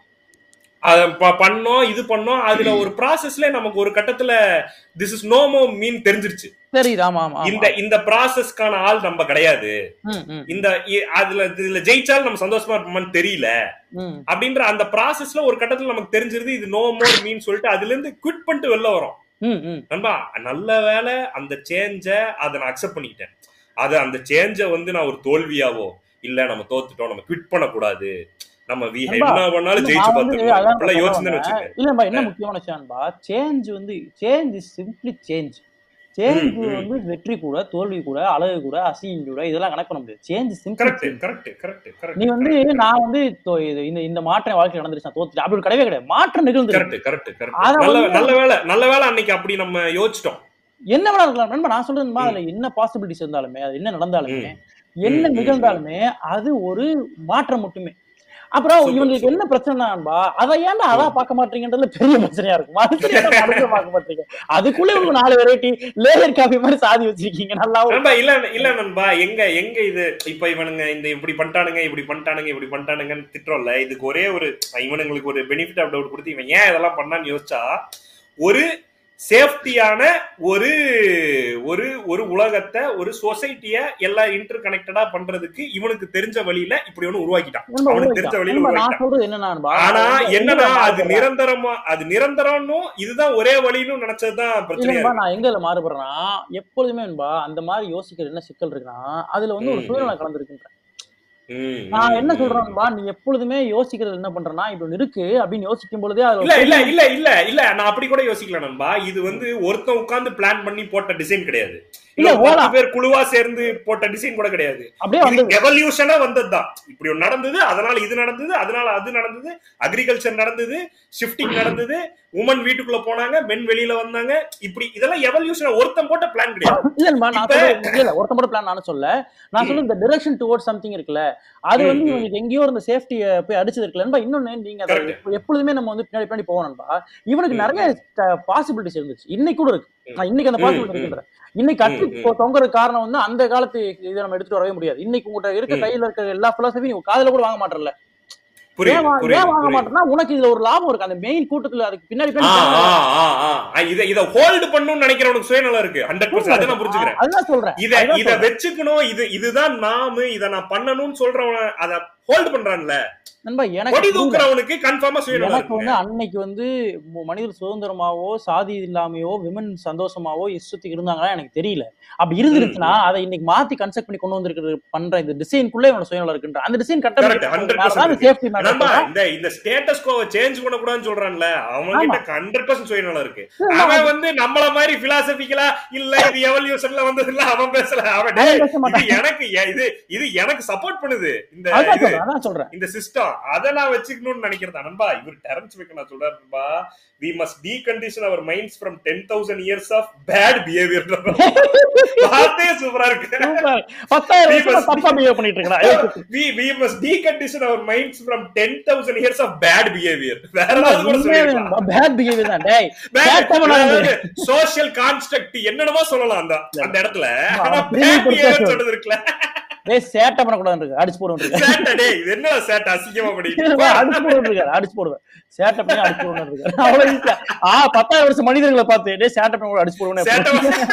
அத ப- பண்ணோம் இது பண்ணோம் அதுல ஒரு ப்ராசஸ்ல நமக்கு ஒரு கட்டத்துல திஸ் இஸ் நோமோ மீன் தெரிஞ்சிருச்சு தெரியுது ஆமா ஆமா இந்த இந்த ப்ராசஸ்க்கான ஆள் நம்ம கிடையாது ம், ம், இந்த இ- அதுல இதுல ஜெயிச்சாலும் நம்ம சந்தோஷமா இருப்போமான்னு தெரியல ம். அப்படின்ற அந்த ப்ராசஸ்ல ஒரு கட்டத்துல நமக்கு தெரிஞ்சிருது இது நோ மோர் மீன் சொல்லிட்டு அதுல இருந்து குவிட் பண்ணிட்டு வெளில வரோம் ம், ம். நண்பா நல்ல வேலை அந்த சேஞ்ச அதை நான் அக்செப்ட் பண்ணிக்கிட்டேன் அது அந்த சேஞ்ச வந்து நான் ஒரு தோல்வியாவோ இல்ல நம்ம தோத்துட்டோம் நம்ம குவிட் பண்ணக்கூடாது நம்ம we- நண்பா, என்ன பண்ணாலும் ஜெயிச்சு நான் வந்து பார்த்துருக்கோம் அதான் இப்பெல்லாம் சொல்ல யோசிச்சுன்னு வந்தேன். வச்சுக்கேன் இல்லம்பா என்ன முக்கியமான விஷயம்பா சேஞ்ச் வந்து change is simply change change ம், ம். வந்து வெற்றி கூட தோல்வி கூட அழகு கூட அசிங்கம் கூட இதெல்லாம் கணக்கு பண்ண முடியாது change simple correct correct correct நீ வந்து கரெக்ட் நான் வந்து தோ- இது- இந்த இந்த மாற்றம் என் வாழ்க்கையில் நடந்துருச்சு நான் தோத்துட்டேன் அப்படி ஒரு கிடையவே கிடையாது மாற்றம் நிகழ்ந்து கரெக்ட் கரெக்ட் கரெக்ட் அத நல்ல வந்து- நல்ல வேலை நல்ல வேலை அன்னைக்கு அப்படி நம்ம யோசிச்சிட்டோம் என்ன வேணா இருக்கலாம் நண்பா நான் சொல்றதுமா அதுல என்ன பாசிபிலிட்டிஸ் இருந்தாலுமே அது என்ன நடந்தாலுமே ம். என்ன ம், ம், நிகழ்ந்தாலுமே அது ஒரு மாற்றம் மட்டுமே அப்புறம் Super, இவங்களுக்கு என்ன பிரச்சனைனான்பா அதை ஏன்டா அதான் பார்க்க மாட்டீங்கன்றதுல பெரிய பிரச்சனையா இருக்கும் மனுஷன் ஏன்டா மனுஷனை பார்க்க மாட்டீங்க அதுக்குள்ள இவங்க நாலு வெரைட்டி லேயர் காஃபி மாதிரி சாதி வச்சிருக்கீங்க நல்லா நண்பா இல்ல இல்ல நண்பா எங்க எங்க இது இப்ப இவனுங்க இந்த இப்படி பண்ணிட்டானுங்க இப்படி பண்ணிட்டானுங்க இப்படி பண்ணிட்டானுங்கன்னு திட்டுறோம்ல இதுக்கு ஒரே ஒரு இவனுங்களுக்கு ஒரு பெனிஃபிட் ஆஃப் டவுட் கொடுத்து இவன் ஏன் இதெல்லாம் பண்ணான்னு யோசிச்சா ஒரு சேஃப்டியான ஒரு ஒரு ஒரு உலகத்தை ஒரு சொசைட்டிய எல்லாம் இன்டர் கனெக்டடா பண்றதுக்கு இவனுக்கு தெரிஞ்ச வழியில இப்படி ஒண்ணு உருவாக்கிட்டான் நண்பா, அவனுக்கு உண்மைதான். தெரிஞ்ச வழியில நண்பா, நான் உருவாக்கிட்டான் சொல்றது என்னன்னா ஆனா என்னன்னா அது நிரந்தரமா அது நிரந்தரம்னும் இதுதான் ஒரே வழின்னு நினைச்சதுதான் பிரச்சனையா இல்லைன்பா இருக்கு. நான் எங்க இதுல மாறுபடுறேன்னா எப்பொழுதுமே என்பா அந்த மாதிரி யோசிக்கிற என்ன சிக்கல் இருக்குன்னா அதுல வந்து ஒரு ம், சூழ்நிலை கலந்துருக்குன்ற ம், நான் என்ன ம், சொல்றேன்பா நீ எப்பொழுதுமே யோசிக்கிறது என்ன பண்றேன்னா இப்படி ஒண்ணு இருக்கு அப்படின்னு யோசிக்கும் பொழுதே அது இல்ல இல்ல இல்ல இல்ல இல்ல நான் அப்படி கூட யோசிக்கல நண்பா இது வந்து ஒருத்தன் உட்கார்ந்து பிளான் பண்ணி போட்ட டிசைன் கிடையாது இல்ல, இல்ல ஓலா. பத்து பேர் குழுவா சேர்ந்து போட்ட டிசைன் கூட கிடையாது அப்படியே வந்து எவல்யூஷனா வந்ததுதான் இப்படி ஒண்ணு நடந்தது அதனால இது நடந்தது அதனால அது நடந்தது அக்ரிகல்ச்சர் நடந்தது ஷிஃப்டிங் நடந்தது உமன் வீட்டுக்குள்ள போனாங்க மென் வெளியில வந்தாங்க இப்படி இதெல்லாம் எவல்யூஷன் ஒருத்தன் போட்ட பிளான் கிடையாது இல்லம்மா நான் இப்ப- சொல்றது இல்ல ஒருத்த மட்டும் பிளான் நானும் சொல்ல நான் சொல்ல இந்த டிரெக்ஷன் டுவோர்ட் சம்திங் இருக்குல்ல அது வந்து ம், ம். இவங்களுக்கு எங்கேயோ இருந்த சேஃப்டியை போய் அடிச்சது இருக்குல்லன்பா இன்னொன்னு நீங்க அதை Correct. எப்ப- எப்பொழுதுமே நம்ம வந்து பின்னாடி பின்னாடி போகணும்பா இவனுக்கு ம், நிறைய பாசிபிலிட்டிஸ் இருந்துச்சு இன்னைக்கு கூட இருக்கு ம். நான் இன்னைக்கு அந்த ம், பாசிபிலிட்டி ம். இருக்குன்ற இன்னைக்கு கட்டி ம், ம். இப்போ தொங்குறது காரணம் வந்து அந்த காலத்து இதை நம்ம எடுத்துட்டு வரவே முடியாது இன்னைக்கு உங்ககிட்ட இருக்க ம். கையில இருக்க எல்லா பிலாசபி நீ காதுல கூட வாங்க மாட்டல ஏன் புரியுது வா- ஏன் புரியுது வாங்க புரியுது மாட்டேன்னா உனக்கு இதுல ஒரு லாபம் இருக்கு அந்த மெயின் கூட்டத்துல அதுக்கு பின்னாடி ஆ, பின்னாடி ஆ, ஆ, ஆ. ஆ, இத இத ஹோல்டு பண்ணணும்னு நினைக்கிறவனுக்கு சுயநலம் இருக்கு ஹண்ட்ரட் பர்சன்ட் அதை நான் புரிஞ்சுக்கிறேன் அதுதான் சொல்றேன் இத அதுதான் இத சொல்றேன். வச்சுக்கணும் இது இதுதான் நாமு இத நான் பண்ணணும்னு சொல்றவன அத ஹோல்டு பண்றான்ல நண்பா கொடி எனக்கு புரியல. தூக்குறவனுக்கு கன்ஃபார்மா சுயநலம் எனக்கு இருக்கு வந்து அன்னைக்கு வந்து மு- மனிதர் சுதந்திரமாவோ சாதி இல்லாமையோ விமன் சந்தோஷமாவோ இஷ்டத்துக்கு இருந்தாங்களா எனக்கு தெரியல அப்படி இருந்துருச்சுன்னா அதை இன்னைக்கு மாத்தி கன்செப்ட் பண்ணி கொண்டு வந்திருக்கிறது பண்ற இந்த டிசைனுக்குள்ள இவனோட சுயநலம் இருக்குன்ற அந்த டிசைன் Correct, 100% கட்ட சேஃப்டி நண்பா மேட்டர் இந்த இந்த ஸ்டேட்டஸ் கோவை சேஞ்ச் பண்ண கூடாதுன்னு சொல்றான்ல அவன் ஆமா. கிட்ட ஹண்ட்ரட் பர்சன்ட் சுயநலம் இருக்கு அவன் வந்து நம்மள மாதிரி பிலாசபிக்கலா இல்ல இது எவல்யூஷன்ல வந்தது இல்ல அவன் பேசல அவன் டேய், அவன் பேச மாட்டான். இது எனக்கு ஏ- இது இது எனக்கு சப்போர்ட் பண்ணுது இந்த அதான் இது சொல்றேன் அதான் சொல்றேன் இந்த சிஸ்டம் அத நான் வச்சுக்கணும்னு நினைக்கிறேன் நண்பா இவர் டெரன்ஸ் வைக்க நான் சொல்றாரு நண்பா we must decondition our minds from ten thousand years of bad behaviour வார்த்தையே சூப்பரா இருக்கு சூப்பர் பத்தாயிரம் We வருஷமா must- தப்பா பிஹேவ் பண்ணிட்டு இருக்கா we we must decondition our minds from 10000 years of bad behavior வேற ஏதாவது கூட சொல்லிருக்கலாம் பேட் பிஹேவியர் தான் டேய் கேட்டவன் நான் சோஷியல் கான்ஸ்ட்ரக்ட் என்னென்னமோ சொல்லலாம் அந்த அந்த இடத்துல ஆமா, ஆனா அப்படி bad பெருசா behavior சொல்லு. சொல்றது இருக்குல்ல டேய் சேட்டை பண்ணக்கூடாது இருக்கு அடிச்சு போடுவோம் இருக்கு சேட்டை டேய் இது என்ன சேட்டை அசிங்கமா பண்ணிட்டு அடிச்சு போடுவோம் இருக்காரு அடிச்சு போடுவேன் சேட்டை பண்ணி அடிச்சு போடுவோம் இருக்காரு அவ்வளவு ஈஸியா ஆ பத்தாயிரம் வருஷம் மனிதர்களை பார்த்து டேய் சேட்டை பண்ணி கூட அடிச்சு போடுவோம் சேட்டை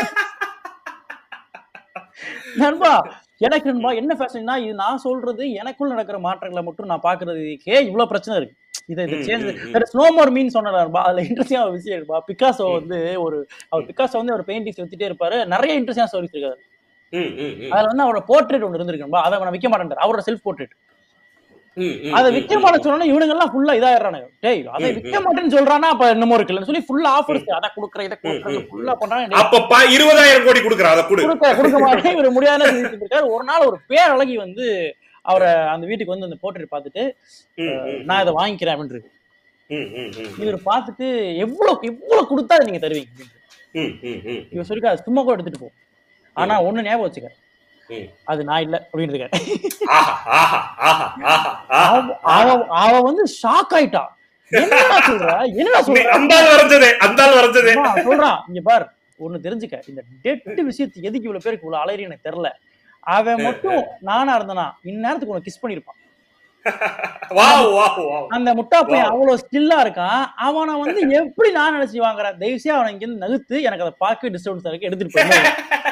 நண்பா எனக்கு நண்பா என்ன ஃபேஷன்னா இது நான் சொல்றது எனக்குள்ள நடக்கிற மாற்றங்களை மட்டும் நான் பாக்குறதுக்கே இவ்வளவு பிரச்சனை இருக்கு இது இது ம், சேஞ்ச் ம், ம். தெர் ஸ்னோ மோர் மீன் சொன்னாருப்பா அதுல இன்ட்ரெஸ்டிங்கா ஒரு விஷயம் இருக்குப்பா பிகாசோ வந்து ஒரு அவர் பிகாசோ வந்து ஒரு பெயிண்டிங்ஸ் வித்துட்டே இருப்பாரு நிறைய இன்ட்ரெஸ்டிங்கா ஸ்டோரிஸ் இருக்காரு ம், ம், ம். அதுல வந்து அவரோட போர்ட்ரேட் ஒன்று இருந்திருக்குப்பா அதை அவனை விற்க மாட்டேன் அவரோட செல்ஃப் போர்ட்ரேட் ம், ம், அதை ம், விற்க ம். மாட்டேன்னு சொன்னா இவனுங்க எல்லாம் ஃபுல்லா இதாயிடுறானுங்க டேய் அதை ம், விற்க ம். மாட்டேன்னு சொல்றானா அப்ப என்னமோ இருக்குல்லன்னு சொல்லி ஃபுல்லா ஆஃபர்ஸ் அதை கொடுக்குற இதை கொடுக்குற ம், ம். ஃபுல்லா பண்றாங்க டேய், அப்ப ப- இருபதாயிரம் கோடி கொடுக்குறான் அதை கொடு கொடுக்க கொடுக்க மாட்டேன் இவர் முடியாதுன்னு சொல்லிட்டு இருக்காரு ஒரு நாள் ஒரு பேரழகி வந்து அவரை அந்த வீட்டுக்கு வந்து அந்த போர்ட்ரேட் பார்த்துட்டு ம், ம், நான் இதை வாங்கிக்கிறேன் அப்படின்னு இருக்கு ம், ம், ம், இவர் பார்த்துட்டு எவ்வளவு எவ்வளவு கொடுத்தா அதை நீங்க தருவீங்க அப்படின்னு. ம், ம், ம். இவர் சொல்லிக்கா சும்மா கூட எடுத்துட்டு போ ஆனா ஒண்ணு ஞாபகம் வச்சுக்க ம். அது நான் இல்ல அப்படின்னு இருக்காரு ஆஹா ஆஹா ஆஹா ஆஹா ஆஹா அவ- அவ அவ வந்து ஷாக் ஆயிட்டா என்னடா சொல்ற என்னடா சொல்ற அந்த ஆள் வரைஞ்சதே அந்த ஆள் வரைஞ்சதே அம்மா, சொல்றான் இங்க பார் ஒண்ணு தெரிஞ்சுக்க இந்த டெட் விஷயத்துக்கு எதுக்கு இவ்வளவு பேருக்கு இவ்வளவு அலறி எனக்கு தெரியல அவன் மட்டும் நானா இருந்தனா இந்நேரத்துக்கு உனக்கு கிஸ் பண்ணிருப்பான் வாவ் வாவ் வாவ் அந்த முட்டா பையன் Wow. அவ்வளவு ஸ்டில்லா இருக்கான் அவனை வந்து எப்படி நான் நினைச்சு வாங்குறேன் தயவுசெய்து அவனை இங்க இருந்து நகுத்து எனக்கு அதை பார்க்க டிஸ்டர்பன்ஸ் இருக்கு எடுத்துட்டு போய்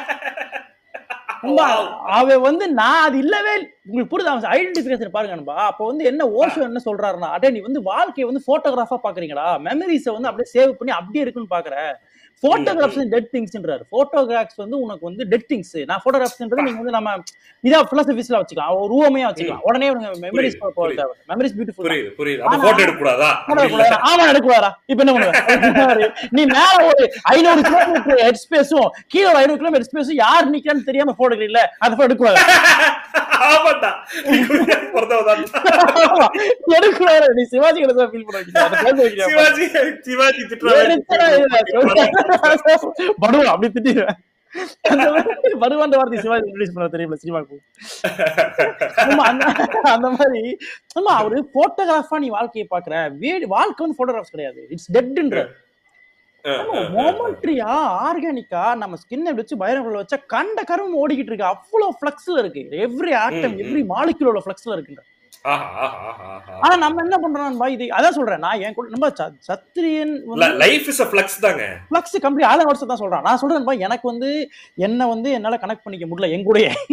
அவன் வந்து நான் அது இல்லவே இல்ல. உங்களுக்கு புரியுது அவன் ஐடென்டிபிகேஷன் பாருங்க நண்பா அப்போ வந்து என்ன ஓஷோ என்ன சொல்றாருன்னா அடே நீ வந்து வாழ்க்கையை வந்து போட்டோகிராஃபா பாக்குறீங்களா மெமரிஸை வந்து அப்படியே சேவ் பண்ணி அப்படியே இருக்குன்னு பாக்குற போட்டோகிராஃப்ஸ் டெட் திங்ஸ்ன்றாரு போட்டோகிராஃப்ஸ் வந்து உனக்கு வந்து டெட் திங்ஸ் நான் போட்டோகிராஃப்ஸ்ன்றது நீங்க வந்து நம்ம இதா பிலாசபிஸ்ல வச்சுக்கலாம் ஒரு ரூபமையா வச்சுக்கலாம் உடனே உங்க மெமரிஸ் புரியுது, போக புரியுது. தேவை மெமரிஸ் பியூட்டிஃபுல் புரியுது புரியுது அப்ப போட்டோ எடுக்க கூடாதா ஆமா எடுக்கூடாரா இப்ப என்ன பண்ணுவ நீ மேல ஒரு ஐநூறு கிலோமீட்டர் ஹெட் ஸ்பேஸும் கீழே ஒரு ஐநூறு கிலோமீட்டர் ஸ்பேஸும் யார் நிக்கிறான்னு தெரியாம போட இல்ல அதை போய் எடுக்கூடாது ஆமாண்டா நீ குடியார பிறந்தவதான் எடுக்கூடாது நீ சிவாஜி கணேசன் ஃபீல் பண்ண வைக்கிறீங்க அதை பேச வைக்கிறீங்க சிவாஜி சிவாஜி எடுத்தடா இதுல. திட்டுறாரு படுவா அப்படி திட்டிடுவேன் அந்த மாதிரி படுவான்ற வார்த்தை சிவாஜி இன்ட்ரடியூஸ் பண்ண தெரியுமா சினிமாக்கு ஆமா, அந்த அந்த மாதிரி ஆமா அவரு போட்டோகிராஃபா நீ வாழ்க்கையை பாக்குற வீடு வாழ்க்கை வந்து போட்டோகிராஃப்ஸ் கிடையாது இட்ஸ் டெட்ன்ற மொமெண்ட்ரியா ஆர்கானிக்கா நம்ம ஸ்கின்னை வச்சு பைரங்களை வச்சா கண்ட கரும்பு ஓடிக்கிட்டு இருக்கு அவ்வளவு ஃபிளக்ஸ்ல இருக்கு எவ்ரி ஆட்டம் ம், ம். எவ்ரி மாலிகுலோட ஃபிளக்ஸ்ல இருக்குன்ற ஆஹா ஆஹா ஆஹா ஆஹா ஆனா நம்ம என்ன பண்றோம் இது அதான் சொல்றேன் நான் என் கூட நம்ம ச- சத்திரியன் வந்து லைஃப் இஸ் அ ஃபிளக்ஸ் தாங்க ஃபிளக்ஸ் கம்ப்ளீட் ஆலன் வாட்ஸ் தான் சொல்றான் நான் சொல்றேன்பா எனக்கு வந்து என்ன வந்து என்னால கனெக்ட் பண்ணிக்க முடியல என் கூடயே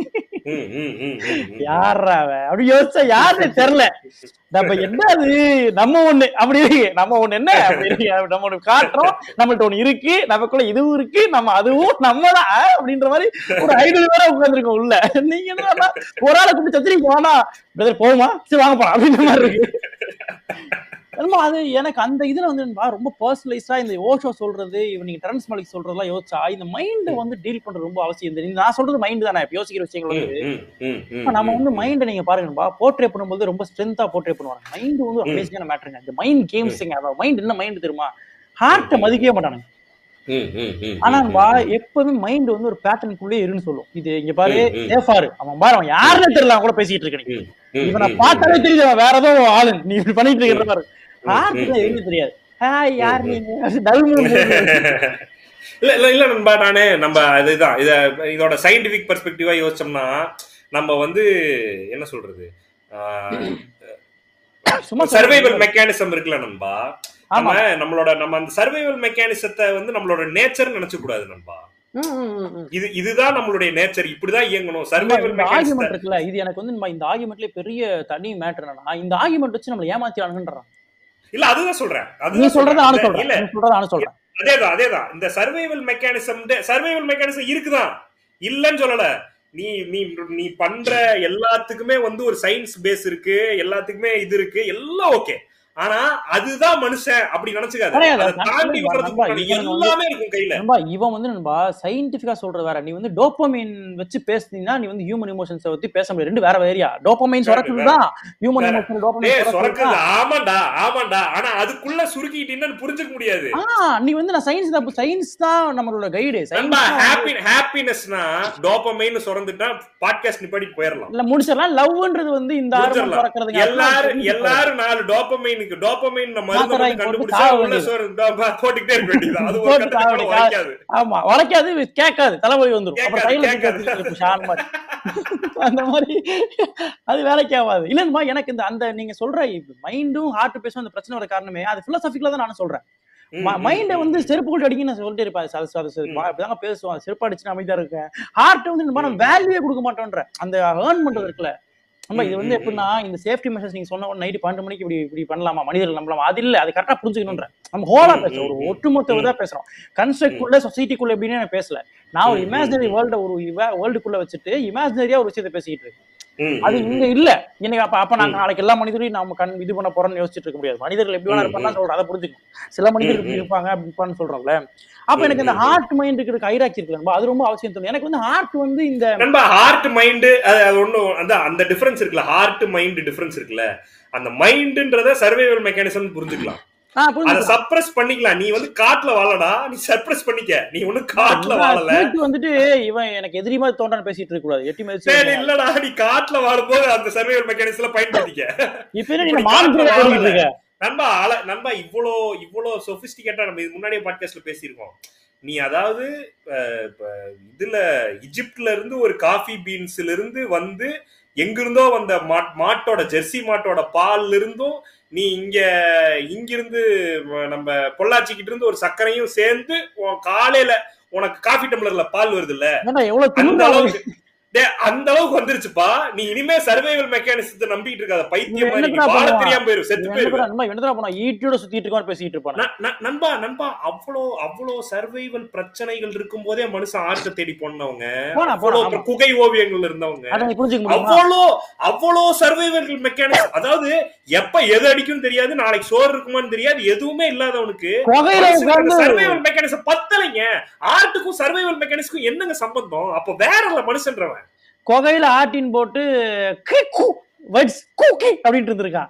ம், ம், ம், ம், ம். யாரா அவன் அப்படி யோசிச்சா யாருன்னு தெரியல நம்ம என்ன அது நம்ம ஒண்ணு அப்படி இருக்கு நம்ம ஒண்ணு என்ன அப்படி இருக்கு நம்ம ஒண்ணு காட்டுறோம் நம்மள்ட்ட ஒண்ணு இருக்கு நமக்குள்ள இதுவும் இருக்கு நம்ம அதுவும் நம்ம தான் அப்படின்ற மாதிரி ஒரு ஐநூறு பேரை உட்காந்துருக்கோம் உள்ள நீங்க என்ன ஒரு ஆளை கூப்பிட்டு சத்திரி போனா பிரதர் போகுமா சரி வாங்க போலாம் அப்படின்ற மாதிரி இருக்கு என்னமோ அது எனக்கு அந்த இதுல வந்து என்னப்பா, ரொம்ப பர்சனலைஸா இந்த ஓஷோ சொல்றது இவன் நீங்க டரன்ஸ் மலிக் சொல்றதெல்லாம் யோசிச்சா இந்த மைண்ட் வந்து டீல் பண்றது ரொம்ப அவசியம் இந்த நான் சொல்றது மைண்ட் தானே இப்ப யோசிக்கிற விஷயங்கள் வந்து ம், ம், ம், இப்ப நம்ம ம், வந்து மைண்ட் நீங்க பாருங்கப்பா போர்ட்ரே பண்ணும்போது ரொம்ப ஸ்ட்ரென்த்தா போர்ட்ரே பண்ணுவாங்க மைண்ட் வந்து ம். அமேசிங்கான மேட்டருங்க இந்த மைண்ட் கேம்ஸ்ங்க மைண்ட் என்ன மைண்ட் தெரியுமா ஹார்ட்டை மதிக்கவே மாட்டானுங்க ம், ம், ம், ஆனாப்பா ம், எப்பவுமே மைண்ட் வந்து ஒரு பேட்டர்னுக்குள்ளே இருன்னு சொல்லும் இது இங்க பாரு ம், ம். சேஃபாரு அவன் பாரு அவன் யாருன்னு தெரியல அவன் கூட பேசிட்டு இருக்க நீ ம், ம், இவனை ம், பார்த்தாலே தெரியுது அவன் வேற ஏதோ ஆளு நீ இப்படி பண்ணிட்டு இருக்கிற பாரு ம், ஹார்ட்ல ம். எதுவும் தெரியாது ஹாய் யார் ம், நீங்க டல் இல்ல இல்ல இல்ல நண்பா நானு நம்ம அதுதான் இத இதோட சயின்டிபிக் பெர்ஸ்பெக்டிவா யோசிச்சோம்னா நம்ம வந்து என்ன சொல்றது சும்மா சர்வைவல் மெக்கானிசம் இருக்குல்ல நண்பா ஆமா நம்ம நம்மளோட நம்ம அந்த சர்வைவல் மெக்கானிசத்தை வந்து நம்மளோட நேச்சர் நினைச்ச கூடாது நண்பா ம், ம், ம், ம். இது இதுதான் நம்மளுடைய நேச்சர் இப்படிதான் இயங்கணும் சர்வைவல் இந்த ஆர்குமெண்ட் மெக்கானிசம் இருக்குல்ல இது எனக்கு வந்து நம்ம இந்த ஆர்குமெண்ட்லயே பெரிய தனி மேட்டர் என்னன்னா இந்த ஆர்குமெண்ட் வச்சு நம்மள ஏமாத்தியானுங்கன்றான் இல்ல அதுதான் சொல்றேன் நீ அதுதான் சொல்றத நானும் சொல்றேன். சொல்றேன் இல்ல நீ சொல்றத நானும் சொல்றேன் அதேதான் அதேதான் இந்த சர்வைவல் மெக்கானிசம் சர்வைவல் மெக்கானிசம் இருக்குதான் இல்லன்னு சொல்லல நீ நீ நீ பண்ற எல்லாத்துக்குமே வந்து ஒரு சயின்ஸ் பேஸ் இருக்கு எல்லாத்துக்குமே இது இருக்கு எல்லாம் ஓகே ஆனா அதுதான் மனுஷன் அப்படி நினைச்சுக்காது கிடையாது. அதை நான் தாண்டி சொல்றேன் வர்றதுக்கு நண்பா, முன்னாடி இவன் வந்து- எல்லாமே இருக்கும் கையில நண்பா இவன் வந்து நண்பா சயின்டிபிக்கா சொல்றது வேற நீ வந்து டோப்பமைன் வச்சு பேசுனீங்கன்னா நீ வந்து ஹியூமன் இமோஷன்ஸ் பத்தி பேச முடியாது ரெண்டு வேற வேறியா டோப்பமைன் வேற, சுரக்குது தான் ஹியூமன் வேற. இமோஷன் டேய் டோப்பமைன் சொரக்குது ஆமாண்டா ஆமாண்டா ஆனா அதுக்குள்ள சுருக்கிட்டீங்கன்னு புரிஞ்சுக்க முடியாது ஆ நீ வந்து நான் சயின்ஸ் தான் சயின்ஸ் தான் நம்மளோட கைடு நண்பா சயின்ஸ் ஹாப்பி ஹாப்பினஸ்னா டோபமைன் சுரந்துட்டா பாட்காஸ்ட் நிப்பாட்டிட்டு போயிடலாம் இல்ல முடிச்சிடலாம் லவ்ன்றது வந்து இந்த ஆர்வம் முடிச்சிடலாம். பறக்கிறதுங்க எல்லாரும் எல்லாரும் நாலு டோபமைனுக்கு டோபமைன் மருந்து மாத்திரை மட்டும் போட்டு கண்டுபிடிச்சா சாக உள்ள வேண்டியது. சோறு டோப- போட்டுக்கிட்டே இருக்க வேண்டியது அது ஒரு போட்டு கட்டத்துக்கு மேல சாவடி, உரைக்காது ஆமா வளைக்காது கேட்காது தலைவலி வந்துரும் அப்புறம் கேட்காது, கையில கேட்காது. தூக்கி வச்சுட்டு ஷான் மாதிரி அந்த மாதிரி அது வேலைக்கு ஆகாது இல்லம்மா எனக்கு இந்த அந்த நீங்க சொல்ற மைண்டும் ஹார்ட் பேசும் அந்த பிரச்சனை வர காரணமே அது பிலோசபிக்கலா தான் நானும் சொல்றேன் ம், ம், மைண்டை ம். வந்து செருப்பு கொண்டு அடிக்க நான் சொல்லிட்டு இருப்பேன் அது- அது- அது- ம். அப்படிதாங்க பேசுவான் செருப்பு அடிச்சு அமைதியா இருக்கேன் ஹார்ட் வந்து நம்ம ம். வேல்யூவே கொடுக்க மாட்டோன்ற அந்த ஏர்ன் பண்றது இருக்குல்ல நம்ம இது ம், வந்து ம், எப்படின்னா இந்த சேஃப்டி மெஷர்ஸ் நீங்க சொன்ன நைட்டு பன்னெண்டு மணிக்கு இப்படி இப்படி பண்ணலாமா மனிதர்கள் நம்பலாமா அது இல்ல அது கரெக்டா புரிஞ்சுக்கணுன்ற நம்ம ஹோலா ம், பேசுறோம் ஒரு ம், ஒட்டுமொத்த ம். இதா பேசுறோம் கன்ஸ்ட்ரக்ட்குள்ள சொசைட்டிக்குள்ள எப்படின்னு நான் பேசல நான் ஒரு ம், ம், இமேஜினரி ம். வேர்ல்ட ஒரு வேர்ல்டுக்குள்ள வச்சுட்டு இமேஜினரியா ஒரு விஷயத்தை பேசிக்கிட்டு இருக்கு ம், அது ம், இங்க இல்ல எனக்கு அப்ப அப்ப நாங்க ம். நாளைக்கு எல்லா மனிதரையும் நாம கண் இது பண்ண போறோம்னு யோசிச்சுட்டு இருக்க முடியாது மனிதர்கள் எப்படி வேணா ம், இருப்பாங்க ம். சொல்றேன் அதை புரிஞ்சுக்கணும் சில மனிதர்கள் ம், இப்படி ம். இருப்பாங்க அப்படி இருப்பான்னு சொல்றோம்ல அப்ப ம், எனக்கு இந்த ம், ஹார்ட் மைண்டுக்கு இருக்க ஐராக்கி இருக்கு அது ரொம்ப அவசியம் தோணும் எனக்கு வந்து ஹார்ட் வந்து இந்த நண்பா ஹார்ட் மைண்ட் அது ஒண்ணும் அந்த அந்த டிஃபரன்ஸ் இருக்குல்ல ஹார்ட் மைண்ட் டிஃபரன்ஸ் இருக்குல்ல அந்த மைண்ட்ன்றத சர்வைவல் மெக்கானிசம் புரிஞ்சுக்கலாம் நான் அதை புரிஞ்சுக்கிறேன். சப்ரஸ் பண்ணிக்கலாம் நீ வந்து காட்டுல வாழடா நீ சர்ப்ரஸ் பண்ணிக்க நீ ஒண்ணும் காட்டுல வாழல எனக்கு வந்துட்டு இவன் எனக்கு எதிரி மாதிரி தோண்டான்னு பேசிட்டு இருக்க கூடாது எட்டி சரி மாதிரி இல்லடா நீ காட்டுல வாழும்போது அந்த சர்வைவல் மெக்கானிசம்ல பயன்படுத்திக்க இப்ப என்ன நீ இப்படி மான் காட்டுல கூட ஓடிக்கிட்டு வாழல. இருக்க நண்பா அல நண்பா இவ்வளோ இவ்வளோ சொபிஸ்டிகேட்டா நம்ம இது முன்னாடியே பாட்காஸ்ட்ல பேசியிருக்கோம் நீ அதாவது அஹ், இப்ப இதுல இஜிப்ட்ல இருந்து ஒரு காஃபி பீன்ஸ்ல இருந்து வந்து எங்கிருந்தோ வந்த மாட்- மாட்டோட ஜெர்சி மாட்டோட பால்ல இருந்தும் நீ இங்க இங்கிருந்து ம- நம்ம பொள்ளாச்சிக்கிட்ட இருந்து ஒரு சர்க்கரையும் சேர்ந்து உன் காலையில உனக்கு காஃபி டம்ளர்ல பால் வருது இல்ல ஏன்னா எவ்வளவு அந்த திமிங்கா அளவுக்கு டேய், அந்த அளவுக்கு வந்துருச்சுப்பா நீ இனிமே சர்வைவல் மெக்கானிசத்தை நம்பிட்டு இருக்காத பைத்தியம் இவன் மாதிரி நீ என்னடா வாழ பண்ணுவான்? தெரியாம போயிரு செத்து போயிரு என்னடா பண்ணா ஈட்டியோட சுத்திட்டு இருக்கான்னு பேசிட்டு இருப்பான் ந- ந- நண்பா நண்பா அவ்வளோ அவ்வளோ சர்வைவல் பிரச்சனைகள் இருக்கும் போதே மனுஷன் ஆர்ட்ட தேடி போனவங்க போனா அவ்வளோ போனா ஆமா. குகை ஓவியங்கள் இருந்தவங்க அதை நீ புரிஞ்சுக்க முடியுமா அவ்வளோ அவ்வளோ சர்வைவல் மெக்கானிசம் அதாவது எப்ப எது அடிக்கும் தெரியாது நாளைக்கு சோறு இருக்குமான்னு தெரியாது எதுவுமே இல்லாதவனுக்கு குகையில உட்கார்ந்து சர்வைவல் மெக்கானிசம் பத்தலைங்க ஆர்ட்டுக்கும் சர்வைவல் மெக்கானிசம் என்னங்க சம்பந்தம் அப்ப வேற இல்ல மனுஷன்றவன் குகையில ஆட்டின் போட்டு கி, கு, words, கு, கி அப்படின்ட்டு இருந்திருக்கான்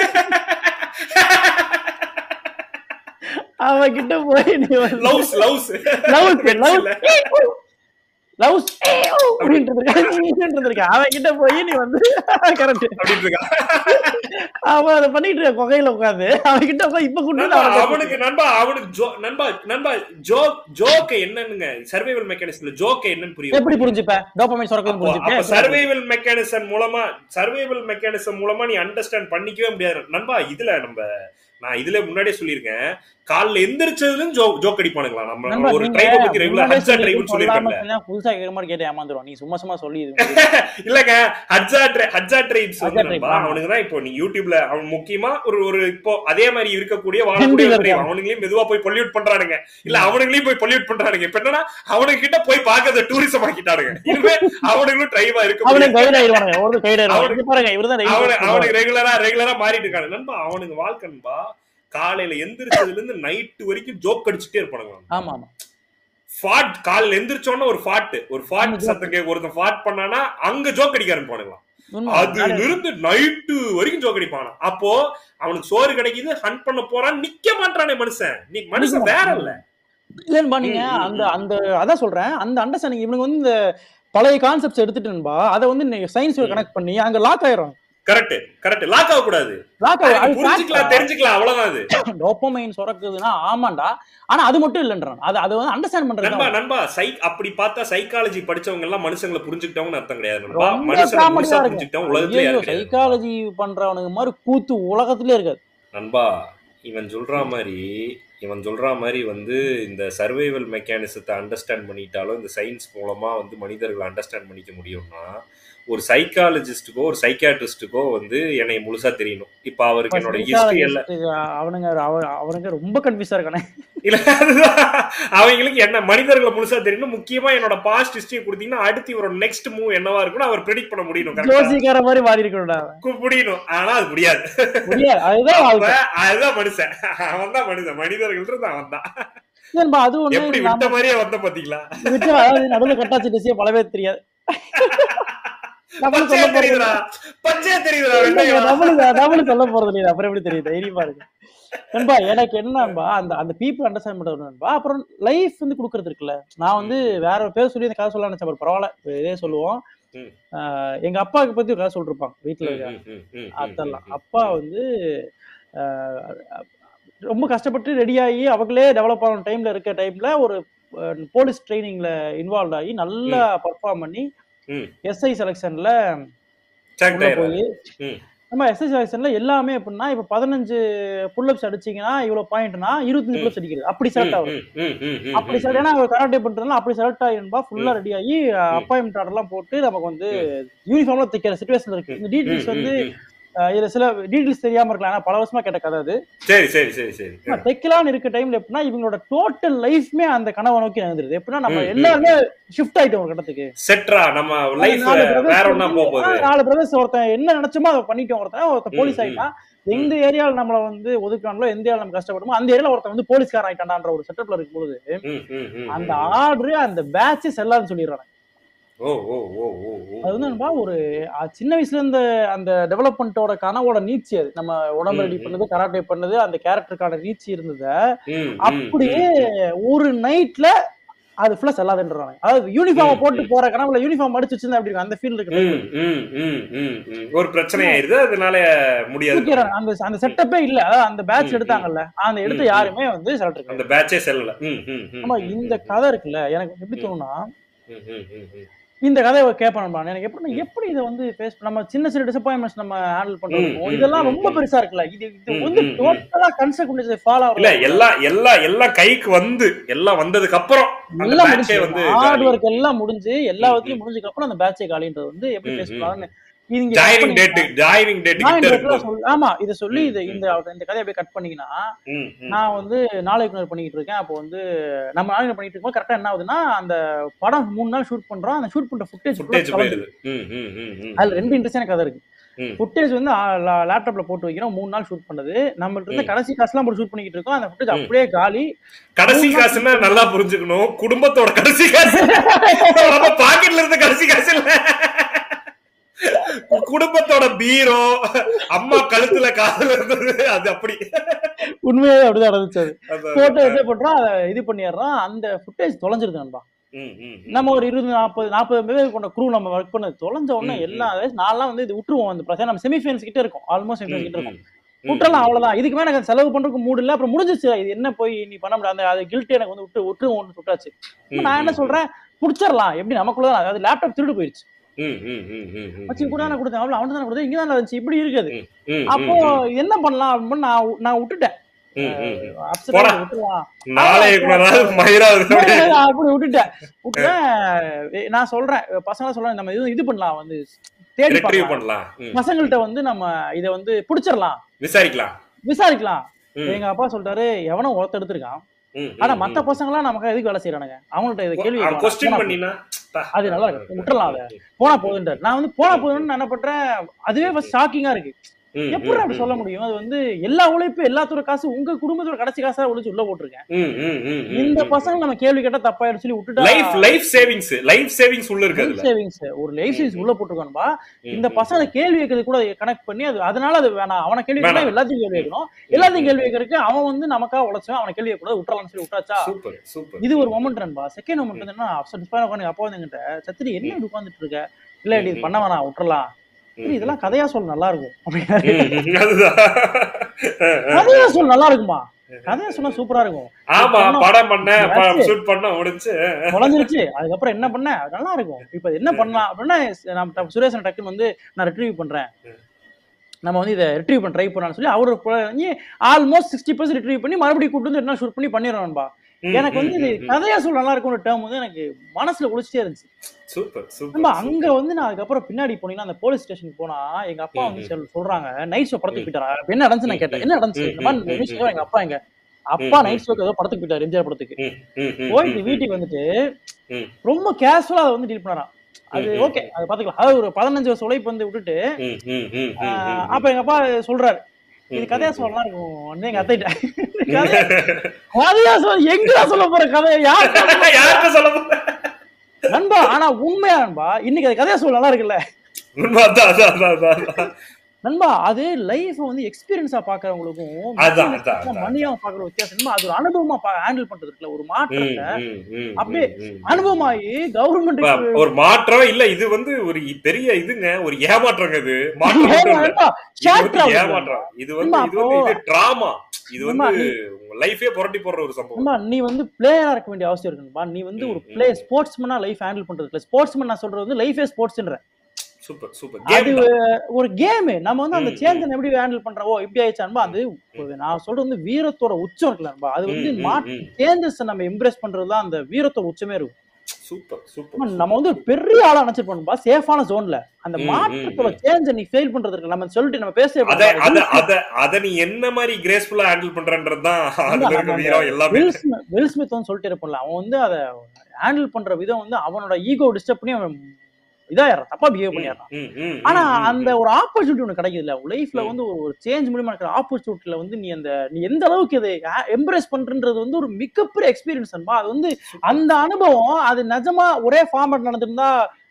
அவன் கிட்ட போய் நீ வந்து loves loves loves loves loves அப்படின்ட்டு இருந்திருக்கான் நீ இருந்திருக்கான் அவன் கிட்ட போய் நீ வந்து கரெக்ட் அப்படின்னு இருக்கா அவன் அதை பண்ணிட்டு இருக்க குகையில உட்காந்து அவன் கிட்ட போய் இப்ப கூட்டு நண்பா, வந்து அவனை அவனுக்கு நண்பா அவனுக்கு ஜோ- நண்பா நண்பா ஜோக் ஜோக் என்னன்னுங்க சர்வைவல் மெக்கானிசம்ல ஜோக் என்னன்னு புரியும் எப்படி புரிஞ்சுப்ப டோபமைன் சுரக்கம் அப்ப புரிஞ்சுப்ப சர்வைவல் மெக்கானிசம் மூலமா சர்வைவல் மெக்கானிசம் மூலமா நீ அண்டர்ஸ்டாண்ட் பண்ணிக்கவே முடியாது நண்பா இதுல நம்ம நான் இதுல முன்னாடியே சொல்லியிருக்கேன் காலைல எந்திரிச்சதுல ஜோக் ஜோக் அடிப்பானுங்களா நம்ம நண்பா, ஒரு நீங்க ட்ரைபை பத்தி ரெகுலர் முன்னாடியே ஹட்ஸா சொல்லி ட்ரைப்னு சொல்லாம சொல்லியிருக்கேன் சொன்னா புதுசா கேட்க மாதிரி கேட்டு ஏமாந்துரும் நீ சும்மா சும்மா சொல்லி இது இல்லங்க ஹட்ஸா ட்ரை ஹட்ஸா ட்ரைப்ஸ் வந்து ஹட்ஸா tribe, நண்பா, ஆமா. அவனுக்கு தான் இப்போ நீ யூடியூப்ல அவன் முக்கியமா ஒரு ஒரு இப்போ அதே மாதிரி இருக்கக்கூடிய வாழக்கூடிய ஹிந்தில ஒரு tribe. இருக்கான். அவனுங்களையும் மெதுவா போய் பொல்யூட் பண்றானுங்க இல்ல அவனுங்களையும் போய் பொல்யூட் பண்றானுங்க இப்ப என்னன்னா அவனுங்க கிட்ட போய் பாக்குறத டூரிசம் ஆக்கிட்டானுங்க இனிமே அவனுங்களும் ட்ரைபா இருக்க அவனுக்கு முடியாது. கைடு ஆயிடுவானுங்க ஒரு கைடு ஆயிடுவாங்க அவனுக்கு- இங்க பாருங்க இவர்தான் அவனு daily அவனுக்கு ரெகுலரா ரெகுலரா மாறிட்டு இருக்காங்க நண்பா அவனுக்கு வாழ்க்கை நண்பா காலையில எந்திரிச்சதுல இருந்து நைட்டு வரைக்கும் ஜோக் அடிச்சுட்டே இருப்பானுங்க ஆமா ஆமா ஃபாட் காலையில எந்திரிச்சோன்னா ஒரு ஃபாட் ஒரு ஃபாட் ஆமா, joke. சத்தம் கேட்க ஒருத்தன் ஃபாட் பண்ணானா அங்க ஜோக் அடிக்க ஆரம்பிப்பானுங்களாம் உண்மை. அதுல இருந்து நைட்டு வரைக்கும் ஜோக் அடிப்பானா அப்போ அவனுக்கு சோறு கிடைக்குது ஹண்ட் பண்ண போறான் நிக்க மாட்டானே மனுஷன் நீ மனுஷன் வேற இல்ல இல்லன்பா நீங்க ம், ம், அந்த அந்த அதான் சொல்றேன் அந்த அண்டர்ஸ்டாண்டிங் இவனுங்க வந்து இந்த பழைய கான்செப்ட்ஸ் எடுத்துட்டுன்பா அதை வந்து சயின்ஸ் ம். கனெக்ட் பண்ணி அங்க லாக் ஆயிரும் கரெக்ட் கரெக்ட் லாக் ஆக கூடாது லாக் அதுக்கு புரிஞ்சுக்கலாம் தெரிஞ்சுக்கலாம் அவ்வளவுதான் அது டோப்பமைன் சுரக்குதுன்னா ஆமாண்டா ஆனா அது மட்டும் இல்லைன்றான் அது அது வந்து அண்டர்ஸ்டாண்ட் நண்பா பண்றது நண்பா சை அப்படி பார்த்தா சைக்காலஜி படிச்சவங்க எல்லாம் மனுஷங்களை புரிஞ்சுக்கிட்டவங்கன்னு அர்த்தம் கிடையாது நண்பா ரொம்ப மனுஷங்களை காமெடியா முழுசா இருக்கு. புரிஞ்சுக்கிட்டவங்க உலகத்துல யாரும் கிடையாது சைக்காலஜி பண்றவனுக்கு மாதிரி கூத்து உலகத்திலே இருக்காது நண்பா இவன் சொல்ற மாதிரி இவன் சொல்ற மாதிரி வந்து இந்த சர்வைவல் மெக்கானிசத்தை அண்டர்ஸ்டாண்ட் பண்ணிட்டாலும் இந்த சயின்ஸ் மூலமா வந்து மனிதர்களை அண்டர்ஸ்டாண்ட் பண்ணிக்க முடியும்னா ஒரு சைக்காலஜிஸ்டுக்கோ ஒரு சைக்காட்ரிஸ்டுக்கோ வந்து என்னை முழுசா தெரியணும் இப்ப அவருக்கு என்னோட ஹிஸ்டரி எல்லாம் Psychologist அவனுங்க அவ- அவனுங்க ரொம்ப கன்ஃபியூஸா இருக்கானே இல்ல அதுதான் அவங்களுக்கு என்ன மனிதர்களை முழுசா தெரியணும் முக்கியமா என்னோட பாஸ்ட் ஹிஸ்டரியை கொடுத்தீங்கன்னா அடுத்து இவரோட நெக்ஸ்ட் மூவ் என்னவா இருக்குன்னு அவர் ப்ரெடிக்ட் பண்ண முடியணும் கரெக்டா ஜோசிக்கார மாதிரி மாறி இருக்கணும்டா அவன். முடியணும் ஆனா அது முடியாது முடியாது அதுதான் அப்ப வாழ்க்கை அதுதான் மனுஷன் அவன் தான் மனுஷன் மனிதர்கள் இருந்து அவன் தான் ஏன்பா, அது ஒண்ணு எப்படி நாம விட்ட மாதிரியே வந்த பாத்தீங்களா விட்டு அதாவது நடுவுல கட்டாச்சு டிசிய பலவே தெரியாது நம்மளுக்கு பச்சையா சொல்ல போறது தெரியுதுடா பச்சையா தெரியுதுடா இல்லைங்க, வெண்டையா நம்மளுக்கு நம்மளுக்கு சொல்ல போறது இல்லையா அப்புறம் எப்படி தெரியுது தைரியமா இருக்கு நண்பா எனக்கு என்னன்பா அந்த அந்த பீப்புள் அண்டர்ஸ்டாண்ட் பண்றது நண்பா அப்புறம் லைஃப் வந்து கொடுக்கறது இருக்குல்ல நான் வந்து வேற ஒரு பேர் சொல்லி இந்த கதை சொல்ல நினைச்சேன் அப்புறம் பரவாயில்ல இப்ப இதே சொல்லுவோம் ம். ஆஹ் எங்க அப்பாவுக்கு பத்தி ஒரு கதை சொல்லிருப்பாங்க வீட்டுல இருக்க ம், ம், ம், ம், அதெல்லாம் ம், அப்பா வந்து ஆஹ் ரொம்ப கஷ்டப்பட்டு ரெடி ஆகி அவங்களே டெவலப் ஆன டைம்ல இருக்க டைம்ல ஒரு போலீஸ் ட்ரைனிங்ல இன்வால்வ் ஆகி நல்லா பர்ஃபார்ம் பண்ணி ம். எஸ்ஐ செலெக்ஷன்ல Check உள்ள ஆயிடுறாரு. போய் ம். நம்ம எஸ்ஐ செலெக்ஷன்ல எல்லாமே எப்படின்னா இப்ப பதினஞ்சு புல்லப்ஸ் அடிச்சீங்கன்னா இவ்வளவு பாயிண்ட்னா இருபத்தஞ்சு ம். புல்லப்ஸ் அடிக்கிறது அப்படி செலக்ட் ஆகும் ம், ம், ம், ம், அப்படி ம், செலக்ட் ஏன்னா அவர் கராட்டே பண்றதுனால அப்படி செலக்ட் ஆகிருப்பா ஃபுல்லா ம். ரெடி ஆகி ம். அப்பாயின்மெண்ட் ஆர்டர் எல்லாம் போட்டு நமக்கு வந்து யூனிஃபார்ம்ல தைக்கிற சுச்சுவேஷன் இருக்கு இந்த ம், டீடைல்ஸ் ம், வந்து ம். அஹ், இதுல சில டீடைல்ஸ் தெரியாம இருக்கலாம் ஏன்னா பல வருஷமா கேட்ட கதை அது சரி சரி சரி சரி ஆனா, தைக்கலாம்னு இருக்க டைம்ல எப்படின்னா இவங்களோட டோட்டல் லைஃப்மே அந்த கனவை நோக்கி நகர்ந்துருது எப்படின்னா நம்ம ம், ம், எல்லாருமே ஷிஃப்ட் ஆயிட்டோம் ஒரு இடத்துக்கு செட்ரா நம்ம லைஃப் நாலு brothers வேற ஒண்ணா போக போகுது ஆ, நாலு பிரதர்ஸ் ஒருத்தன் என்ன நினைச்சோமோ அதை பண்ணிட்டோம் ஒருத்தன் ஒருத்தன் போலீஸ் ம், ஆயிட்டான் எந்த ஏரியால நம்மள வந்து ஒதுக்குறாங்களோ எந்த ஏரியால நம்ம கஷ்டப்படுமோ அந்த ஏரியால ஒருத்தன் வந்து போலீஸ்காரன் ஆயிட்டான்ற ஒரு செட்டப்ல இருக்கும்போது ம், ம், ம், அந்த ம். ஆர்டர் அந்த பேட்ச் செல்லாதுன்னு சொல்லிடுறாங்க ஓ ஓ ஓ ஓ ஓ அது வந்து நண்பா ஒரு அஹ், சின்ன வயசுல இருந்த அந்த டெவலப்மெண்ட்டோட கனவோட நீச்சி அது நம்ம உடம்பு ம், ரெடி ம். பண்ணது கராட்டே பண்ணது அந்த கேரக்டருக்கான நீச்சி இருந்தத ம், ம், அப்படியே ம். ஒரு நைட்ல அது ஃபுல்லா செல்லாதுன்றாங்க அதாவது யூனிஃபார்ம் ம், போட்டு ம். போற கனவுல யூனிஃபார்ம் அடிச்சு வச்சிருந்தா அப்படி இருக்கும் அந்த ஃபீல் இருக்கு ம், ம், ம், ம், ம். ஒரு பிரச்சனை ஆயிருது அதனால முடியாது தூக்கிறாங்க. அந்த அந்த செட்டப்பே இல்ல அதாவது அந்த பேட்ச் ம், எடுத்தாங்கல்ல அந்த எடுத்த ம், ம். யாருமே வந்து செலக்ட் இருக்காங்க அந்த பேட்சே செல்லல ம், ம், ம், ஆமா ம், இந்த ம், கதை இருக்குல்ல எனக்கு எப்படி ம். தோணும்னா ம், ம், ம், ம். இந்த கதையை கேட்பேன் எனக்கு எப்படி ம். எப்படி இதை வந்து ஃபேஸ் நம்ம சின்ன சின்ன டிசப்பாயின்மெண்ட்ஸ் நம்ம ஹேண்டில் ம், பண்றோம் ம், இதெல்லாம் ம், ரொம்ப ம். பெருசா இருக்குல்ல இது இது ம், வந்து ம், ம். டோட்டலா கன்செப்ட் ஃபாலோ இல்ல ஆகல எல்லாம் எல்லாம் எல்லாம் கைக்கு வந்து எல்லாம் வந்ததுக்கு அப்புறம் அந்த எல்லாம் பேட்சே முடிஞ்சு வந்து ஹார்ட் ஒர்க் எல்லாம் முடிஞ்சு எல்லா ம், வகையும் முடிஞ்சதுக்கு அப்புறம் அந்த பேட்சே காலின்றது வந்து எப்படி ம், ஃபேஸ் ம். பண்ணலாம்னு இது இங்க joining cut date joining date நான் கிட்ட இந்த இடத்துல இருக்கும் சொல்லி- ஆமா இதை சொல்லி ம், இது ம். இந்த இந்த கதையை அப்படியே கட் பண்ணீங்கன்னா ம், ம். நான் வந்து நாளை இயக்குனர் பண்ணிட்டு இருக்கேன் அப்போ வந்து நம்ம நாளை இயக்குனர் பண்ணிட்டு இருக்கும்போது கரெக்டா என்ன ஆகுதுன்னா அந்த படம் மூணு நாள் ஷூட் பண்றோம் அந்த ஷூட் பண்ற ஃபுட்டேஜ் ஃபுட்டேஜ் போயிருது ம், ம், ம், ம். அதுல ரெண்டு இன்ட்ரெஸ்டான கதை இருக்கு ம். ஃபுட்டேஜ் வந்து லேப்டாப்ல போட்டு வைக்கிறோம் மூணு நாள் ஷூட் பண்ணது நம்மள்ட்ட இருந்து ம். கடைசி காசுலாம் போட்டு ஷூட் பண்ணிட்டு இருக்கோம் அந்த ஃபுட்டேஜ் ம். அப்படியே காலி கடைசி காசுன்னா நல்லா புரிஞ்சுக்கணும் குடும்பத்தோட கடைசி காசு நம்ம பாக்கெட்ல இருந்த கடைசி காசு இல்ல குடும்பத்தோட பீரோ அம்மா கழுத்துல காதுல இருந்தது அது அப்படி உண்மையாவே அப்படிதான் நடந்துச்சு அது அது- போட்டோ என்ன பண்றோம் அதை இது பண்ணிடுறோம் அந்த ஃபுட்டேஜ் தொலைஞ்சிருது நண்பா ம், ம், ம். நம்ம ஒரு இருபது நாற்பது நாற்பது பேர் கொண்ட குரூ நம்ம ஒர்க் பண்ணது தொலைஞ்ச உடனே ம், ம். எல்லாம் நான்லாம் வந்து இது விட்டுருவோம் அந்த பிரச்சனை நம்ம செமிஃபைனல்ஸ் கிட்ட இருக்கும் ஆல்மோஸ்ட் ம், செமிஃபைனல்ஸ் கிட்ட இருக்கும் ம். விட்டுறலாம் அவ்வளவுதான் இதுக்கு மேல எனக்கு செலவு பண்றதுக்கு மூடு இல்ல அப்புறம் முடிஞ்சிச்சு இது என்ன போய் நீ பண்ண முடியாது அந்த அது கில்ட் எனக்கு வந்து விட்டு விட்டு ஒன்று விட்டாச்சு ம், நான் என்ன ம், சொல்றேன் புடிச்சிடலாம் எப்படி நமக்குள்ளதான் அதாவது லேப்டாப் திருடு போயிருச்சு ம், ம், ம், ம், ம், மச்சி கூட நான் கொடுத்தேன் அவள அவன் தான் கொடுத்தேன் இங்க தான் இருந்துச்சு இப்படி இருக்குது ம், ம், அப்போ என்ன பண்ணலாம் அப்படின்னு நான் நான் விட்டுட்டேன் ம், ம், ம். upset போடா. ஆகி விட்டுருவான் நாளைய குணராது மயிராது நான் அப்படி விட்டுட்டேன் விட்டுட்டேன் நான் சொல்றேன் பசங்க சொல்றேன் நம்ம இது இது பண்ணலாம் வந்து தேடி ரெட்ரீவ் பார்க்கலாம் பண்ணலாம் ம். பசங்கள்ட்ட வந்து நம்ம இத வந்து புடிச்சிடலாம் விசாரிக்கலாம் விசாரிக்கலாம் ம், எங்க அப்பா சொல்லிட்டாரு எவனோ ஒருத்தர் எடுத்திருக்கான் ம், ஆனா ம், மத்த பசங்க எல்லாம் நமக்கு எதுக்கு வேலை செய்யறானுங்க அவங்கள்ட்ட இது கேள்வி அவன் கேட்கலாம். கொஸ்டின் போனா பண்ணினா அது நல்லா இருக்கு விட்டுறலாம் அதை போனா போகுதுன்றார் நான் வந்து போனா போதுன்னு நான் என்ன பண்றேன் அதுவே ஃபர்ஸ்ட் ஷாக்கிங்கா இருக்கு ம், எப்படி ம், அப்படி சொல்ல முடியும் அது வந்து எல்லா உழைப்பு எல்லாத்தோட காசு உங்க குடும்பத்தோட கடைசி காசா உழைச்சு உள்ள போட்டிருக்கேன் ம், ம், ம், ம், இந்த ம். பசங்க நம்ம கேள்வி கேட்டா தப்பாயிடும் சொல்லி விட்டுட்டா life life savings life savings உள்ள இருக்கு அதுல சேவிங்ஸ் ஒரு லைஃப் சேவிங்ஸ் உள்ள போட்டுருக்கோம்பா ம், இந்த ம், பசங்க கேள்வி கேட்கறது கூட கனெக்ட் பண்ணி அது அதனால அது வேணாம் அவனை கேள்வி கேட்டா வேணாம். எல்லாத்தையும் கேள்வி கேட்கணும் ம், எல்லாத்தையும் ம். கேள்வி கேட்கறதுக்கு அவன் வந்து நமக்கா உழைச்சவன் அவனை கேள்வி கேட்கக்கூடாது விட்டுறலாம்னு சொல்லி விட்டாச்சா சூப்பர் சூப்பர் இது ஒரு மொமெண்ட் நண்பா செகண்ட் மொமெண்ட் வந்து என்ன அப்செட் உட்காந்து அப்பா வந்து என்கிட்ட சத்திரி என்ன இப்படி உட்காந்துட்டு இருக்க இல்ல இது பண்ண வேணாம் விட்டுறலாம் சரி, இதெல்லாம் கதையா சொல்ல நல்லா இருக்கும் அப்படின்னாரு ம், ம், அதுதான் கதையா சொல்ல நல்லா இருக்குமா கதையா சொன்னா சூப்பரா இருக்கும் ஆமா படம் பண்ண Yes. ஷூட் பண்ண முடிச்சு குழஞ்சிருச்சு அதுக்கப்புறம் என்ன பண்ண நல்லா இருக்கும் இப்ப என்ன பண்ணலாம் அப்படின்னா நம்ம சுரேஷன் டக்குன்னு வந்து நான் ரிட்ரீவ் பண்றேன் நம்ம வந்து இதை ரிட்ரீவ் பண்ண ட்ரை பண்ணலாம்னு சொல்லி அவரு ஆல்மோஸ்ட் சிக்ஸ்டி பர்சன்ட் ரிட்ரீவ் பண்ணி மறுபடியும் கூட்டு வந்து என்ன ஷூட் பண்ணி பண்ணிடுறோம்பா ம், எனக்கு வந்து இது ம், ம், கதையா சொல்ல நல்லா இருக்கும்னு டேர்ம் வந்து எனக்கு மனசுல ஒழிச்சிட்டே இருந்துச்சு சூப்பர் சூப்பர் நம்ம அங்க வந்து நான் அதுக்கப்புறம் பின்னாடி போனீங்கன்னா அந்த போலீஸ் ஸ்டேஷனுக்கு போனா எங்க அப்பா வந்து ம், சொல்- சொல்றாங்க நைட் ஷோ படத்துக்கு போயிட்டாரா அப்ப என்ன நடந்துச்சு நான் கேட்டேன் என்ன நடந்துச்சு இந்த மாதிரி ம், நியூஸ் எங்க அப்பா எங்க அப்பா ம், நைட் ஷோக்கு ஏதோ படத்துக்கு போயிட்டாரு எம்ஜிஆர் படத்துக்கு ம், ம், ம், போயிட்டு ம், வீட்டுக்கு வந்துட்டு ம். ரொம்ப கேஷுவலா அதை வந்து டீல் பண்ணாராம் அது ம், ம், ஓகே அது பாத்துக்கலாம் அதாவது ஒரு பதினஞ்சு வருஷம் உழைப்பு வந்து விட்டுட்டு ம், ம், ம், ம், ஆஹ், ம், அப்ப எங்க அப்பா சொல்றாரு இது ம், கதையா ம், சொல்லலாம் இருக்கும் வந்து எங்க அத்தைட்ட கதையா கதையா சொல்ல எங்கடா சொல்ல போற கதையா யார் யார்கிட்ட சொல்ல போற? நண்பா ஆனா உண்மையா நண்பா இன்னைக்கு அது கதையா சொல்ல நல்லா இருக்குல்ல உண்மை அதான், அதான், அதான், அதான். நண்பா அது லைஃப் வந்து எக்ஸ்பீரியன்ஸா பாக்குறவங்களுக்கும் அதான், அதான், அதான். மணியா பாக்குற வித்தியாசம் நண்பா, அது ஒரு அனுபவமா ஹேண்டில் பண்றது இருக்குல்ல ஒரு ம், மாற்றத்தை ம், ம், அப்படியே ம், ம். அனுபவமாயி கவர்மெண்ட் ப- ஒரு மாற்றம் இல்ல இது வந்து ஒரு பெரிய இதுங்க ஒரு ஏமாற்றங்க இது மாற்றம் மட்டும் இல்ல. இது வந்து ஏமாற்றம் இது வந்து நண்பா, இது வந்து இது டிராமா இது நண்பா, வந்து உங்க லைஃபே புரட்டி போடுற ஒரு சம்பவம் நண்பா, நீ வந்து பிளேயரா இருக்க வேண்டிய அவசியம் இருக்குன்பா நீ வந்து ஒரு ம், பிளே ம். ஸ்போர்ட்ஸ்மேனா லைஃப் ஹேண்டில் பண்றது இல்ல ஸ்போர்ட்ஸ்மேன் நான் சொல்றது வந்து லைஃபே ஸ்போர்ட்ஸ்ன்ற சூப்பர் சூப்பர் அது கேம் ஒரு கேம் நம்ம வந்து அந்த ம், சேஞ்சன் எப்படி ஹேண்டில் பண்றோம் ஓ இப்படி ஆயிடுச்சான்பா அது ஒரு நான் சொல்றது வந்து வீரத்தோட உச்சம் இருக்குல்லன்பா அது வந்து மாற்ற சேஞ்சஸ் நம்ம எம்ப்ரேஸ் பண்றதுதான் அந்த வீரத்தோட உச்சமே இருக்கும் சூப்பர் ஆமா, சூப்பர் நம்ம வந்து ஒரு பெரிய ஆளா நினைச்சிருப்போம்பா சேஃபான ஜோன்ல அந்த ம், ம், மாற்றத்தோட ம். சேஞ்ச நீ ஃபெயில் பண்றது இருக்கு நம்ம சொல்லிட்டு நம்ம பேச அத அத அத அத நீ என்ன மாதிரி கிரேஸ்ஃபுல்லா ஹேண்டில் பண்றன்றதுதான் அதுல இருக்க வீரம் எல்லாமே வில் ஸ்மித் வில் ஸ்மித் வந்து சொல்லிட்டு இருப்போம்ல அவன் வந்து அதை ஹேண்டில் பண்ற விதம் வந்து அவனோட ஈகோ டிஸ்டர்ப் பண்ணி அவன் இதாயிரம் தப்பா பிஹேவ் பண்ணிடுறான் ம், ம், ஆனா ம், ம், அந்த ஒரு ஆப்பர்ச்சுனிட்டி ஒன்று கிடைக்குதுல்ல லைஃப்ல ம். வந்து ஒரு சேஞ்ச் மூலியமா இருக்கிற ஆப்பர்ச்சுனிட்டில வந்து நீ அந்த நீ எந்த அளவுக்கு இதை எம்ப்ரேஸ் பண்றன்றது வந்து ஒரு மிகப்பெரிய எக்ஸ்பீரியன்ஸ் அன்பா அது வந்து அந்த அனுபவம் அது நிஜமா ஒரே ஃபார்மேட் நடந்திருந்தா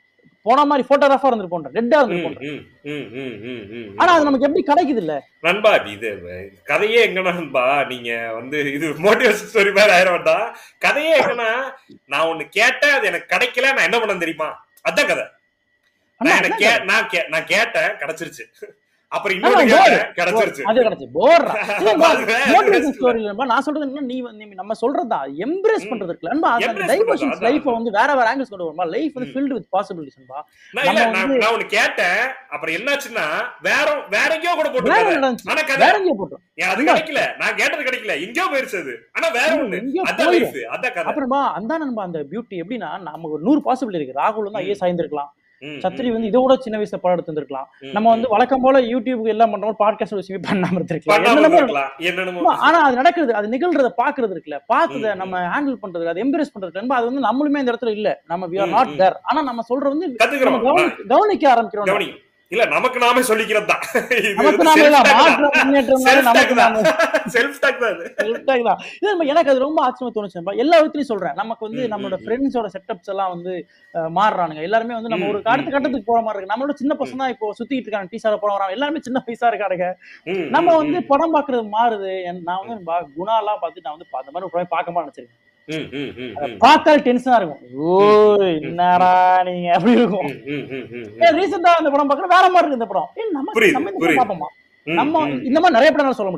போன மாதிரி போட்டோகிராஃபா இருந்திருப்போம் ரெட்டா ம், இருந்திருப்போம் ம், ம், ம், ம், ம். ஆனா அது நமக்கு எப்படி கிடைக்குது இல்ல நண்பா இது கதையே எங்கன்னா நண்பா நீங்க வந்து இது மோட்டிவேஷன் ஸ்டோரி மாதிரி ஆயிர வேண்டாம் கதையே எங்கன்னா நான் ஒண்ணு கேட்டேன் அது எனக்கு கிடைக்கல நான் என்ன பண்ண தெரியுமா அதான் கதை நான் அண்ணா, எனக்கு கே- நான் கே- நான் கேட்டேன் கிடைச்சிருச்சு அப்புறம் ஆமா, இன்னொரு போர். கேட்டேன் கிடைச்சிருச்சு அது கிடைச்சு போர் அது வேற மோட்டிவேஷன் best. ஸ்டோரி நான் சொல்றது என்ன நீ வந்து நீ- நம்ம சொல்றதா எம்ப்ரேஸ் ம். பண்றது இருக்குல்ல அன்பா, அது அந்த Embrace டைவர்ஷன்ஸ் பண்றது, லைஃப் அதான். வந்து வேற வேற ஆங்கிள்ஸ் கொண்டு வருமா லைஃப் வந்து ம். ஃபில்டு வித் பாசிபிலிட்டிஸ் அன்பா நான் இல்ல நம்ம நான் நான் ஒண்ணு கேட்டேன் அப்புறம் என்னாச்சுன்னா வேற வேற எங்கேயோ கூட போட்டு வேற கதை. நடந்துச்சு ஆனா கதை வேற எங்கேயோ போட்டோம் ஏன் அது இல்ல. கிடைக்கல நான் கேட்டது கிடைக்கல எங்கேயோ போயிருச்சு அது ஆனா வேற ஒண்ணு எங்கேயோ அதான் போயிடும் லைஃப் அதான் கதை அப்புறமா அந்த நண்பா அந்த பியூட்டி எப்படின்னா நமக்கு ஒரு நூறு பாசிபிலிட்டி இருக்கு ராகுல் வந்து ம். ஐஏஎஸ் ஆயிருந்திருக்கலாம் ம், சத்திரி ம், வந்து இதை விட சின்ன வயசுல படம் எடுத்திருந்திருக்கலாம் ம், நம்ம வந்து ம். வழக்கம் போல யூடியூப் எல்லாம் பண்றோம் பாட்காஸ்ட் விஷயமே பண்ணாம இருந்திருக்கலாம் பண்ணாம என்னென்னமோ இருக்கலாம். என்னென்னமோ ஆமா, ஆனா அது நடக்குது அது நிகழ்றத பாக்குறது இருக்குல்ல பாக்குறத ம், நம்ம ஹேண்டில் பண்றது அது எம்பரேஸ் பண்றது இருக்குல்ல, அது வந்து நம்மளுமே இந்த இடத்துல இல்ல நம்ம வி ஆர் ம், நாட் ம். தேர் ஆனா நம்ம சொல்றது வந்து நம்ம கத்துக்கிறோம் கவனி- கவனிக்க ஆரம்பிக்கிறோம் கவனி இல்ல நமக்கு நாமே சொல்லிக்கிறது தான் நமக்கு நாமே தான் மாற்றம் முன்னேற்றம் நமக்கு நாமே செல்ஃப் டாக் தான் அது. Correct தான். இது நம்ம எனக்கு அது ரொம்ப ஆச்சரியமா தோணுச்சு நண்பா. எல்லா விதத்துலயும் சொல்றேன் நமக்கு வந்து ம், நம்மளோட ம், ஃப்ரெண்ட்ஸோட செட்டப்ஸ் எல்லாம் வந்து அஹ், மாறுறானுங்க எல்லாருமே வந்து நம்ம ம், ஒரு அடுத்த ம், கட்டத்துக்கு போற மாதிரி இருக்கு நம்மளோட சின்ன பசங்க தான் இப்போ சுத்திட்டு இருக்காங்க டீசால போற வராங்க எல்லாருமே சின்ன வயசா இருக்கானுங்க ம், நம்ம ம், வந்து ம். படம் பாக்குறது மாறுது என்- நான் வந்து பா- குணா எல்லாம் பார்த்து நான் வந்து பா- அந்த மாதிரி ஒரு படம் பார்க்க நினைச்சிருக்கேன் ம், ம், ம், அதை ம். பார்த்தாலே டென்ஷனா இருக்கும் ஓ ம், என்னடா நீங்க அப்படி இருக்கும் ம், ம், ம், ம், ம். ரீசெண்டா அந்த படம் பார்க்கற வேற மாதிரி இருக்கு இந்த படம் ஏய், நம்ம புரியுது, நம்ம இந்த புரியுது. படம் பார்ப்போமா ம், நம்ம ம். இந்த மாதிரி நிறைய படம் சொல்ல முடியும்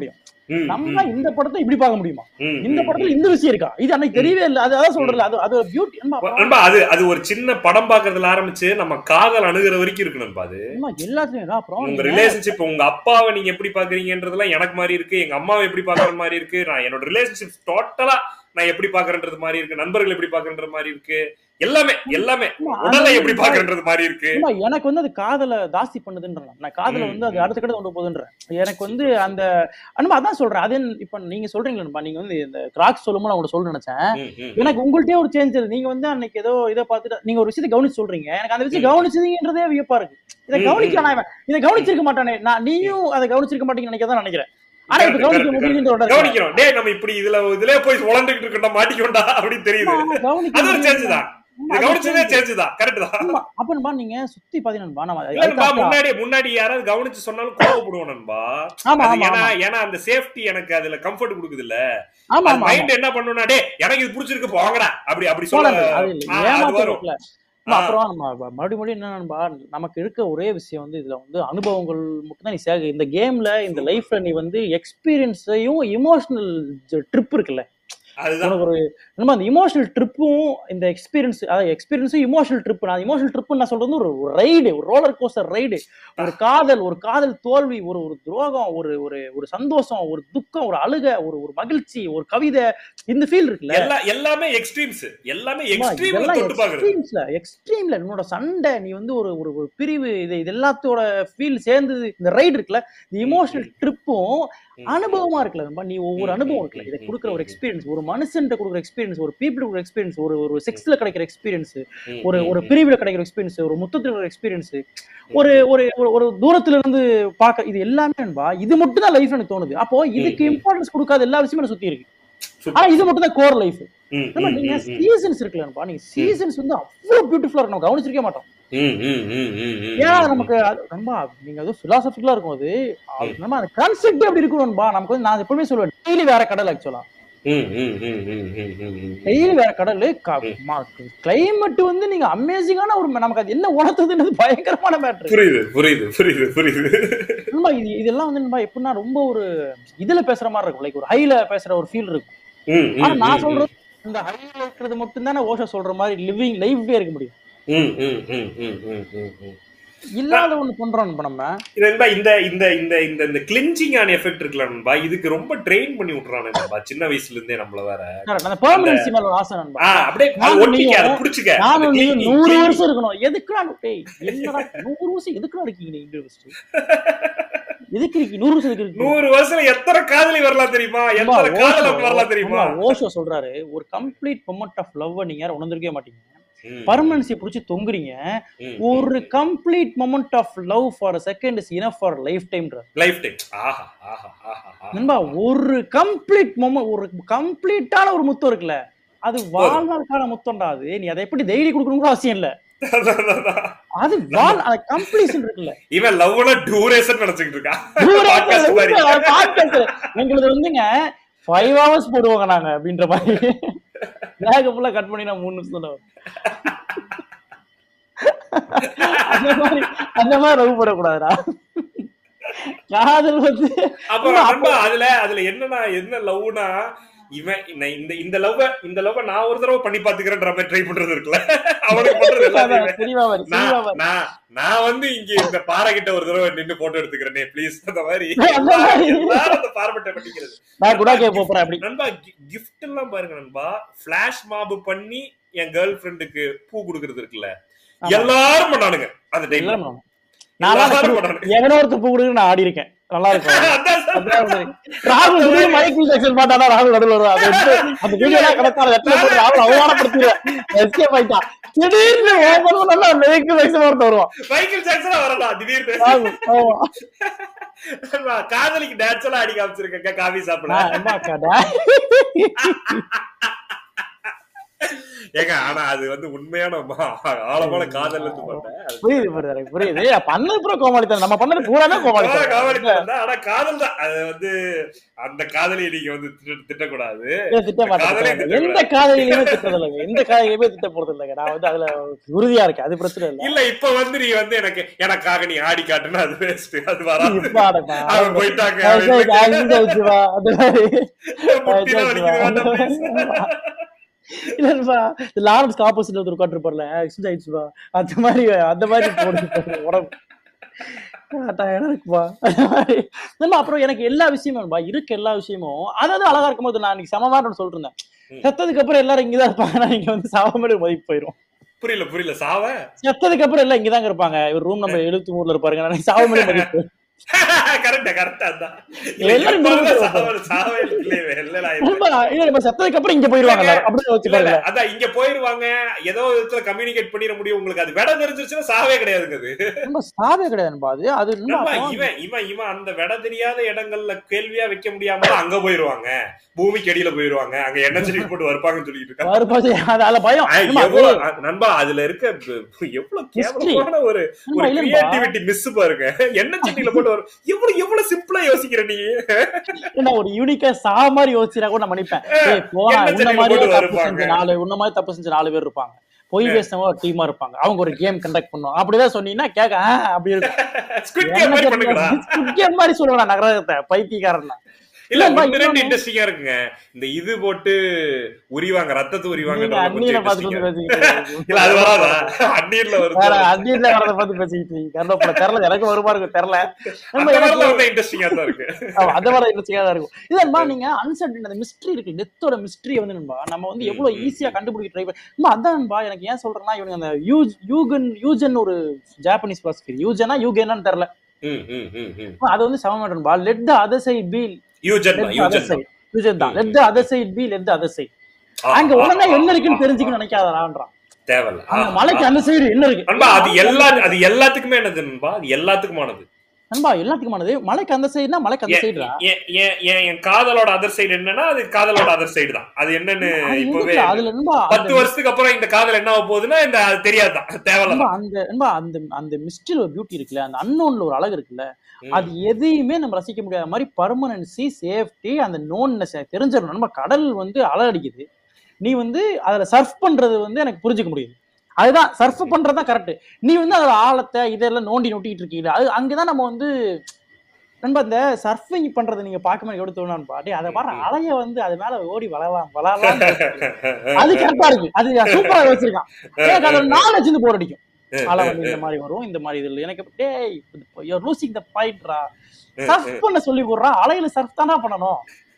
ம், நம்ம ம், இந்த படத்தை இப்படி பார்க்க முடியுமா ம், இந்த ம், படத்துல இந்த விஷயம் இருக்கா இது அன்னைக்கு தெரியவே இல்ல அது அதான் சொல்றல அது அது பியூட்டி நண்பா அது அது ஒரு சின்ன படம் பாக்குறதுல ஆரம்பிச்சு நம்ம காதல் அணுகிற வரைக்கும் இருக்கு நண்பா அது எல்லாத்துலயும் அப்புறம் உங்க நீங்க- ரிலேஷன்ஷிப் உங்க அப்பாவை நீங்க எப்படி பாக்குறீங்கன்றதெல்லாம் எனக்கு மாதிரி இருக்கு எங்க அம்மாவை எப்படி பாக்குற மாதிரி இருக்கு நான் என்னோட ரிலேஷன்ஷிப் டோட்டலா நான் எப்படி பாக்குறேன்றது மாதிரி இருக்கு நண்பர்கள் எப்படி பாக்குறன்ற மாதிரி இருக்கு எல்லாமே எல்லாமே ஆமா, உடலை அது எப்படி பாக்குறன்றது மாதிரி இருக்கு ஆமா, எனக்கு வந்து அது காதல தாஸ்தி பண்ணுதுன்றேன் நான் காதல ம், வந்து அது ம். அடுத்த கட்ட கொண்டு போகுதுன்றேன் எனக்கு வந்து அந்த அன்பா அதான் சொல்றேன் அதே இப்ப நீங்க சொல்றீங்களா நீங்க வந்து இந்த கிராக்ஸ் சொல்லும்போது நான் உங்களை சொல்ல நினைச்சேன் ம், ம், எனக்கு உங்கள்ட்டே ஒரு சேஞ்ச் இருக்கு நீங்க வந்து அன்னைக்கு ஏதோ இதை பார்த்துட்டு நீங்க ஒரு விஷயத்தை கவனிச்சு சொல்றீங்க எனக்கு அந்த விஷயம் ம். கவனிச்சதுன்றதே வியப்பா இருக்கு இதை ம், கவனிக்கலாம் நான் இவன். இதை கவனிச்சிருக்க மாட்டானே நான் நீயும் அதை கவனிச்சிருக்க மாட்டீங்கன்னு நினைக்க நினைக்கிறேன் ஆனா இப்ப correct, கவனிக்க correct, முடியுன்ற ஒரு இடத்துல- கவனிக்கிறோம் டேய் நம்ம இப்படி இதுல இதுல போய் உழந்துகிட்டு இருக்கோம்டா மாட்டிக்கோண்டா அப்படின்னு தெரியுது ஆமா, கவனிக்க அது ஒரு முடியுது. சேஞ்ச் தான் ஆமா, இது அது கவனிச்சதே change. சேஞ்ச் தான் கரெக்ட் தான் ஆமா, அப்ப நண்பா நீங்க சுத்தி பாத்தீங்கன்னா நம்ம இல்ல நண்பா, அதுக்கு முன்னாடி முன்னாடி யாராவது கவனிச்சு சொன்னாலும் கோவப்படுவோம் நண்பா ஆமா அது ஆமா ஏன்னா ஆமா ஏன்னா அந்த சேஃப்டி எனக்கு அதுல கம்ஃபர்ட் கொடுக்குது இல்ல ஆமா ஆமா மைண்ட் என்ன பண்ணுனா டே எனக்கு இது பிடிச்சிருக்கு போங்கடா அப்படி அப்படி சொல்ல போனது, அது இல்ல, ஆ, அது ஏமாத்த வரும் இருக்குல்ல. ஆ. அப்புறம் நம்ம வ- மறுபடியும் மறுபடியும் என்ன நண்பா நமக்கு இருக்க ஒரே விஷயம் வந்து இதுல வந்து அனுபவங்கள் மட்டும் தான் நீ சேக இந்த கேம்ல இந்த லைஃப்ல நீ வந்து எக்ஸ்பீரியன்ஸையும் இமோஷனல் ட்ரிப் இருக்குல்ல அதுதான் உனக்கு ஒரு நம்ம அந்த இமோஷனல் ட்ரிப்பும் இந்த எக்ஸ்பீரியன்ஸ் அதாவது எக்ஸ்பீரியன்ஸும் இமோஷனல் ட்ரிப் நான் இமோஷனல் ட்ரிப் நான் சொல்றது வந்து ஒரு ரைடு ஒரு ரோலர் கோஸ்டர் ரைடு ஒரு காதல் ஒரு காதல் தோல்வி ஒரு ஒரு துரோகம் ஒரு ஒரு ஒரு சந்தோஷம் ஒரு துக்கம் ஒரு அழுக ஒரு ஒரு மகிழ்ச்சி ஒரு கவிதை இந்த ஃபீல் இருக்குல்ல எல்லா எல்லாமே எக்ஸ்ட்ரீம்ஸ் எல்லாமே அம்மா, எக்ஸ்ட்ரீம்ல இதெல்லாம் தொட்டு பாக்குறது எக்ஸ்ட்ரீம்ஸ்ல எக்ஸ்ட்ரீம்ல உன்னோட சண்டை நீ வந்து ஒரு ஒரு ஒரு பிரிவு இது இது எல்லாத்தோட ஃபீல் சேர்ந்து இந்த ரைடு இருக்குல்ல இந்த இமோஷனல் ட்ரிப்பும் அனுபவமா இருக்குல்ல நண்பா, நீ ஒவ்வொரு ம், அனுபவம் ம், இருக்குல்ல ம், இதை ம், கொடுக்குற ஒரு ம், எக்ஸ்பீரியன்ஸ் ஒரு மனுஷன்ட்ட கொடுக்குற எக்ஸ்பீரியன்ஸ் ஒரு பீப்புள் கொடுக்குற எக்ஸ்பீரியன்ஸ் ஒரு ஒரு செக்ஸ்ல கிடைக்கிற எக்ஸ்பீரியன்ஸ் ம், ஒரு ம், ஒரு ம். பிரிவுல கிடைக்கிற எக்ஸ்பீரியன்ஸ் ஒரு முத்தத்துல இருக்கிற எக்ஸ்பீரியன்ஸ் ஒரு ஒரு ஒரு- ஒரு தூரத்துல இருந்து பார்க்க இது எல்லாமே நண்பா இது மட்டும் தான் லைஃப் எனக்கு தோணுது அப்போ இதுக்கு ம், ம். இம்பார்ட்டன்ஸ் கொடுக்காத எல்லா விஷயமும் எனக்கு சுத்தி இருக்கு Super. ஆனா இது மட்டும் தான் கோர் லைஃப் ம், நம்ம ம், நீங்க ம், ம். சீசன்ஸ் இருக்குல்லப்பா நீங்க சீசன்ஸ் வந்து அவ்வளவு பியூட்டிஃபுல்லா இருக்கும் நம்ம கவனிச்சிருக்கே மாட்டோம் ம், ம், ம், ம், ம், ஏன்னா ம். நமக்கு அது- நண்பா நீங்க அது பிலாசபிக்கலா இருக்கும் அது அது ம். நம்ம அந்த கான்செப்ட் அப்படி இருக்கும் நண்பா நமக்கு வந்து நான் எப்பவுமே சொல்லுவேன் டெய்லி வேற கடல் ஆக்சுவலா ம், ம், ம், ம், ம், ம், ம். டெய்லி வேற கடல் கிளைமேட் வந்து நீங்க அமேசிங்கான ஒரு நமக்கு அது என்ன உணர்த்துதுன்னு பயங்கரமான மேட்ரு புரியுது புரியுது புரியுது புரியுது நண்பா இது இதெல்லாம் வந்து நண்பா எப்படின்னா ரொம்ப ஒரு இதுல பேசுற மாதிரி இருக்கும் லைக் ஒரு ஹைல பேசுற ஒரு ஃபீல் இருக்கும் ம், ம், ஆனா நான் ம், சொல்றது இந்த ஹைல இருக்கிறது மட்டும் தானே ஓஷா சொல்ற மாதிரி லிவிங் லைஃபே இருக்க முடியும் ம், ம், ம், ம், ம், ம், ம். இல்லாத ஒண்ணு பண்றோம் இப்ப நம்ம இது நண்பா, இந்த இந்த இந்த இந்த இந்த கிளிஞ்சிங் ஆன எஃபெக்ட் இருக்குல்ல நண்பா இதுக்கு ரொம்ப ட்ரெயின் பண்ணி விட்டுறானே நண்பா சின்ன வயசுல இருந்தே நம்மள வேற Correct. அந்த பெர்மனன்சி மேல ஒரு ஆசை நண்பா ஆ அப்படியே அது நானும் ஒட்டிக்க அதை நீயும் புடிச்சுக்க அந்த நானும் நீ cleaning, நூறு cleaning. வருஷம் இருக்கணும் எதுக்குடா டேய் என்னடா நூறு வருஷம் எதுக்குடா இருக்கீங்க நீங்க ஃபர்ஸ்ட் எதுக்கு இருக்கீங்க நூறு வருஷம் எதுக்கு இருக்கீங்க நூறு வருஷத்துல எத்தனை காதலி வரலாம் தெரியுமா அம்மா, எத்தனை காதலன் ஓஷோ- வரலாம் தெரியுமா அம்மா, ஓஷோ சொல்றாரு ஒரு கம்ப்ளீட் மொமெண்ட் ஆஃப் லவ் நீங்க யாரும் உணர்ந்திருக்கவே மாட்டீங்க ம், பர்மனன்சி புடிச்சு தொங்குறீங்க ம், ஒரு complete moment of love for second is enough for life டைம்ன்ற லைஃப் டைம் ஆஹா ஆஹா ஆஹா ஆஹா. நண்பா ஒரு கம்ப்ளீட் மொமெண்ட் ஒரு கம்ப்ளீட்டான ஒரு முத்தம் இருக்குல்ல அது வாழ்நாளுக்கான முத்தம்டா அது நீ அதை எப்படி டெய்லி கொடுக்கணுங்கிற அவசியம் இல்ல அதான், அதான், அதான். அது வாழ் அது கம்ப்ளீஷன் இருக்குல்ல இவன் லவ்ல டூரேஷன் நினைச்சுக்கிட்டு இருக்கான் Podcast மாதிரி. Podcast. எங்களுது வந்துங்க ஃபைவ் ஹவர்ஸ் போடுவாங்க நாங்க அப்படின்ற மாதிரி பேக் ஃபுல்லா கட் பண்ணி நான் மூணு நிமிஷம் தான் வரும். அந்த மாதிரி அந்த மாதிரி லவ் போடக்கூடாதுடா காதல் வந்து அப்புறம் இல்ல, நண்பா அதுல அதுல என்னன்னா என்ன லவ்னா இவன் இந்த- இந்த இந்த லவ் இந்த லவ் நான் ஒரு தடவை பண்ணி பாத்துக்கிறேன்ற மாதிரி ட்ரை பண்றது இருக்குல்ல அவனுக்கு பண்றது எல்லாத்தையுமே தெரியவா மாதிரி தெரியவா நான் மாதிரி நான் நான் வந்து இங்க இந்த பாறை கிட்ட ஒரு தடவை நின்னு போட்டோ எடுத்துக்கிறேனே ப்ளீஸ் அந்த மாதிரி அந்த மாதிரி. எல்லாரும் அந்த பாரம்பட்ட பண்ணிக்கிறது நான் குடாக்கே போறேன் அப்படி நண்பா கிஃப்ட் எல்லாம் பாருங்க நண்பா ஃபிளாஷ் மாப் பண்ணி என் கேர்ள் ஃப்ரெண்டுக்கு பூ கொடுக்கறது இருக்குல்ல ஆமா. எல்லாரும் பண்ணானுங்க அந்த டைம்ல எல்லாம் பண்ணுவாங்க. நான்லாம் எல்லாரும் அந்த பண்ணானுங்க எவனோ ஒருத்தர் பூ கொடுக்குன்னு நான் ஆடி இருக்கேன் நல்லா இருக்கும் அதான் அதான் சரி. ராகுல் திடீர்னு மைக்கேல் ஜாக்சன் பாட்டானா ராகுல் நடுவில் வருவா அது எடுத்து அந்த வீடியோலாம் கிடக்காத இடத்துல போட்டு ராகுல் அவமானப்படுத்திடுவேன் எஸ்கேப் ஆயிட்டான் திடீர்னு ஓபன் பண்ணா மைக்கேல் ஜாக்சன் ஒருத்தர் வருவான் மைக்கேல் ஜாக்சனா வரலாம் திடீர்னு ராகுல் ஆமா நண்பா, காதலிக்கு டான்ஸ் எல்லாம் அடி காமிச்சிருக்கேன் காபி சாப்பிட நான் அம்மா கடை ஏங்க ஆனா அது வந்து உண்மையான ம- ஆழமான காதல் இருந்து பண்ணேன் அது புரியுது புரியுது எனக்கு புரியுது பண்ணது பூரா கோமாளித்தனம் நம்ம பண்ணது பூராமே போற கோமாளித்தனம் காதலித்தனம் தான். ஆனா காதல் தான் அது வந்து அந்த காதலியை நீங்க வந்து திட்ட- திட்டக்கூடாது ஏன் திட்ட மாட்டேன் காதலே திட்ட திட்டக்கூடாது. எந்த காதலியுமே திட்டது இல்லைங்க எந்த காதலியுமே திட்ட போறது இல்லைங்க நான் வந்து அதுல உறுதியா இருக்கேன் அது பிரச்சனை இல்ல இல்ல இப்ப வந்து நீ வந்து எனக்கு எனக்காக நீ ஆடி காட்டுனா அது வேஸ்ட் அது வராது இப்ப ஆடப்பா. அவங்க போயிட்டாங்க அது சரி, அது இந்த வச்சு வா, அந்த மாதிரி. முட்டிதான் வலிக்குது, வேண்டாம் please. இல்லப்பா இந்த லாரன்ஸ்க்கு ஆப்போசிட்ல ஒருத்தர் உட்காந்துருப்பார்ல ஆக்சிடென்ட் ஆயிடுச்சுப்பா அந்த மாதிரி அந்த மாதிரி போடுது பாரு, உடம்பு டயர்டா இருக்குப்பா அந்த மாதிரி. நம்ம அப்புறம் எனக்கு எல்லா விஷயமும் இருக்க எல்லா விஷயமும் அதாவது அழகா இருக்கும்போது நான் இன்னைக்கு சமமாட்டோம் சொல்லிட்டு இருந்தேன் ம். செத்ததுக்கு அப்புறம் எல்லாரும் இங்கதான் இருப்பாங்க நான் இங்க வந்து சாவமேடு மதிப்பு போயிரும் புரியல புரியல சாவ செத்ததுக்கு அப்புறம் எல்லாம் இங்கதாங்க இருப்பாங்க இவர் ரூம் நம்பர் எழுபத்தி மூணுல இருப்பாருங்க நான் சாவமேடு மதிப்பு கரெக்டா கரெக்டா அதான் எல்லாரும் இல்ல, இங்க எப்ப சாவ சாவே இல்லையே இல்லடா இது. நண்பா, இல்ல நம்ம செத்ததுக்கு அப்புறம் இங்க போயிருவாங்க எல்லாரும். அப்படின்னு வச்சு இல்ல, இல்ல, பாருங்க அதான் இங்க போயிருவாங்க ஏதோ விதத்துல கம்யூனிகேட் பண்ணிட முடியும் உங்களுக்கு அது விட தெரிஞ்சிருச்சுன்னா சாவே கிடையாதுங்க அது நம்ம சாவே கிடையாது நண்பா அது அது நண்பா, நம்ம அப்போ இவன் இவன் இவன் அந்த விட தெரியாத இடங்கள்ல கேள்வியா வைக்க முடியாம அங்க போயிருவாங்க பூமிக்கு அடியில போயிருவாங்க அங்க எண்ணெய் செடி போட்டு வருப்பாங்கன்னு சொல்லிட்டு இருக்காங்க வரும்போது அது அதுல பயம் ஆ, நண்பா, அது- எவ்வளவு அ- நண்பா அதுல இருக்க ப- எவ்வளவு கேவலமான ஒரு நண்பா, ஒரு இல்ல நண்பா. கிரியேட்டிவிட்டி மிஸ் பாருங்க எண்ணெய் செடியில போட்டு வரும் எவ்வளவு எவ்வளவு சிம்பிளா யோசிக்கிற நீ நான் ஒரு யூனிக்கா சா மாதிரி யோசிச்சா கூட நான் மன்னிப்பேன் ஏய், போடா, என்ன உன்ன செடியில மாதிரியே போட்டு தப்பு வருவாங்க. செஞ்ச நாலு உன்ன மாதிரி தப்பு செஞ்ச நாலு பேர் இருப்பாங்க பொய் பேசினவங்க ஒரு டீமா இருப்பாங்க அவங்க ஒரு கேம் கண்டக்ட் பண்ணுவோம் அப்படிதான் சொன்னீங்கன்னா கேட்க ஆ, அப்படி இருக்கும் ஸ்குவிட் கேம் மாதிரி பண்ணுங்கடா எனக்கு கேம் மாதிரி சொல்லுவேன் நான் நகரத்தை பைத்தியக்காரன் இல்ல இல்ல, ஒன்னு ரெண்டு இன்னொன்னு- இன்ட்ரெஸ்டிங்கா இருக்குங்க இந்த இது போட்டு உரிவாங்க ரத்தத்தை உரிவாங்க நீங்க அந்நியனை பார்த்து கொஞ்சம் பேசிக்கிட்டு இல்ல அது வராதா அந்நீர்ல வேற வருது அந்நியன்ல வரத பார்த்து பேசிக்கிட்டு கருவேப்பிலை தெரியல எனக்கு வருமா இருக்கும் தெரியல நம்ம அந்த எனக்கு மாதிரிலாம் வந்து இன்ட்ரெஸ்டிங்கா தான் இருக்கு ஆமா, அதை விட இன்ட்ரெஸ்டிங்கா தான் இருக்கும் இல்லன்பா நீங்க அன்சர்டன் அந்த மிஸ்ட்ரி இருக்கு டெத்தோட மிஸ்ட்ரி வந்து நண்பா நம்ம வந்து எவ்வளவு ம், ம், ஈஸியா கண்டுபிடிக்க ட்ரை பண்ணி அதான் நண்பா எனக்கு ஏன் சொல்றேன்னா இவனுங்க அந்த யூஜ் யூகன் யூஜன் ஒரு ஜாப்பனீஸ் பிலாசபி யூஜனா யூகேனான்னு தெரியல ம், ம், ம், ம். அது வந்து சமமாட்டன்பா let the other side be யூஜன் லெட் தான், த யூஜன் அதர் தான். சைட் யூஜன் தான் let the other side be let the other side ஆ, அங்க ஆ, உடனே ஆ, என்ன ஆ, இருக்குன்னு ஆ, தெரிஞ்சுக்கணும் நினைக்காதான்றான் தேவையில்ல ஆ, அந்த மலைக்கு ஆ. அந்த சைடு என்ன இருக்கு நண்பா அது எல்லா அது எல்லாத்துக்குமே என்னது நண்பா அது எல்லாத்துக்குமானது நண்பா எல்லாத்துக்குமானது மலைக்கு அந்த சைடுனா மலைக்கு அந்த என்- சைடுடா என்- என்- என் என் காதலோட அதர் சைடு என்னன்னா அது காதலோட அதர் சைடு தான் அது என்னன்னு அது இப்பவே எதுக்கு? அதுல நண்பா அந்த பத்து வருஷத்துக்கு அப்புறம் இந்த காதல் என்ன ஆக போகுதுன்னா இந்த அது தெரியாதுதான் தேவையில்ல நண்பா, அந்த நண்பா, அந்த அந்த மிஸ்டில் ஒரு பியூட்டி இருக்குல்ல அந்த அன்னோன்ல ஒரு அழகு இருக்குல்ல அது எதையுமே நம்ம ரசிக்க முடியாத மாதிரி பர்மனன்சி சேஃப்டி அந்த நோன்னஸ் தெரிஞ்சிடணும் நம்ம கடல் வந்து அலை அடிக்குது நீ வந்து அதுல சர்ஃப் பண்றது வந்து எனக்கு புரிஞ்சுக்க முடியுது அதுதான் சர்ஃப் பண்றது தான் கரெக்ட் நீ வந்து அதோட ஆழத்தை இதெல்லாம் நோண்டி நோட்டிட்டு இருக்கீங்க அது அங்கதான் நம்ம வந்து நண்பா இந்த சர்ஃபிங் பண்றது நீங்க பார்க்கும்போது எப்படி தோணும் பாட்டி அதை பாரு ம். அலைய வந்து அது மேல ஓடி வளரலாம் வளரலாம் அது கரெக்டா இருக்கு அது சூப்பரா வச்சிருக்கான் எனக்கு அதோட நாலேஜ் வந்து போர் அடிக்கும் அலை வந்து இந்த மாதிரி வரும் இந்த மாதிரி இதுல எனக்கு டேய் யூர் லூசிங் த பாயிண்ட்ரா சர்ஃப் பண்ண சொல்லி போடுறா அலையில சர்ஃப் தானா பண்ணணும்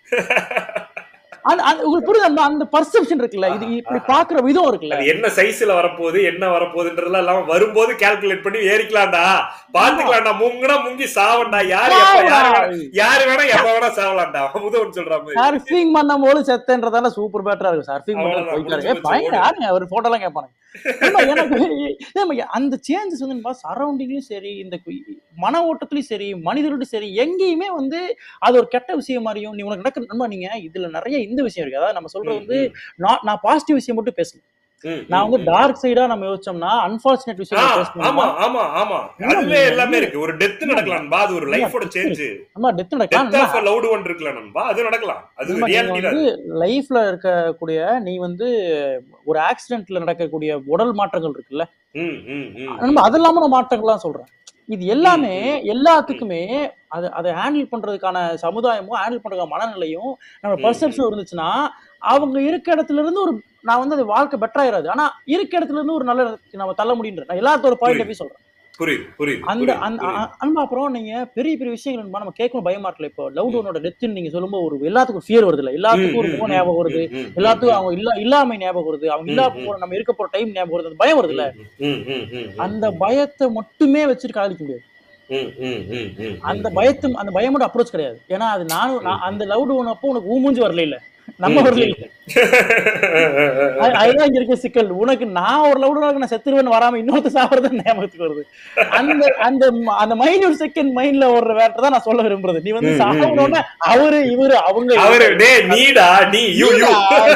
அந்த அந்த- உங்களுக்கு புரியுது அந்த அந்த பர்செப்ஷன் இருக்குல்ல இது இப்படி பாக்குற விதம் இருக்குல்ல அது என்ன சைஸ்ல வரப்போகுது என்ன வரப்போகுதுன்றதுலாம் இல்லாம வரும்போது கால்குலேட் பண்ணி ஏறிக்கலாம்டா பாத்துக்கலாம்டா முங்குனா முங்கி சாவண்டா யாரு எப்ப யாரு வேணா யாரு வேணா எப்ப வேணா சாவலாம்டா முதவன் சொல்ற மாதிரி சர்ஃபிங் பண்ணும் போது செத்தன்றதால சூப்பர் பேட்டரா இருக்கு சர்ஃபிங் பண்றது அவ்வளவுதான், போயிட்டாரு முடிஞ்சு பயங்கர போச்சு, யாருங்க அவர் போட்டோ எல்லாம் கேட்பானுங்க ஏம்மா, எனக்கு ஏம்மா, அந்த சேஞ்சஸ் வந்து சரௌண்டிங்லயும் சரி இந்த கு- மன ஓட்டத்திலயும் சரி மனிதர்கள்டும் சரி எங்கேயுமே வந்து அது ஒரு கெட்ட விஷயம் மாதிரியும் நீ உனக்கு நடக்க நண்பா நீங்க இதுல நிறைய இந்த விஷயம் இருக்கு அதாவது நம்ம சொல்றது வந்து நான் நான் பாசிட்டிவ் விஷயம் மட்டும் பேசணும் ம், நான் வந்து ம், டார்க் சைடா நம்ம யோசிச்சோம்னா அன்பார்ச்சுனேட் ஆ, விஷயம் ஆமா பேசணும் ஆமா ஆமா என்ன அதுல நீங்க எல்லாமே இருக்கு ஒரு டெத் நடக்கலாம் பா அது ஒரு லைஃபோட சேஞ்ச் நம்ம டெத் நடக்கலாம் டெத் ஆஃப் லவ்டு ஒன் இருக்குல்ல நண்பா அது நடக்கலாம் அது நம்ம நீங்க ரியாலிட்டி வந்து லைஃப்ல இருக்கக்கூடிய நீ வந்து ஒரு ஆக்சிடென்ட்ல நடக்கக்கூடிய உடல் மாற்றங்கள் இருக்குல்ல ம் ம் ம் நம்ம அது இல்லாம நான் மாற்றங்கள்லாம் சொல்றேன் இது எல்லாமே எல்லாத்துக்குமே அது அதை ஹேண்டில் பண்றதுக்கான சமுதாயமும் ஹேண்டில் பண்றதுக்கான மனநிலையும் நம்ம ம், பர்செப்ஷன் இருந்துச்சுன்னா அவங்க இருக்க இடத்துல இருந்து ஒரு நான் வந்து அது வாழ்க்கை பெட்டர் ஆயிராது ஆனா இருக்க இடத்துல இருந்து ஒரு நல்ல இடத்துக்கு நம்ம தள்ள முடியுன்ற நான் எல்லாத்தோட பாயிண்ட் ஆஃப் சொல்றேன் புரியுது புரியுது அந்த புரியுது, அந்த புரியுது. அ- அன்பா அப்புறம் நீங்க பெரிய பெரிய விஷயங்கள் நண்பா, நம்ம கேட்கணும் பயமா இருக்கல இப்போ லவ் டவுனோட டெத் நீங்க சொல்லும்போது ஒரு எல்லாத்துக்கும் ஃபியர் வருது இல்ல எல்லாத்துக்கும் ஒரு ம், முகம் ம், ஞாபகம் வருது ம், ம், எல்லாத்துக்கும் ம், அவங்க இல்ல இல்லாம ஞாபகம் வருது அவங்க ம், இல்லாம ம். போற நம்ம இருக்க போற டைம் ஞாபகம் வருது அந்த பயம் வருது இல்ல ம், ம், ம், ம், அந்த பயத்தை மட்டுமே வச்சுட்டு காதலிக்க முடியாது ம், ம், ம், ம், அந்த ம். பயத்தும் அந்த பயமோட அப்ரோச் கிடையாது ஏன்னா அது நானும் நான் அந்த லவ் டவுன் அப்போ உனக்கு ஊமூஞ்சி வரல இல்ல நம்ம ஊர்ல இல்ல. அது- அதுதான் இங்க இருக்க சிக்கல் உனக்கு நான் ஒரு லவுடு நான் செத்துருவேன் வராம இன்னொருத்த சாப்பிடுறது ஞாபகத்துக்கு வருது அந்த அந்த ம- அந்த மைன்யூட் செகண்ட் மைண்ட்ல ஓடுற வேட்டை தான் நான் சொல்ல விரும்புறது நீ வந்து ம், ம், சாப்பிடணும்னா அவரு இவரு அவங்க அவரு டே நீடா நீ யூ யூ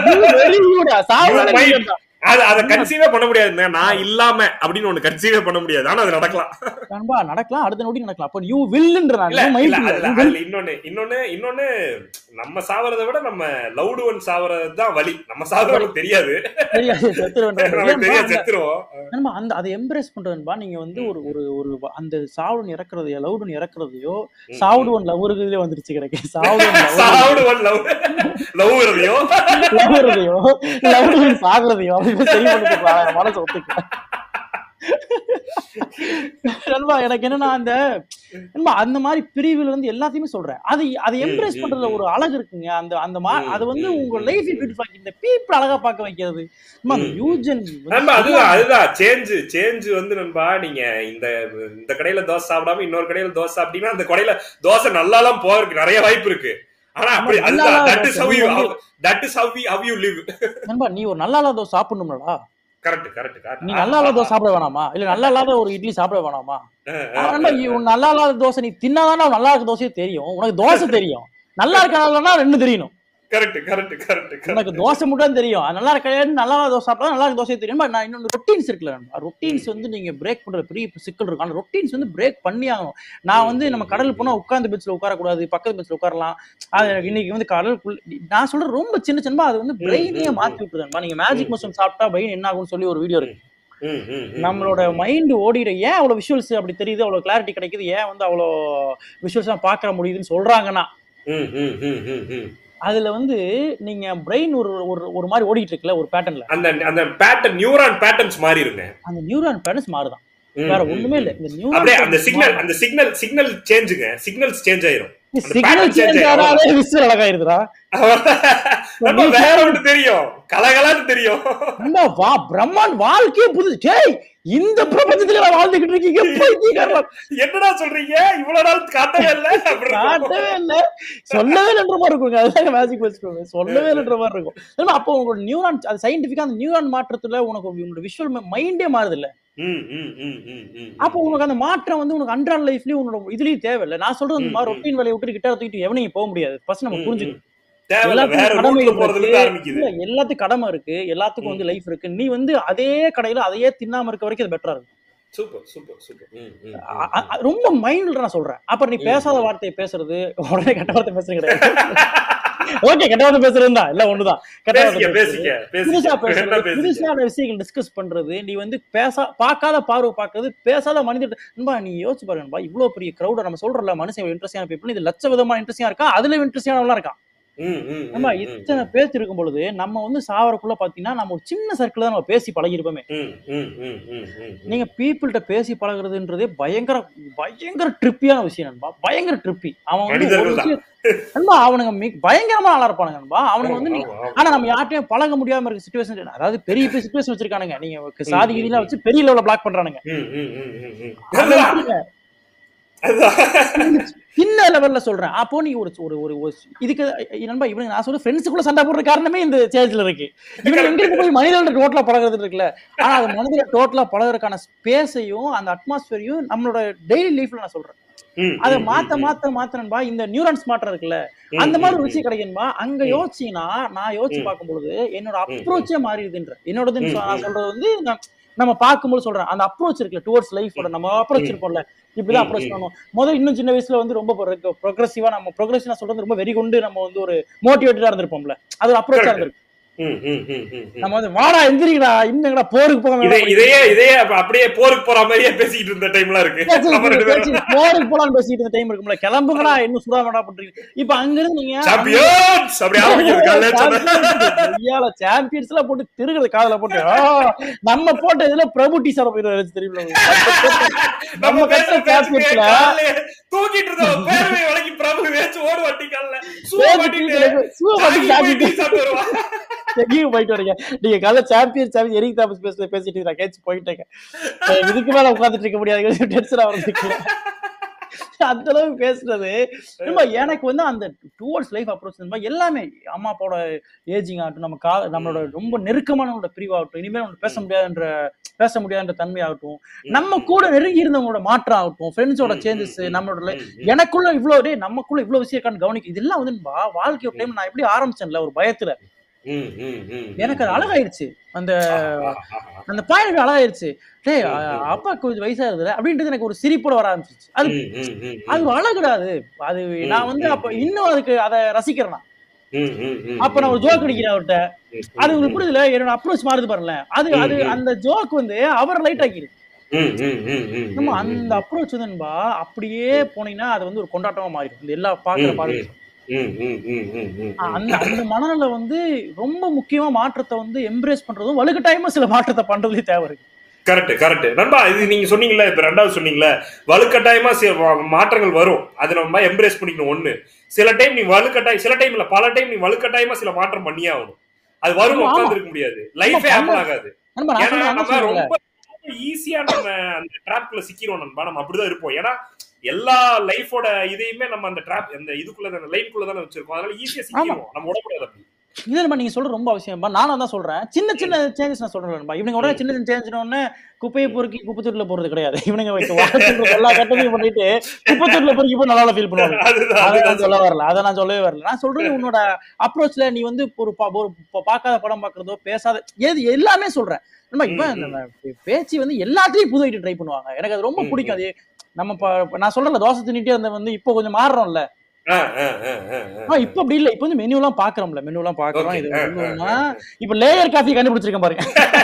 You might. அது அத கன்சீவே பண்ண முடியாதுங்க நான் இல்லாம அப்படின்னு ஒண்ணு கன்சீவே பண்ண முடியாது ஆனா அது நடக்கலாம் நண்பா நடக்கலாம் அடுத்த நொடி நடக்கலாம் அப்ப யூ வில்லுன்ற நான் இல்ல மைண்ட் இல்ல அதுல அதுல இன்னொன்னு இன்னொன்னு இன்னொன்னு நம்ம சாவறதை விட நம்ம லவுடு ஒன் சாவறது தான் வலி நம்ம சாவறது நமக்கு தெரியாது தெரியாது செத்துருவேன் நமக்கு தெரியாது செத்துருவோம் நண்பா அந்த அதை எம்ப்ரேஸ் பண்றதுன்பா நீங்க வந்து ஒரு ஒரு ஒரு வ- அந்த சாவுடன் இறக்குறதையோ லவுடன் இறக்குறதையோ சாவுடு ஒன் லவருக்குதுலயே வந்துருச்சு கிடைக்கு சாவுடு சாவுடு ஒன் லவ் லவ்றதையோ லவருதையோ லவுடன் சாகுறதையோ அப்படின்னு சரி பண்ணிக்கலாம் மனசு ஒத்துக்க நண்பா எனக்கு என்னன்னா அந்த நண்பா அந்த மாதிரி பிரிவுல இருந்து எல்லாத்தையுமே சொல்றேன் அது அதை ம், எம்ப்ரேஸ் ம், பண்றதுல ம். ஒரு அழகு இருக்குங்க அந்த அந்த மா- ம், அது வந்து ம், உங்க ம், லைஃப் ம். பியூட்டிஃபை இந்த பீப்புள் அழகா பார்க்க வைக்கிறது நண்பா, அந்த ம், ம். யூஜன் நண்பா அதுதான் அதுதான் சேஞ்ச் சேஞ்ச் வந்து நண்பா நீங்க இந்த இந்த கடையில தோசை சாப்பிடாம இன்னொரு கடையில தோசை சாப்பிட்டீங்கன்னா அந்த கடையில தோசை நல்லாலாம் போறதுக்கு நிறைய வாய்ப்பு இருக்கு ஆனா அப்படி ஆமா, நல்லா அதுதான் தட் இஸ் தோசை. ஹவ் நீ யூ வந்து- that is how how you live நண்பா நீ ஒரு நல்லா இல்லாத தோசை சாப்பிடணும்லடா கரெக்ட் கரெக்ட் நீ நல்லா இல்லாத தோசை சாப்பிட வேணாமா இல்ல நல்லா இல்லாத ஒரு இட்லி சாப்பிட வேணாமா நண்பா நீ உன் நல்லா இல்லாத தோசை நீ தின்னாதானே உனக்கு நல்லா இருக்க தோசையே தெரியும் உனக்கு தோசை தெரியும் நல்லா இருக்கா ரெண்டு தெரியணும் கரெக்ட் கரெக்ட் கரெக்ட் உனக்கு தோசை மட்டும் தான் தெரியும் அது நல்லா இருக்க நல்லா இல்லாத தோசை சாப்பிட்டா நல்லா இருக்க தோசை தெரியும் நான் இன்னொன்று ரொட்டீன்ஸ் இருக்குல்ல ரொட்டீன்ஸ் வந்து நீங்க பிரேக் பண்ற பெரிய சிக்கல் இருக்கும் ஆனா ரொட்டீன்ஸ் வந்து பிரேக் பண்ணி ஆகணும் நான் வந்து நம்ம கடல் போனா உட்கார்ந்து பெஞ்சில் உட்காரக்கூடாது பக்கத்து பெஞ்சில் உட்காரலாம் அது எனக்கு இன்னைக்கு வந்து கடலுக்குள்ள நான் சொல்ற ரொம்ப சின்ன சின்னமா அது வந்து பிரெயினே ம், மாத்தி விட்டுருந்தா நீங்க மேஜிக் மோஷன் சாப்பிட்டா பிரெயின் என்ன ஆகும்னு சொல்லி ஒரு வீடியோ இருக்கு ம், ம், ம். நம்மளோட மைண்ட் ஓடிட ஏன் அவ்வளவு விஷுவல்ஸ் அப்படி தெரியுது அவ்வளவு கிளாரிட்டி கிடைக்குது ஏன் வந்து அவ்வளோ விஷுவல்ஸ் பார்க்க முடியுதுன்னு சொல்றாங்கன்னா ம், ம், ம், ம், ம். அதுல வந்து நீங்க பிரெயின் ஒரு ஒரு ஒரு மாதிரி ஓடிட்டு இருக்குல்ல ஒரு பேட்டர்ன்ல அந்த அந்த பேட்டர்ன் நியூரான் பேட்டர்ன்ஸ் மாறி இருங்க அந்த நியூரான் பேட்டர்ன்ஸ் மாறுதான் ம், வேற ம், ஒண்ணுமே ம். இல்ல இந்த அப்படியே அந்த நியூரான் சிக்னல் அந்த சிக்னல் சிக்னல் சேஞ்சுங்க சிக்னல்ஸ் சேஞ்ச் ஆயிரும் அந்த சிக்னல் pattern change சேஞ்ச் ஆயிரும். ஆனாலே விசுவல் அழகாயிருதுடா நம்ம வேற ஒன்று தெரியும் கலகலான்னு தெரியும் ரொம்ப வா பிரம்மாண்ட் வாழ்க்கையே புது டேய் இந்த பிரபஞ்சத்துல நான் வாழ்ந்துகிட்டு இருக்கீங்க பைத்தியக்காரன். என்னடா சொல்றீங்க இவ்வளவு நாள் காட்டவே இல்ல அப்படி இருக்கும். காட்டவே இல்ல சொல்லவே இல்லைன்ற மாதிரி இருக்குங்க அதுதான் மேஜிக் வச்சுக்கோங்க சொல்லவே இல்லைன்ற மாதிரி இருக்கும் ஏன்னா அப்போ உங்களோட நியூரான் அது சயின்டிபிக்கா அந்த நியூரான் மாற்றத்துல உனக்கு உங்களோட விஷுவல் மைண்டே மாறுது இல்ல ம், ம், ம், ம், ம். அப்போ உனக்கு அந்த மாற்றம் வந்து உனக்கு அன்றாட லைஃப்லயும் உன்னோட இதுலயும் தேவையில்லை நான் சொல்றது இந்த மாதிரி ம், ம். ரொட்டீன் வேலையை விட்டு கிட்ட தூக்கிட்டு எவனையும் போக முடியாது ஃபர்ஸ்ட் நம்ம ம், புரிஞ்சுக்கணும் ம். தேவையில்ல வேற எல்லாத்துக்கும் கடமை ரூட்ல போறதுல இருந்து இருக்கு. ஆரம்பிக்குது இல்ல எல்லாத்துக்கும் கடமை இருக்கு எல்லாத்துக்கும் வந்து லைஃப் இருக்கு நீ வந்து அதே கடையில அதையே தின்னாம இருக்க வரைக்கும் அது பெட்டரா இருக்கும் சூப்பர் சூப்பர் சூப்பர் ம், ம், ம். அ- அ- அ- ரொம்ப மைண்ட்ல நான் சொல்றேன் அப்புறம் நீ ம், பேசாத ம். வார்த்தையை பேசுறது உடனே கெட்ட வார்த்தை பேசுறது கிடையாது ஓகே கெட்ட வார்த்தை பேசுறது தான் இல்ல ஒண்ணுதான் கெட்ட பேசிக்க வார்த்தை பேசுறது. பேசிக்க புதுசா பேசிக்க என்ன பேசுறது பேசிக்க புதுசான விஷயங்கள் டிஸ்கஸ் பண்றது நீ வந்து பேச பார்க்காத பார்வை பார்க்கறது பேசாத மனிதர் நண்பா நீ யோசிச்சு பாருங்க நண்பா இவ்வளவு பெரிய கிரௌட நம்ம சொல்றோம்ல மனுஷன் இன்ட்ரெஸ்டியான பீப்புள் இது லட்ச விதமா இன்ட்ரெஸ்டிங்கா இருக்கா அதுல இன்ட்ரெஸ்டிங்கானவெல்லாம் இருக்கான் ம், ம், நம்ம ம், இத்தனை பேர் இருக்கும் பொழுது நம்ம வந்து சாவரக்குள்ள பாத்தீங்கன்னா நம்ம ஒரு சின்ன சர்க்கிள் தான் நம்ம பேசி பழகிருப்போமே ம், ம், ம், ம், ம், ம். நீங்க பீப்புள்கிட்ட பேசி பழகுறதுன்றதே பயங்கர பயங்கர ட்ரிப்பியான விஷயம் நண்பா பயங்கர ட்ரிப்பி அவன் வந்து ஒரு மனிதர்கள் தான். விஷயம் நண்பா அவனுங்க மிக- பயங்கரமா நல்லா இருப்பானுங்க நண்பா அவனுங்க வந்து நீ ஆமா, ஆமா. ஆனா நம்ம யார்ட்டையும் பழக முடியாம இருக்க சுச்சுவேஷன் அதாவது பெரிய பெரிய சுச்சுவேஷன் வச்சிருக்கானுங்க நீங்க சாதி கீதிலாம் வச்சு பெரிய லெவல்ல பிளாக் பண்றானுங்க ம், ம், ம், ம், ம். அதை அதுதான், விட்டுருங்க. அதுதான். சின்ன லெவல்ல சொல்றேன் அப்போ நீ ஒரு ஒரு ஒரு ஒரு- இதுக்கு நண்பா இவனுக்கு நான் சொல்ற ஃப்ரெண்ட்ஸுக்குள்ள சண்டை போடுற காரணமே இந்த சேஞ்ச்ல இருக்கு இவங்க எங்க போய் மனிதர்கள் டோட்டலா பழகுறது இருக்குல்ல ஆனா அது மனிதர்கள் டோட்டலா பழகுறதுக்கான ஸ்பேஸையும் அந்த அட்மாஸ்பியரையும் நம்மளோட டெய்லி லைஃப்ல நான் சொல்றேன் ம், அதை ம், மாத்த ம், மாத்த மாத்தனன்பா இந்த நியூரான்ஸ் மாற்றம் இருக்குல்ல ம், அந்த மாதிரி ஒரு ம், விஷயம் கிடைக்கும்பா அங்க ம். யோசிச்சீங்கன்னா நான் யோசிச்சு ம். பார்க்கும் பொழுது என்னோட ம். அப்ரோச்சே மாறிடுதுன்ற என்னோடது ம், நான் ம். சொல்றது வந்து நான் நம்ம பார்க்கும்போது சொல்றேன் அந்த அப்ரோச் இருக்குல்ல டுவர்ட்ஸ் லைஃபோட நம்ம அப்ரோச் ம். இருப்போம்ல இப்படிதான் ம், அப்ரோச் ம். பண்ணணும் முதல்ல இன்னும் சின்ன வயசுல வந்து ரொம்ப ப்ரோக்ரஸிவா நம்ம ப்ரோக்ரஸிவா சொல்றது ரொம்ப வெறி கொண்டு நம்ம வந்து ஒரு மோட்டிவேட்டடா இருந்திருப்போம்ல அது ஒரு அப்ரோச்சா Correct. இருந்திருக்கும் ம், ம், ம், ம், ம். நம்ம வந்து வாடா எந்திரிக்கடா இன்னங்கடா போருக்கு போக இதே இதையே இதையே அப்ப அப்படியே போருக்கு போற மாதிரியே பேசிக்கிட்டு இருந்த டைம்லாம் இருக்கு நம்ம ரெண்டு பேரும் போருக்கு போலான்னு பேசிட்டு இருந்த டைம் இருக்கும்ல கிளம்புங்கடா இன்னும் சுடா வேண்டா பண்றீங்க இப்ப அங்க இருந்து நீங்க சாம்பியன்ஸ் அப்படி ஆரம்பிக்கிறது காலையில சொன்ன ஐயால சாம்பியன்ஸ் எல்லாம் போட்டு திருகிறது காதுல போட்டு ஆ, நம்ம போட்ட இதுல பிரபு டி சார் போயிடுவாரு தெரியுமா நம்ம நம்ம பேசுற கட்ட பேச்சுக்கே சாம்பியன்ஸ்ல காலையில தூக்கிட்டு இருந்தோம் பேரவை வழங்கி பிரபு வேச்சு ஓடு வட்டி காலைல சூ மாட்டிட்டு சூவ மாட்டி ஜாகி போய் சாப்பிட்டு டீ சாப்பிட்டு வருவான் எங்கேயும் போயிட்டு வரீங்க நீங்க காலைல சாம்பியன் சாம்பியன் எரிக் தாமஸ் பேச பேசிட்டு நான் கேச்சு போயிட்டேங்க இதுக்கு மேல உட்காந்துட்டு இருக்க முடியாது டென்ஷன் ஆகிறதுக்கு அந்த அளவுக்கு பேசுறது ரொம்ப எனக்கு வந்து அந்த டுவர்ட்ஸ் லைஃப் அப்ரோச் எல்லாமே அம்மா அப்பாவோட ஏஜிங் ஆகட்டும் நம்ம கா நம்மளோட ரொம்ப நெருக்கமானவங்களோட பிரிவாகட்டும் இனிமேல் நம்ம பேச முடியாதுன்ற பேச முடியாதுன்ற தன்மை ஆகட்டும் நம்ம கூட நெருங்கி இருந்தவங்களோட மாற்றம் ஆகட்டும் ஃப்ரெண்ட்ஸோட சேஞ்சஸ் நம்மளோட li- எனக்குள்ள இவ்வளவு டேய் நமக்குள்ள இவ்வளவு விஷயம் இருக்கான்னு கவனிக்க இதெல்லாம் வந்து வா- வாழ்க்கை ஒரு டைம் நான் எப்படி ஆரம்பிச்சேன்ல ஒரு பயத்துல எனக்கு அது அழகாயிருச்சு அந்த அந்த பாயிண்ட் அழகாயிருச்சு டேய் ம், ம். அப்பா கொஞ்சம் வயசாகுதுல அப்படின்றது எனக்கு ஒரு சிரிப்போட வர ஆரம்பிச்சிச்சு அது அது ஒரு அழகுடா அது அது நான் வந்து அப்ப இன்னும் அதுக்கு அதை ரசிக்கிறேன் நான். அப்ப நான் ஒரு ஜோக் அடிக்கிறேன் அவர்கிட்ட அது உங்களுக்கு புரியுதுல என்னோட அப்ரோச் மாறுது பாருல அது அது ம், ம். அந்த ஜோக் வந்து அவர் லைட் ஆக்கிடுது நம்ம அந்த அப்ரோச் வந்து நண்பா அப்படியே போனீங்கன்னா அது வந்து ஒரு கொண்டாட்டமா மாறிடும் இந்த எல்லா பாக்குற ம், பாரு அந்த அந்த மனநிலை வந்து ரொம்ப முக்கியமா மாற்றத்தை வந்து எம்ப்ரேஸ் பண்றதும் வலுக்கட்டாயமா சில மாற்றத்தை பண்றதுலயும் தேவை இருக்கு கரெக்ட் கரெக்ட் நண்பா இது நீங்க சொன்னீங்கல்ல இப்ப ரெண்டாவது சொன்னீங்கல்ல வலுக்கட்டாயமா சில வா- மாற்றங்கள் வரும் அது நம்ம எம்ப்ரேஸ் பண்ணிக்கணும் ஒண்ணு சில டைம் நீ வலுக்கட்டாயம் சில டைம் இல்ல பல டைம் நீ வலுக்கட்டாயமா சில மாற்றம் பண்ணியே ஆகணும் அது வரும் ஆமா. உட்கார்ந்து இருக்க முடியாது லைஃபே ஆமா. ஆப்பிள் ஆகாது நண்பா நான் ஏன்னா சொல்றேன், என்ன நம்ம சொல்றேன்ல, ரொம்ப ஈஸியா நம்ம அந்த ட்ராப்ல சிக்கிறோம் நண்பா நம்ம அப்படிதான் இருப்போம் ஏன்னா எல்லா லைஃபோட இதையுமே நம்ம அந்த ட்ராப் அந்த இதுக்குள்ள அந்த லைனுக்குள்ள தானே வச்சிருக்கோம் அதனால ஈஸியா சிக்கிறோம் நம்ம உடம்புல அப்படி இது நம்ம நீங்க சொல்றது ரொம்ப அவசியம் நானும் தான் சொல்றேன் சின்ன சின்ன சேஞ்சஸ் நான் சொல்றேன் நண்பா. இவனுங்க உடனே சின்ன சின்ன சேஞ்ச் உடனே குப்பையை பொறுக்கி குப்பத்தூர்ல போறது கிடையாது இவனுங்க வைக்க வாழ்க்கைன்ற எல்லா கட்டமையும் பண்ணிட்டு குப்பத்தூர்ல பொறுக்கி போய் நல்லா ஃபீல் பண்ணுவாங்க அதுதான் அதை நான் அதுதான் சொல்ல வரல அதை நான் சொல்லவே வரல நான் சொல்றது உன்னோட அப்ரோச்ல நீ வந்து ஒரு பா- ஒரு பா- பார்க்காத படம் பார்க்கறதோ பேசாத ஏது எல்லாமே சொல்றேன் நம்ம இப்ப ம், நம்ம பேச்சு வந்து எல்லாத்தையும் புது ஐட்டம் ட்ரை பண்ணுவாங்க எனக்கு அது ரொம்ப ம், பிடிக்கும் அது நம்ம ப- நான் சொல்றேன்ல தோசை தின்னுட்டே இருந்த வந்து இப்போ கொஞ்சம் மாறுறோம்ல ஆ, ஆ, ஆ, ஆ, ஆ. ஆ, இப்ப அப்படி இல்ல இப்ப வந்து மெனு எல்லாம் பாக்குறோம்ல மெனு எல்லாம் பாக்குறோம் Okay. இது ஆ, சொல்லுவோம்னா ஆ, ஆ. இப்ப லேயர் காஃபி கண்டுபிடிச்சிருக்கேன் பாருங்க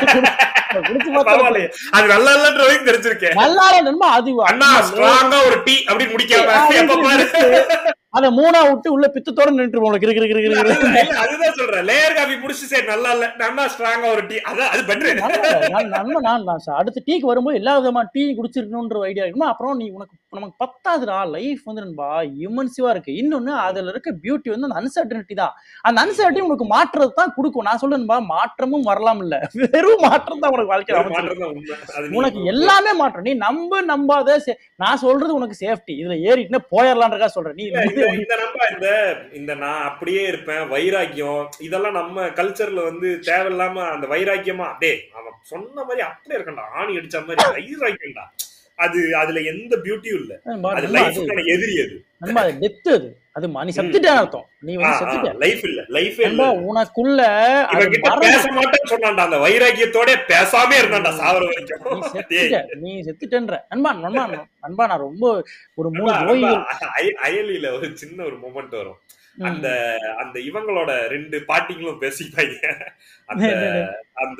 குடிச்சு பார்த்தா பரவாயில்லையே அது நல்லா இல்லன்ற வரைக்கும் தெரிஞ்சிருக்கேன் நல்லா இல்ல நண்பா அது அண்ணா ஸ்ட்ராங்கா ஒரு டீ அப்படின்னு முடிக்காம எப்ப பாரு அத மூணா விட்டு உள்ள பித்தத்தோட நின்று போல கிரு கிரு கிரு கிரு கிரு. இல்ல, அதுதான் சொல்றேன் லேயர் காபி முடிச்சு சரி நல்லா இல்ல அண்ணா ஸ்ட்ராங்கா ஒரு டீ அதான் அது பெட்டர் நல்லா இல்ல. நான் நண்பா நான் நான் ச- அடுத்த டீக்கு வரும்போது எல்லா விதமான டீ குடிச்சிருக்கணும்ன்ற ஐடியா இருக்குமா அப்புறம் நீ உனக்கு நமக்கு பத்தாதுடா லைஃப் வந்து நண்பா இமன்சிவா இருக்கு இன்னொன்னு அதுல இருக்க பியூட்டி வந்து அந்த அன்சர்டனிட்டி தான் அந்த அன்சர்டனிட்டி உனக்கு மாற்றுறது தான் கொடுக்கும் நான் சொல்றேன்பா மாற்றமும் வரலாம் இல்ல வெறும் மாற்றம் தான் உனக்கு வாழ்க்கையில அமைச்சிருக்கு. மாற்றம் தான் உண்மை அது நீ- உனக்கு எல்லாமே மாற்றம் நீ நம்ப நம்பாத சே- நான் சொல்றது உனக்கு சேஃப்டி இதுல ஏறிட்டுனே போயிடலான்றக்கா சொல்றேன் நீ இல்ல, இது இந்த இந்த நம்ம இந்த இந்த நான் அப்படியே இருப்பேன் வைராக்கியம் இதெல்லாம் நம்ம கல்ச்சர்ல வந்து தேவையில்லாம அந்த வைராக்கியமா டேய் அவன் சொன்ன மாதிரி அப்படியே இருக்கண்டா ஆணி அடிச்ச மாதிரி வைராக்கியம்டா அது அதுல எந்த பியூட்டியும் இல்ல நண்பா, அது நண்பா, அது லைஃபுக்கான எதிரி அது நண்பா, அது டெத்து அது அது ம- நீ செத்துட்டேன்னு அர்த்தம் நீ வந்து செத்துட்ட லைஃப் இல்ல லைஃபே இல்ல நண்பா உனக்குள்ள அது இவன் கிட்ட மறந்து- பேச மாட்டேன்னு சொன்னான்டா அந்த வைராக்கியத்தோட பேசாமே இருந்தான்டா சாவர நீ வரைக்கும் செத்துட்ட நீ செத்துட்டன்ற நண்பா நண்பா நண்பா நான் ரொம்ப ஒரு மூணு நண்பா, நோய்கள் நண்பா, அய- அயலியில ஒரு சின்ன ஒரு மூமெண்ட் வரும் ம். அந்த அந்த இவங்களோட ரெண்டு பாட்டிங்களும் பேசிப்பாங்க அந்த அந்த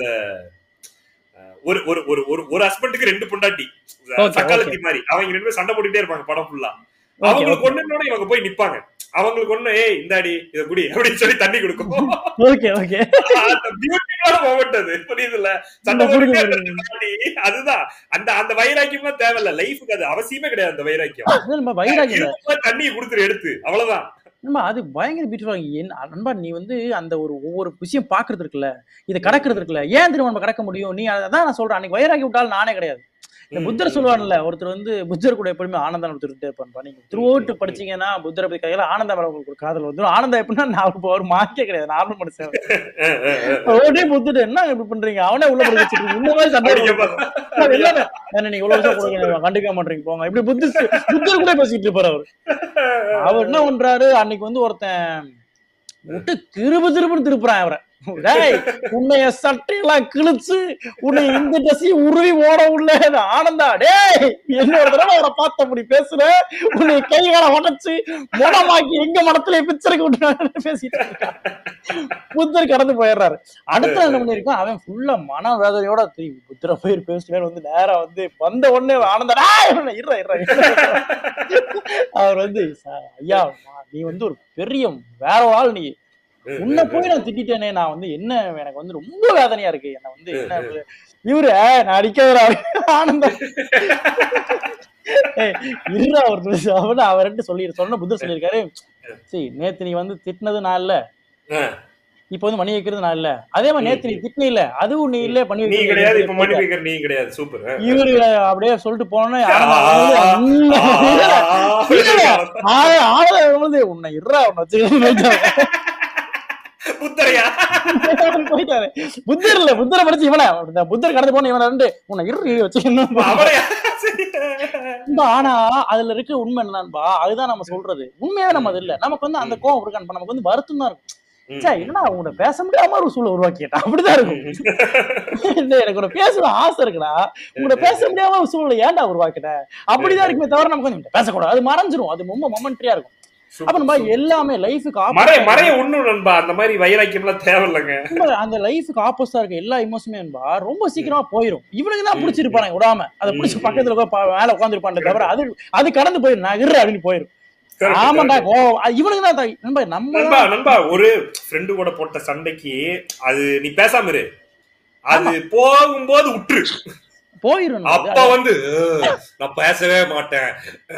அஹ், ஒரு ஒரு ஒரு ஒரு ஒரு ஹஸ்பண்டுக்கு ரெண்டு பொண்டாட்டி Okay, சக்காலத்தி மாதிரி அவங்க ரெண்டு பேரும் சண்டை போட்டுட்டே இருப்பாங்க படம் ஃபுல்லா Okay, அவங்களுக்கு ஒண்ணு இவங்க போய் நிப்பாங்க அவங்களுக்கு ஒண்ணு ஏய் இந்தாடி இத குடி அப்படின்னு சொல்லி தண்ணி கொடுக்கும் ஓகே ஓகே அந்த பியூட்டிஃபுல்லான மூமெண்ட் அது புரியுதுல்ல சண்டை புரியுது, போட்டுட்டே புரியுது. இருக்க தாண்டி, அதுதான் அந்த அந்த வைராக்கியம்லாம் தேவையில்ல லைஃபுக்கு அது அவசியமே கிடையாது அந்த வைராக்கியம் அது நம்ம வைராகியம் இருக்கும்போது தண்ணியை கொடுத்துரு எடுத்து அவ்வளவுதான் நண்பா அது பயங்கர பியூட்டிஃபுல் என்ன நண்பா நீ வந்து அந்த ஒரு ஒவ்வொரு விஷயம் பாக்குறது இருக்குல்ல இதை கடக்கிறது இருக்குல்ல ஏன் திரும்ப நம்ம கடக்க முடியும் நீ அதான் நான் சொல்றேன் அன்னைக்கு வைராகி விட்டாலும் நானே கிடையாது இந்த ம், புத்தர் ம், சொல்லுவான்ல ஒருத்தர் வந்து புத்தர் கூட எப்பவுமே ஆனந்தம் ஒருத்தர் இருப்பான்பா நீங்க த்ரூ படிச்சீங்கன்னா புத்தரை பத்தி கையில ஆனந்தம் மேல உங்களுக்கு ஒரு காதல் வந்துடும் ஆனந்தம் எப்படின்னா நான் இப்போ ஒரு மார்க்கே கிடையாது நார்மல் மனுஷன் அஹ், அஹ், அஹ். ஓடே புத்தர் என்ன இப்படி பண்றீங்க அவனே உள்ள போய் வச்சிருக்கீங்க இந்த மாதிரி சண்டை அப்படியே போடுறாங்க. பா- அது எல்லாமே, என்ன நீங்க இவ்வளவு விஷயம் கொடுங்க, கண்டுக்க மாட்டீங்க போங்க இப்படி புத்திஸ்ட் புத்தர் கூட பேசிட்டு இருப்பாரு அவர் அவர் என்ன பண்றாரு அன்னைக்கு வந்து ஒருத்தன் விட்டு திரும்ப திரும்ப திருப்புறான் அவரை டேய் உன்னைய சட்டையெல்லாம் கிழிச்சு உன்னை இந்த ட்ரெஸ்ஸையும் உருவி ஓட உள்ள ஆனந்தா டேய் என்னோட தடவை அவரை பார்த்த அப்படி பேசுற உன்னை கைகால உடச்சு மொடமாக்கி எங்க மடத்துல பிச்சருக்கு விட்டு பேசிட்டு இருக்கான். புத்தர் கடந்து போயிடுறாரு அடுத்த என்ன பண்ணிருக்கான் அவன் ஃபுல்லா மன வேதனையோட திரும்பி புத்தரை போய் பேசுவேன் வந்து நேரா வந்து வந்த உடனே ஆனந்தா டேய் இருறா இருறா அவர் வந்து "ச- ஐயா நீ வந்து ஒரு பெரிய வேற ஒரு ஆள் நீ உன்னை போய் நான் திட்டிட்டேனே நான் வந்து என்ன எனக்கு வந்து ரொம்ப வேதனையா இருக்கு என்ன வந்து என்ன இது? இவரு "ஏய், நான் அடிக்காதடா ஆனந்தம் ஏய், இருடா ஒரு நிமிஷம் அவனு அவர்கிட்ட சொல்லி சொன்ன புத்தர் சொல்லியிருக்காரு சரி நேத்து நீ வந்து திட்டினது நான் இல்ல அஹ். இப்ப வந்து மணி வைக்கிறது நான் இல்ல அதே மாதிரி நேத்து நீ திட்டினி இல்ல அதுவும் நீ இல்ல பண்ணி நீ வைக்கிறது கிடையாது நீ இப்ப மணி வைக்கிற நீ கிடையாது சூப்பர் இவரு அப்படியே சொல்லிட்டு போனோன்னே உன்னை இருறா உன்னை வச்சுக்கிறேன் புத்தரையா போயிட்டாரு புத்தர் இல்ல புத்தரை படிச்சு இவன இந்த புத்தர் கடந்து போன இவனை ரெண்டு உன்னை இரு வச்சுக்கணும் அவரையா சரி. நண்பா, ஆனா அதுல இருக்க உண்மை என்னன்பா அதுதான் நம்ம சொல்றது உண்மையாவே நம்ம அது இல்ல நமக்கு வந்து அந்த கோவம் இருக்கான்னு நமக்கு வந்து வருத்தம் தான் இருக்கும் ம். சே என்னடா உங்களோட பேச முடியாம ஒரு சூழல் உருவாக்கிட்டா அப்படிதான் இருக்கும் இல்ல, எனக்கு உன்னை பேசணும் ஆசை இருக்குடா உங்களோட பேச முடியாம ஒரு சூழலை ஏன்டா உருவாக்கிட்ட அப்படிதான் இருக்குமே தவிர நமக்கு வந்து பேசக்கூடாது அது மறைஞ்சிரும் அது ரொம்ப மொமெண்ட்ரியா இருக்கும் அப்ப நம்ம எல்லாமே லைஃபுக்கு மறைய மறைய ஒண்ணும் நண்பா அந்த மாதிரி வைராக்கியம் எல்லாம் தேவையில்லைங்க அந்த லைஃபுக்கு ஆப்போசிட்டா இருக்க எல்லா இமோஷனுமே என்பா ரொம்ப சீக்கிரமா போயிரும் இவனுக்கு தான் பிடிச்சிருப்பாங்க விடாம அதை பிடிச்சி ம். பக்கத்துல உட்கார்ந்து பா- மேல உட்காந்துருப்பான் தவிர அது அது கடந்து போயிரும் நான் இரு அப்படின்னு போயிரும் Correct, ஆமாண்டா correct. கோவம் அது இவனுக்கு தான் த- நண்பா நம்ம நண்பா நண்பா ஒரு ஃப்ரெண்டு கூட போட்ட சண்டைக்கு அது நீ பேசாம இரு அது போகும்போது விட்டுரு போயிரும் அப்ப வந்து "அஹ், நான் பேசவே மாட்டேன்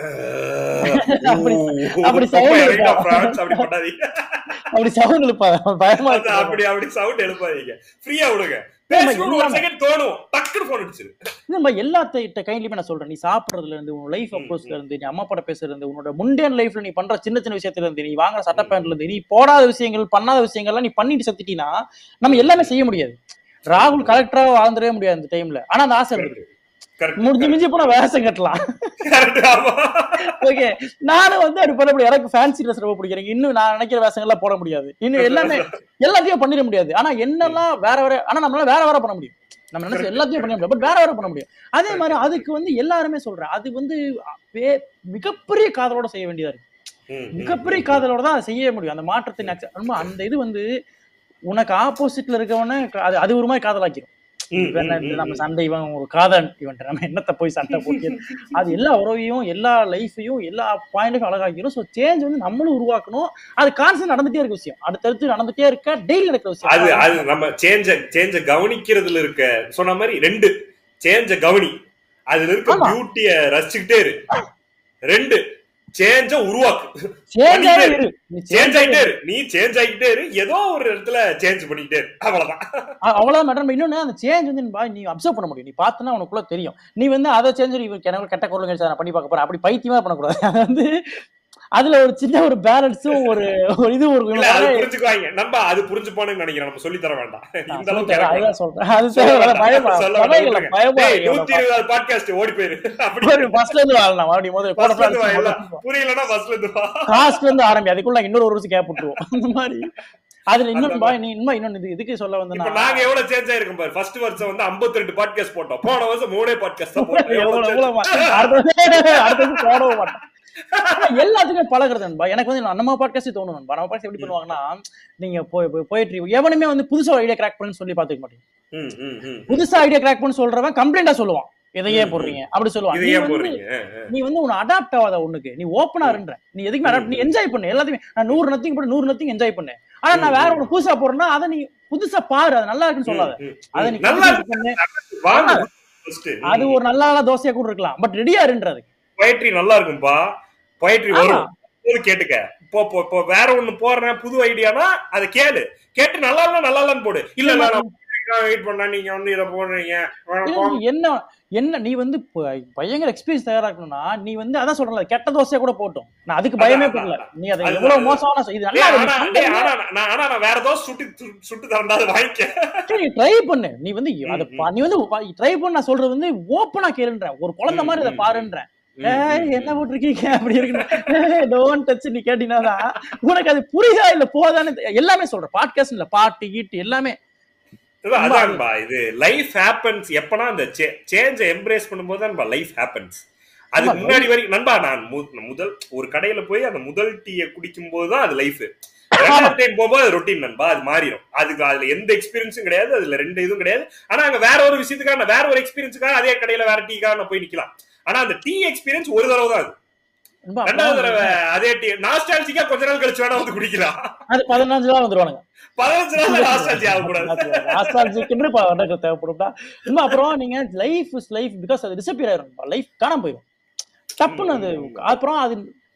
அஹ், அப்படி- ஊ, அப்படி ரொம்ப sound இறங்கிட்டா இருக்கா? friends, அப்படி பண்ணாதீங்க அப்படி சவுண்ட் எழுப்பா பயமா அது இருக்கு அப்படி அப்படி சவுண்ட் எழுப்பாதீங்க ஃப்ரீயா விடுங்க நம்ம பேசணும்னு ஒரு எல்லாமே- செகண்ட் தோணும் டக்குன்னு போன் அடிச்சிரு நம்ம எல்லாத்த கைண்ட்லயுமே நான் சொல்றேன் நீ சாப்பிடுறதுல இருந்து உன் லைஃப் ம், அப்ரோச்ல இருந்து நீ அம்மா அப்பா பேசுறது இருந்து உன்னோட முண்டேன் லைஃப்ல நீ பண்ற சின்ன சின்ன விஷயத்துல இருந்து நீ வாங்குற சட்ட பேண்ட்ல இருந்து நீ போடாத விஷயங்கள் பண்ணாத விஷயங்கள்லாம் நீ பண்ணிட்டு செத்துட்டீங்கன்னா நம்ம எல்லாமே செய்ய முடியாது ராகுல் கலெக்டரா வாழ்ந்துடவே முடியாது அந்த டைம்ல ஆனா அந்த ஆசை இருக்கு கரெக்ட் முடிஞ்சு மிஞ்சி போனா வேஷம் கட்டலாம் கரெக்ட் ஆமா ஓகே நானும் வந்து அப்படி பண்ண முடியாது எனக்கு ஃபேன்சி ட்ரெஸ் ரொம்ப பிடிக்கிறேன் இன்னும் நான் நினைக்கிற வேஷங்கள்லாம் போட முடியாது இன்னும் எல்லாமே எல்லாத்தையும் பண்ணிட முடியாது ஆனா என்னெல்லாம் வேற வேற ஆனா நம்மளால வேற வேற பண்ண முடியும் நம்ம நினைச்ச எல்லாத்தையும் பண்ண முடியும் பட் வேற வேற பண்ண முடியும் அதே மாதிரி அதுக்கு வந்து எல்லாருமே சொல்றேன் அது வந்து வே- மிகப்பெரிய காதலோட செய்ய வேண்டியதா இருக்கு ம், ம். மிகப்பெரிய காதலோட தான் அதை செய்ய முடியும் அந்த மாற்றத்தை நீ accept- ரொம்ப அந்த இது வந்து உனக்கு ஆப்போசிட்ல இருக்கவன அது அது ஒரு மாதிரி காதலாக்கிடும் ம், இப்ப என்ன ம், இது ம், நம்ம சண்டை இவன் ஒரு காதல் இவன் நம்ம என்னத்த போய் சண்டை போட்டு அது எல்லா உறவையும் எல்லா லைஃபையும் எல்லா பாயிண்ட்லையும் அழகாக்கிடும் ஸோ சேஞ்ச் வந்து நம்மளும் உருவாக்கணும் அது கான்செப்ட் நடந்துட்டே இருக்க விஷயம் அடுத்தடுத்து நடந்துட்டே இருக்க டெய்லி நடக்கிற அது விஷயம் அது நம்ம சேஞ்ச சேஞ்ச கவனிக்கிறதுல இருக்க சொன்ன மாதிரி ரெண்டு சேஞ்ச கவனி அதுல இருக்க ஆமா. பியூட்டிய ரசிச்சுக்கிட்டே இரு ரெண்டு சேஞ்ச உருவாக்கு சேஞ்ச் பண்ணிட்டே இரு நீ சேஞ்ச் change ஆகிட்டே இரு நீ சேஞ்ச் ஆகிட்டே இரு ஏதோ ஒரு இடத்துல சேஞ்ச் பண்ணிக்கிட்டே இரு அவ்வளவுதான் அ- அவ்வளவுதான் மேடம் இன்னொன்னு அந்த சேஞ்ச் வந்து பா, நீ அப்சர்வ் பண்ண முடியும் நீ பார்த்தனா உனக்குள்ள தெரியும் நீ வந்து அதை சேஞ்ச் இவன் கிணறு கெட்ட குரல் கழிச்சு நான் பண்ணி பார்க்க போறேன் அப்படி பைத்தியமா பண்ணக்கூடாது அது வந்து அதுல ஒரு சின்ன ஒரு பேலன்ஸும் ஒரு ஒரு இது ஒரு இல்ல அது புரிஞ்சுக்குவாங்க நம்ம அது புரிஞ்சுப்பானுன்னு நினைக்கிறேன் நம்ம சொல்லி தர வேண்டாம் இந்த அளவுக்கு இறக்கணும். அதுதான் சொல்றேன் அது தேவை, பயமா சொல்ல சபைகளை வேண்டாம். பயமா டேய், இருக்கு நூத்தி இருபது பாட்காஸ்ட் ஓடி போயிரு அப்படி ஃபர்ஸ்ட்ல இருந்து வாழலாம் மறுபடியும் முதல்ல First ல இருந்து வா, இல்ல. கூட புரியலன்னா ஃபர்ஸ்ட்ல இருந்து வா காஸ்ட்ல இருந்து ஆரம்பி அதுக்குள்ள இன்னொரு ஒரு வருஷம் கேப் விட்டுருவோம் அந்த மாதிரி அதுல இன்னொன்னு பா, நீ இன்னும் இன்னொன்னு இது இதுக்கு சொல்ல இப்ப வந்தேன்னா நாங்க எவ்வளவு சேஞ்ச் ஆயிருக்கோம் பாரு ஃபர்ஸ்ட் வருஷம் வந்து 52 ரெண்டு பாட்காஸ்ட் போட்டோம் போன வருஷம் மூணே பாட்காஸ்ட் தான் போட்டோம் எவ்வளவு எவ்வளவு எவ்வளவு மா- அடுத்தது அடுத்தது போடவும் மாட்டேன் ஆனா எல்லாத்துக்கும் பழகுறது நண்பா எனக்கு வந்து நம்ம பாட்காஸ்ட் தோணும் நண்பா நம்ம பாட்காஸ்ட் எப்படி பண்ணுவாங்கன்னா நீங்க போய் போயிட்டு எவனுமே வந்து புதுசா ஒரு ஐடியா கிராக் பண்ணு சொல்லி பாத்துக்க மாட்டேங்க ம், ம், ம். புதுசா ஐடியா கிராக் பண்ணு சொல்றவன் கம்ப்ளைண்டா சொல்லுவான் இதையே ம், போடுறீங்க அப்படி சொல்லுவான் இது நீ ஏன் வந்து போடுறீங்க நீ வந்து உன அடாப்ட் ஆகாத ஒண்ணுக்கு நீ ஓப்பனா இருன்ற நீ எதுக்குமே அடாப்ட் நீ என்ஜாய் பண்ணு எல்லாத்தையுமே நான் நூறு நத்திங் போட்டு நூறு நத்திங் என்ஜாய் பண்ணு ஆனா நான் வேற ஒண்ணு புதுசா போறேன்னா அதை நீ புதுசா பாரு அது நல்லா இருக்குன்னு சொல்லாத ம், ம், அதை ம். நீ நல்லா புதுசா பண்ணு வாங்க first. அது ஒரு நல்ல தோசையா கூட இருக்கலாம் பட் ரெடியா இருன்றது poetry நல்லா இருக்கும்பா poetry ஆமா. வரும் போது கேட்டுக்க இப்போ இப்போ இப்போ வேற ஒண்ணு போடுறேன் புது ஐடியானா அதை கேளு கேட்டு நல்லா இல்ல நல்லா இல்லன்னு போடு இல்ல இல்ல நான் வெயிட் பண்ணா நீங்க வந்து இதை போடுறீங்க வேணாம், இல்ல, நீ என்ன என்ன நீ வந்து ப- பயங்கர எக்ஸ்பீரியன்ஸ் தயாராக்கணும்னா நீ வந்து அதான் சொல்றல கெட்ட தோசையா கூட போட்டும் நான் அதுக்கு பயமே அதான், படல நீ அதை அது- எவ்வளவு மோசமான இது டேய், நல்லா ஆனா டேய், ஆனா நான் ஆனா நான் வேற ஏதாவது சுட்டு சு- சுட்டு தரண்டா அதை வாங்கிக்க நீ ட்ரை பண்ணு நீ வந்து ம், அத ம். பா- நீ வந்து ட்ரை பண்ண நான் சொல்றது வந்து ஓப்பனா கேளுன்றேன் ஒரு குழந்தை ம், மாதிரி அதை ம், பாருன்றேன் ம், ஏய், ம், என்ன போட்டிருக்கீங்க அப்படி இருக்கு டோன்ட் டச் நீ கேட்டீங்கன்னா உனக்கு அது புரியுதா இல்ல போதான்னு தெ- எல்லாமே சொல்றேன் பாட்காஸ்ட் இல்ல பாட்டு கீட்டு எல்லாமே இல்ல, அதான்பா இது லைஃப் ஹேப்பன்ஸ் எப்பனா அந்த சேஞ்ச எம்ப்ரேஸ் பண்ணும்போது தான் லைஃப் ஹேப்பன்ஸ் அதுக்கு ஆமா, முன்னாடி வரைக்கும் நண்பா நான் மு- முதல் ஒரு கடையில போய் அந்த முதல் டீயை குடிக்கும் போது தான் அது லைஃப் ரெண்டாவது டைம் போகும்போது அது ரொட்டீன் நண்பா அது மாறிடும் அதுக்கு அதுல எந்த எக்ஸ்பீரியன்ஸும் கிடையாது அதுல ரெண்டு இதுவும் கிடையாது ஆனா அங்க வேற ஒரு விஷயத்துக்காக நான் வேற ஒரு எக்ஸ்பீரியன்ஸுக்காக அதே கடையில வேற டீக்காக நான் போய் நிக்கலாம் ஆனா அந்த டீ எக்ஸ்பீரியன்ஸ் ஒரு தடவை தான் அது ரொம்ப ரெண்டாவது அப்பதான் தடவை அதே டீ நாஸ்டாலஜிக்கா கொஞ்ச நாள் கழிச்சு வேணா வந்து குடிக்கலாம் அது பதினஞ்சு தான் வந்துருவானுங்க பதினஞ்சு நாள் நாஸ்டாலஜி ஆகக்கூடாது ஆஸ்ட்ராலஜிக்குன்னு இப்ப எனக்கு தேவைப்படும்டா இன்னும் அப்புறம் நீங்க லைஃப் இஸ் லைஃப் பிகாஸ் அது டிசப்பியர் ஆயிரும் லைஃப் காணாம போயிடும் டப்புன்னு அது அப்புறம் அது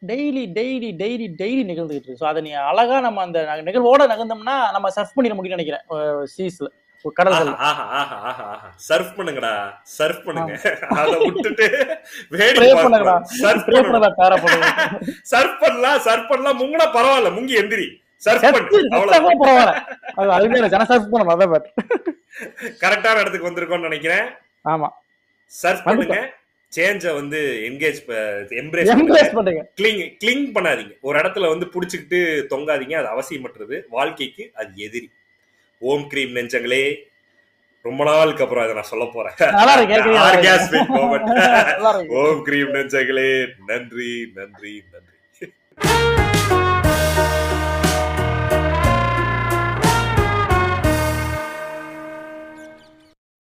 டெய்லி டெய்லி டெய்லி டெய்லி நிகழ்ந்துகிட்டு இருக்கு ஸோ அதை நீ அழகா நம்ம அந்த நிகழ்வோட நகர்ந்தோம்னா நம்ம சர்ஃப் பண்ணிட முடியும்னு நினைக்கிறேன் சீஸ்ல கடல்கள் ஆஹா ஆஹா ஆஹா ஆஹா சர்ஃப் பண்ணுங்கடா சர்ஃப் பண்ணுங்க அத விட்டுட்டு ப்ரே வேடிக்கை பண்ணுங்கடா சர்ஃப் ப்ரே பண்ணலாம் பண்ணலாம் பேர பண்ணுங்க சர்ஃப் பண்ணலாம் சர்ஃப் பண்ணலாம் முங்கினா பரவாயில்ல முங்கி எந்திரி சர்ஃப் செத்து பண்ணு செத்தா அவ்வளவு கூட பரவாயில்ல அது அதுமே ஜன சர்ஃப் பண்ணணும் அதான் பெட்டர் கரெக்டான இடத்துக்கு வந்திருக்கோம்னு நினைக்கிறேன் ஆமா சர்ஃப் பண்ணுங்க சேஞ்ச வந்து என்கேஜ் எம்ப்ரேஸ் எம்ப்ரேஸ் பண்ணுங்க கிளிங் கிளிங் பண்ணாதீங்க ஒரு இடத்துல வந்து புடிச்சுக்கிட்டு தொங்காதீங்க அது அவசியமற்றது வாழ்க்கைக்கு அது எதிரி ஓம் கிரீம் நெஞ்சங்களே ரொம்ப நாளுக்கு அப்புறம் அதை நான் சொல்ல போறேன் நல்லா இருக்கு கேட்கறீங்க நல்லா இருக்கு. Orgasmic moment. நல்லா இருக்கு ஓம் கிரீம் நெஞ்சங்களே நன்றி நன்றி நன்றி